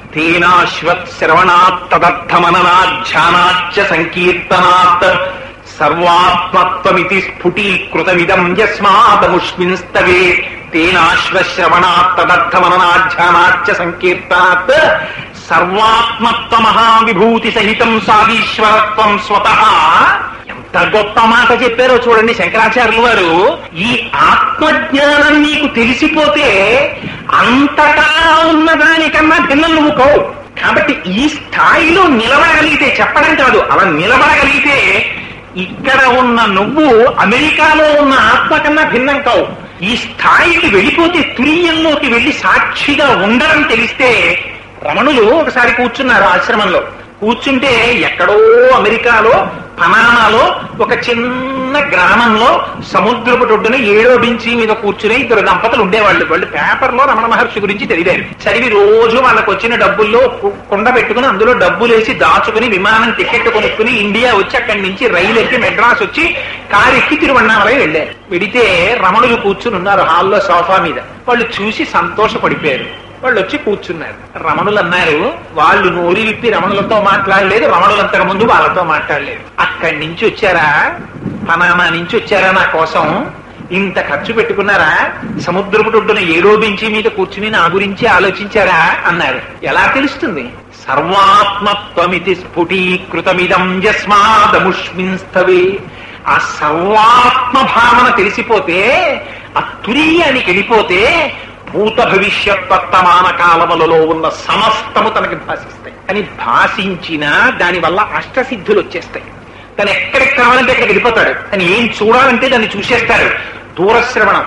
తేనాశ్వత్ శ్రవణాత్ తదర్థమననాధ్యానాచ్చ సంకీర్తనాత్ సర్వాత్మత్వమితి స్ఫుటీకృతమిదం యస్మాదముష్మిన్స్తవే తేనాశ్వశ్రవణాత్ తదర్థమననాధ్యానాచ్చ సంకీర్తనాత్ సర్వాత్మత్వ మహావిభూతి సహితం సాదీశ్వరత్వం స్వతః ఎంత గొప్ప మాట చెప్పారో చూడండి శంకరాచార్యుల వారు ఈ ఆత్మజ్ఞానం నీకు తెలిసిపోతే అంతటా ఉన్న దానికన్నా భిన్నం నువ్వు కవు కాబట్టి ఈ స్థాయిలో నిలబడగలిగితే చెప్పడం కాదు అలా నిలబడగలిగితే ఇక్కడ ఉన్న నువ్వు అమెరికాలో ఉన్న ఆత్మ కన్నా భిన్నం కావు ఈ స్థాయికి వెళ్ళిపోతే తురీయంలోకి వెళ్ళి సాక్షిగా ఉండడం తెలిస్తే రమణులు ఒకసారి కూర్చున్నారు ఆశ్రమంలో కూర్చుంటే ఎక్కడో అమెరికాలో పనామాలో ఒక చిన్న గ్రామంలో సముద్రపు ఒడ్డున ఏడో బించి మీద కూర్చుని ఇద్దరు దంపతులు ఉండేవాళ్ళు వాళ్ళు పేపర్లో రమణ మహర్షి గురించి చదివారు చదివి రోజు వాళ్ళకి వచ్చిన డబ్బుల్లో కు- కుండ పెట్టుకుని అందులో డబ్బులేసి దాచుకుని విమానం టికెట్ కొనుక్కుని ఇండియా వచ్చి అక్కడి నుంచి రైలు ఎక్కి మెడ్రాస్ వచ్చి కారు ఎక్కి తిరువన్నామలై వెళ్ళారు వెడితే రమణులు కూర్చుని ఉన్నారు హాల్లో సోఫా మీద వాళ్ళు చూసి సంతోషపడిపోయారు వాళ్ళు వచ్చి కూర్చున్నారు రమణులు అన్నారు వాళ్ళు నోరి విప్పి రమణులతో మాట్లాడలేదు రమణులంతకు ముందు వాళ్ళతో మాట్లాడలేదు అక్కడి నుంచి వచ్చారా పనామా నుంచి వచ్చారా నా కోసం ఇంత ఖర్చు పెట్టుకున్నారా సముద్రపు ఒడ్డున ఏడో బెంచి మీద కూర్చుని నా గురించి ఆలోచించారా అన్నారు ఎలా తెలుస్తుంది సర్వాత్మత్వమితి స్ఫుటీకృతమిదం యస్మాదముష్మిన్స్తవే ఆ సర్వాత్మ భావన తెలిసిపోతే ఆ తురీయానికి వెళ్ళిపోతే భూత భవిష్యత్ వర్తమాన కాలములలో ఉన్న సమస్తము తనకి భాషిస్తాయి అని భాషించినా దానివల్ల అష్టసిద్ధులు వచ్చేస్తాయి తను ఎక్కడికి కావాలంటే అక్కడికి వెళ్ళిపోతాడు తను ఏం చూడాలంటే దాన్ని చూసేస్తాడు దూరశ్రవణం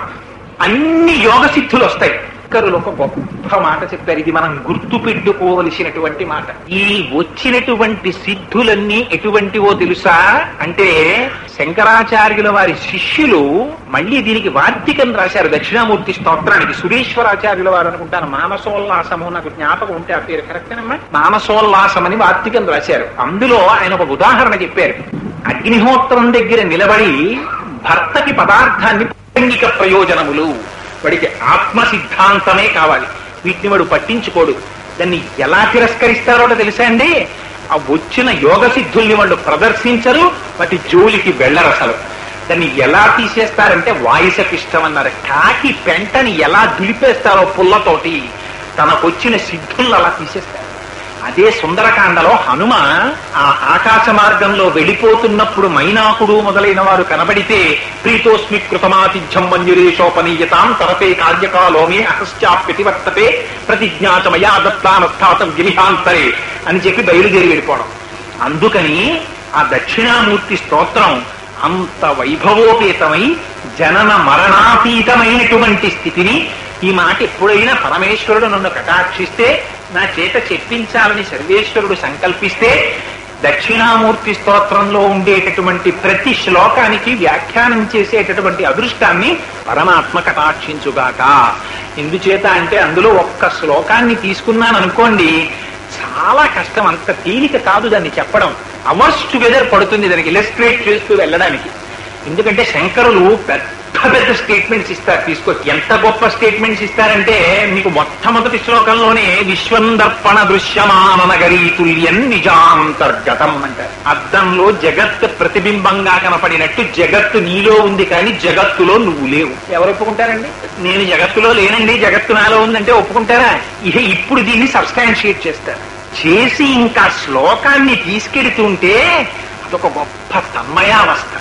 అన్ని యోగ సిద్ధులు వస్తాయి శంకరులు ఒక గొప్ప మాట చెప్పారు ఇది మనం గుర్తు పెట్టుకోవలసినటువంటి మాట ఈ వచ్చినటువంటి సిద్ధులన్నీ ఎటువంటివో తెలుసా అంటే శంకరాచార్యుల వారి శిష్యులు మళ్ళీ దీనికి వార్తికం రాశారు దక్షిణామూర్తి స్తోత్రానికి సురేశ్వరాచార్యుల వారు అనుకుంటాను మానసోల్లాసము నాకు జ్ఞాపకం ఉంటే ఆ పేరు కరెక్టేనమ్మా మానసోల్లాసం అని వార్తికం రాశారు అందులో ఆయన ఒక ఉదాహరణ చెప్పారు అగ్నిహోత్రం దగ్గర నిలబడి భర్తకి పదార్థాన్ని ప్రాసంగిక ప్రయోజనములు వాడికి ఆత్మ సిద్ధాంతమే కావాలి వీటిని వాడు పట్టించుకోడు దాన్ని ఎలా తిరస్కరిస్తారో తెలుసా అండి ఆ వచ్చిన యోగ సిద్ధుల్ని వాళ్ళు ప్రదర్శించరు వాటి జోలికి వెళ్ళరు అసలు దాన్ని ఎలా తీసేస్తారంటే వాయుసపిష్టం అన్నారు కాకి పెంటని ఎలా దులిపేస్తారో పుల్లతోటి తనకొచ్చిన సిద్ధుల్ని అలా తీసేస్తారు అదే సుందరకాండలో హనుమ ఆ ఆకాశ మార్గంలో వెళ్ళిపోతున్నప్పుడు మైనాకుడు మొదలైన వారు కనబడితే ప్రీతోస్మి కృతమాతిథ్యం మంజురేషోపనీయతాం తరపే కార్యకాలోమే అహశ్చాప్యతివర్తతే ప్రతిజ్ఞాతమయా దత్తానస్థాతం విలిహాంతరే అని చెప్పి బయలుదేరి వెళ్ళిపోవడం అందుకని ఆ దక్షిణామూర్తి స్తోత్రం అంత వైభవోపేతమై జనన మరణాతీతమైనటువంటి స్థితిని ఈ మాట ఎప్పుడైనా పరమేశ్వరుడు నన్ను కటాక్షిస్తే నా చేత చెప్పించాలని సర్వేశ్వరుడు సంకల్పిస్తే దక్షిణామూర్తి స్తోత్రంలో ఉండేటటువంటి ప్రతి శ్లోకానికి వ్యాఖ్యానం చేసేటటువంటి అదృష్టాన్ని పరమాత్మ కటాక్షించుగాక ఎందుచేత అంటే అందులో ఒక్క శ్లోకాన్ని తీసుకున్నాను అనుకోండి చాలా కష్టం అంత తేలిక కాదు దాన్ని చెప్పడం అవర్స్ టుగెదర్ పడుతుంది దానికి ఇలస్ట్రేట్ చేస్తూ వెళ్ళడానికి ఎందుకంటే శంకరులు పెద్ద పెద్ద స్టేట్మెంట్స్ ఇస్తారు తీసుకొచ్చి ఎంత గొప్ప స్టేట్మెంట్స్ ఇస్తారంటే మీకు మొట్టమొదటి శ్లోకంలోనే విశ్వం దర్పణ దృశ్యమాన నగరీ తుల్యం నిజాంతర్గతం అంటారు అద్దంలో జగత్ ప్రతిబింబంగా కనపడినట్టు జగత్తు నీలో ఉంది కానీ జగత్తులో నువ్వు లేవు ఎవరు ఒప్పుకుంటారండి నేను జగత్తులో లేనండి జగత్తు నాలో ఉందంటే ఒప్పుకుంటారా ఇహ ఇప్పుడు దీన్ని సబ్స్టాన్షియేట్ చేస్తారు చేసి ఇంకా శ్లోకాన్ని తీసుకెడుతుంటే అదొక గొప్ప తన్మయావస్థ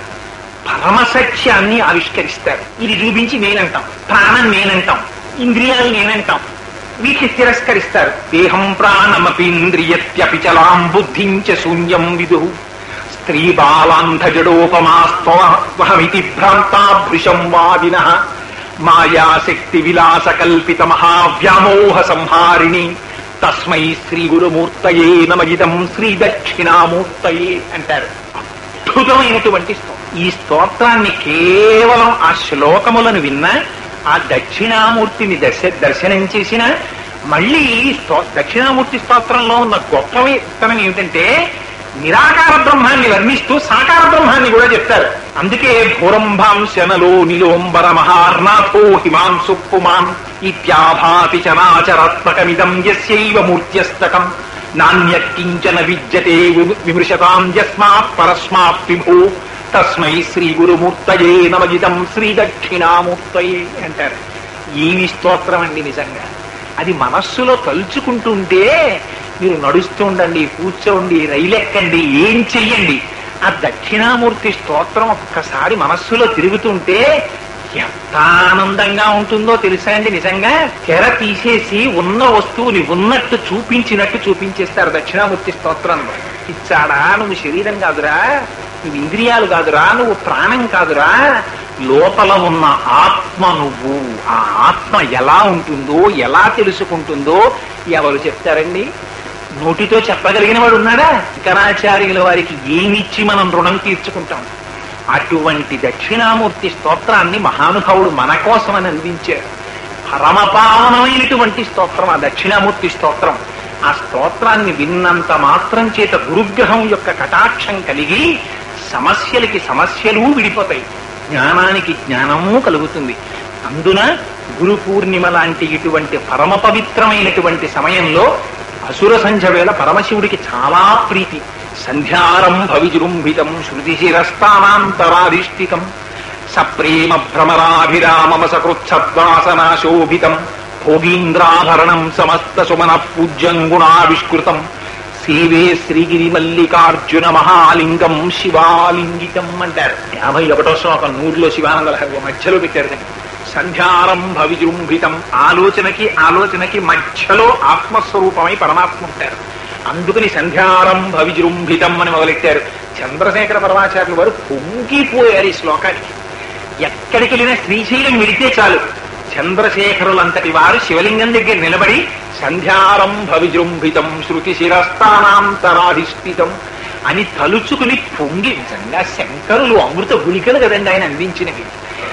పరమసత్యాన్ని ఆవిష్కరిస్తారు ఇది చూపించి నేనంటాం ప్రాణం నేనంటాం ఇంద్రియాలు నేనంటాం వీటిని తిరస్కరిస్తారు దేహం ప్రాణమపీంద్రియత్యపి చలాం బుద్ధిం చ శూన్యం విదు స్త్రీ బాలాంధజడోపమాస్త్వహమితి భ్రాంతాభృశం వాదిన మాయాశక్తి విలాస కల్పిత మహావ్యామోహ సంహారిణి తస్మై శ్రీ గురుమూర్తయే నమగితం శ్రీ దక్షిణామూర్తయే అంటారు అద్భుతమైనటువంటి స్తోత్రం ఈ స్తోత్రాన్ని కేవలం ఆ శ్లోకములను విన్నా ఆ దక్షిణామూర్తిని దర్శ దర్శనం చేసిన మళ్ళీ స్తో దక్షిణామూర్తి స్తోత్రంలో ఉన్న గొప్పతనం ఏమిటంటే నిరాకార బ్రహ్మాన్ని వర్ణిస్తూ సాకార బ్రహ్మాన్ని కూడా చెప్తారు అందుకే భూరంభాంశనలో నిలోంబర మహార్నాథో హిమాంసు పుమాన్ ఇత్యాభాతి చరాచరాత్మకమిదం యస్యైవ మూర్త్యస్తకం నాణ్యకించన విద్యతే వి- విమృశతాం యస్మాత్ పరస్మాత్ విభూ తస్మై శ్రీ గురుమూర్తయే నమగితం శ్రీ దక్షిణామూర్తయే అంటారు ఏమి స్తోత్రం అండి నిజంగా అది మనస్సులో తలుచుకుంటుంటే మీరు నడుస్తూ ఉండండి కూర్చోండి రైలు ఎక్కండి ఏం చెయ్యండి ఆ దక్షిణామూర్తి స్తోత్రం ఒక్కసారి మనస్సులో తిరుగుతుంటే ఎంత ఆనందంగా ఉంటుందో తెలుసా అండి నిజంగా తెర తీసేసి ఉన్న వస్తువుని ఉన్నట్టు చూపించినట్టు చూపించేస్తారు దక్షిణామూర్తి స్తోత్రంలో ఇచ్చాడా నువ్వు శరీరం కాదురా నువ్వు ఇంద్రియాలు కాదురా నువ్వు ప్రాణం కాదురా లోపల ఉన్న ఆత్మ నువ్వు ఆ ఆత్మ ఎలా ఉంటుందో ఎలా తెలుసుకుంటుందో ఎవరు చెప్తారండి నోటితో చెప్పగలిగిన వాడు ఉన్నాడా శంకరాచార్యుల వారికి ఏమిచ్చి మనం రుణం తీర్చుకుంటాం అటువంటి దక్షిణామూర్తి స్తోత్రాన్ని మహానుభావుడు మన కోసమని అందించారు పరమపావనమైనటువంటి స్తోత్రం ఆ దక్షిణామూర్తి స్తోత్రం ఆ స్తోత్రాన్ని విన్నంత మాత్రం చేత గురుగ్రహం యొక్క కటాక్షం కలిగి సమస్యలకి సమస్యలు విడిపోతాయి జ్ఞానానికి జ్ఞానము కలుగుతుంది అందున గురు పూర్ణిమ లాంటి ఇటువంటి పరమ పవిత్రమైనటువంటి సమయంలో అసుర సంధ్య వేళ పరమశివుడికి చాలా ప్రీతి సంధ్యారంభ విజృంభితం శృతి శిరస్థానాంతరాధిష్ఠితం సప్రేమ భ్రమరాభిరామమ సకృత్సద్వాసనాశోభితం భోగీంద్రాభరణం సమస్త సుమన పూజ్యం గుణావిష్కృతం సేవే శ్రీగిరి మల్లికార్జున మహాలింగం శివాలింగితం అంటారు యాభై ఒకటో శ్లోకం నూరులో శివానంద లహరి మధ్యలో పెట్టారు దాన్ని. సంధ్యారంభ విజృంభితం ఆలోచనకి ఆలోచనకి మధ్యలో ఆత్మస్వరూపమై పరమాత్మ ఉంటారు అందుకని సంధ్యారంభ విజృంభితం అని మొదలెట్టారు చంద్రశేఖర పరమాచార్యులు వారు పొంగిపోయారు ఈ శ్లోకానికి ఎక్కడికి వెళ్ళినా శ్రీశైలం విడితే చాలు చంద్రశేఖరులంతటి వారు శివలింగం దగ్గర నిలబడి సంధ్యారంభ విజృంభితం శృతి శిరస్థానాంతరాధిష్ఠితం అని తలుచుకుని పొంగి నిజంగా శంకరులు అమృత గుళికలు కదండి ఆయన అందించినవి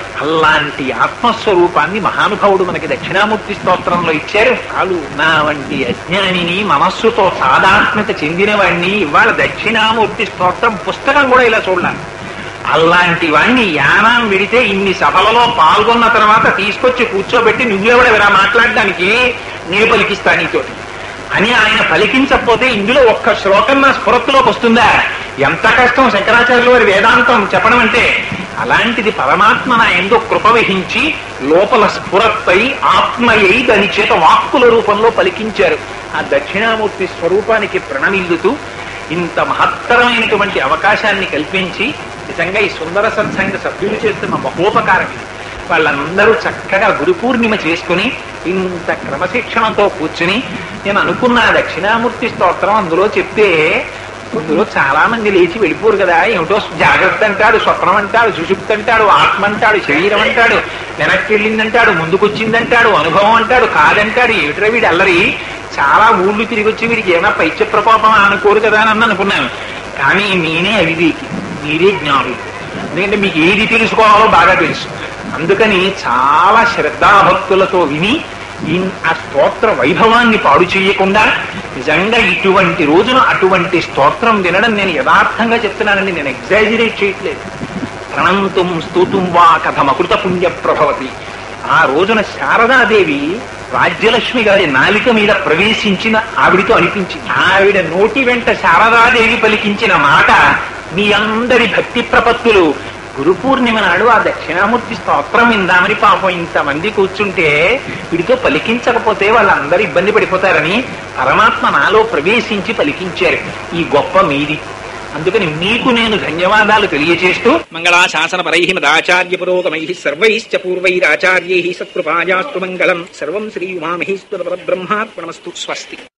అలాంటి ఆత్మస్వరూపాన్ని మహానుభావుడు మనకి దక్షిణామూర్తి స్తోత్రంలో ఇచ్చారు కాలు నా వంటి అజ్ఞానిని మనస్సుతో సాదాత్మ్యత చెందిన వాడిని ఇవాళ దక్షిణామూర్తి స్తోత్రం పుస్తకం కూడా ఇలా చూడాలి అలాంటి వాణ్ణి యానాం విడితే ఇన్ని సభలలో పాల్గొన్న తర్వాత తీసుకొచ్చి కూర్చోబెట్టి నువ్వెవడెవరా మాట్లాడడానికి నేను పలికిస్తా నీతోటి అని ఆయన పలికించకపోతే ఇందులో ఒక్క శ్లోకం నా స్ఫురత్తులోకి వస్తుందా ఎంత కష్టం శంకరాచార్యుల వారి వేదాంతం చెప్పడం అంటే అలాంటిది పరమాత్మ నా ఎందో కృప వహించి లోపల స్ఫురత్తై ఆత్మయై దాని చేత వాక్కుల రూపంలో పలికించారు ఆ దక్షిణామూర్తి స్వరూపానికి ప్రణమిల్లుతూ ఇంత మహత్తరమైనటువంటి అవకాశాన్ని కల్పించి నిజంగా ఈ సుందర సత్సంగ సభ్యులు చేస్తున్న మహోపకారం ఇది వాళ్ళందరూ చక్కగా గురు పూర్ణిమ చేసుకుని ఇంత క్రమశిక్షణతో కూర్చుని నేను అనుకున్న ఆ దక్షిణామూర్తి స్తోత్రం అందులో చెప్తే అందులో చాలా మంది లేచి వెళ్ళిపోరు కదా ఏమిటో జాగ్రత్త అంటాడు స్వప్నం అంటాడు సుషుప్తి అంటాడు ఆత్మ అంటాడు శరీరం అంటాడు వెనక్కి వెళ్ళిందంటాడు ముందుకొచ్చిందంటాడు అనుభవం అంటాడు కాదంటాడు ఏమిట్రా వీడు అల్లరి చాలా ఊళ్ళు తిరిగి వచ్చి వీడికి ఏమైనా పైత్య ప్రకోపం అనుకోరు కదా అని అనుకున్నాను కానీ నేనే అవివేకి మీరే జ్ఞానులు ఎందుకంటే మీకు ఏది తెలుసుకోవాలో బాగా తెలుసు అందుకని చాలా శ్రద్ధాభక్తులతో విని ఈ ఆ స్తోత్ర వైభవాన్ని పాడు చేయకుండా నిజంగా ఇటువంటి రోజున అటువంటి స్తోత్రం వినడం నేను యథార్థంగా చెప్తున్నానండి నేను ఎగ్జాజిరేట్ చేయట్లేదు ప్రణంతుం స్తూతుం వా కథమకృత పుణ్య ప్రభవతి ఆ రోజున శారదాదేవి రాజ్యలక్ష్మి గారి నాలిక మీద ప్రవేశించిన ఆవిడితో అనిపించింది ఆవిడ నోటి వెంట శారదాదేవి పలికించిన మాట మీ అందరి భక్తి ప్రపత్తులు గురు పూర్ణిమ నాడు ఆ దక్షిణామూర్తి స్తోత్రం విందామని పాపం ఇంతమంది కూర్చుంటే వీడితో పలికించకపోతే వాళ్ళందరూ ఇబ్బంది పడిపోతారని పరమాత్మ నాలో ప్రవేశించి పలికించారు ఈ గొప్ప మీది అందుకని మీకు నేను ధన్యవాదాలు తెలియజేస్తూ మంగళాశాసన పరై మదాచార్య పురోగమై సర్వైశ్చ పూర్వైరాచార్యై సత్కృపాయాస్తు మంగళం సర్వం శ్రీ ఉమామహేశ్వర పరబ్రహ్మార్పణమస్తు స్వస్తి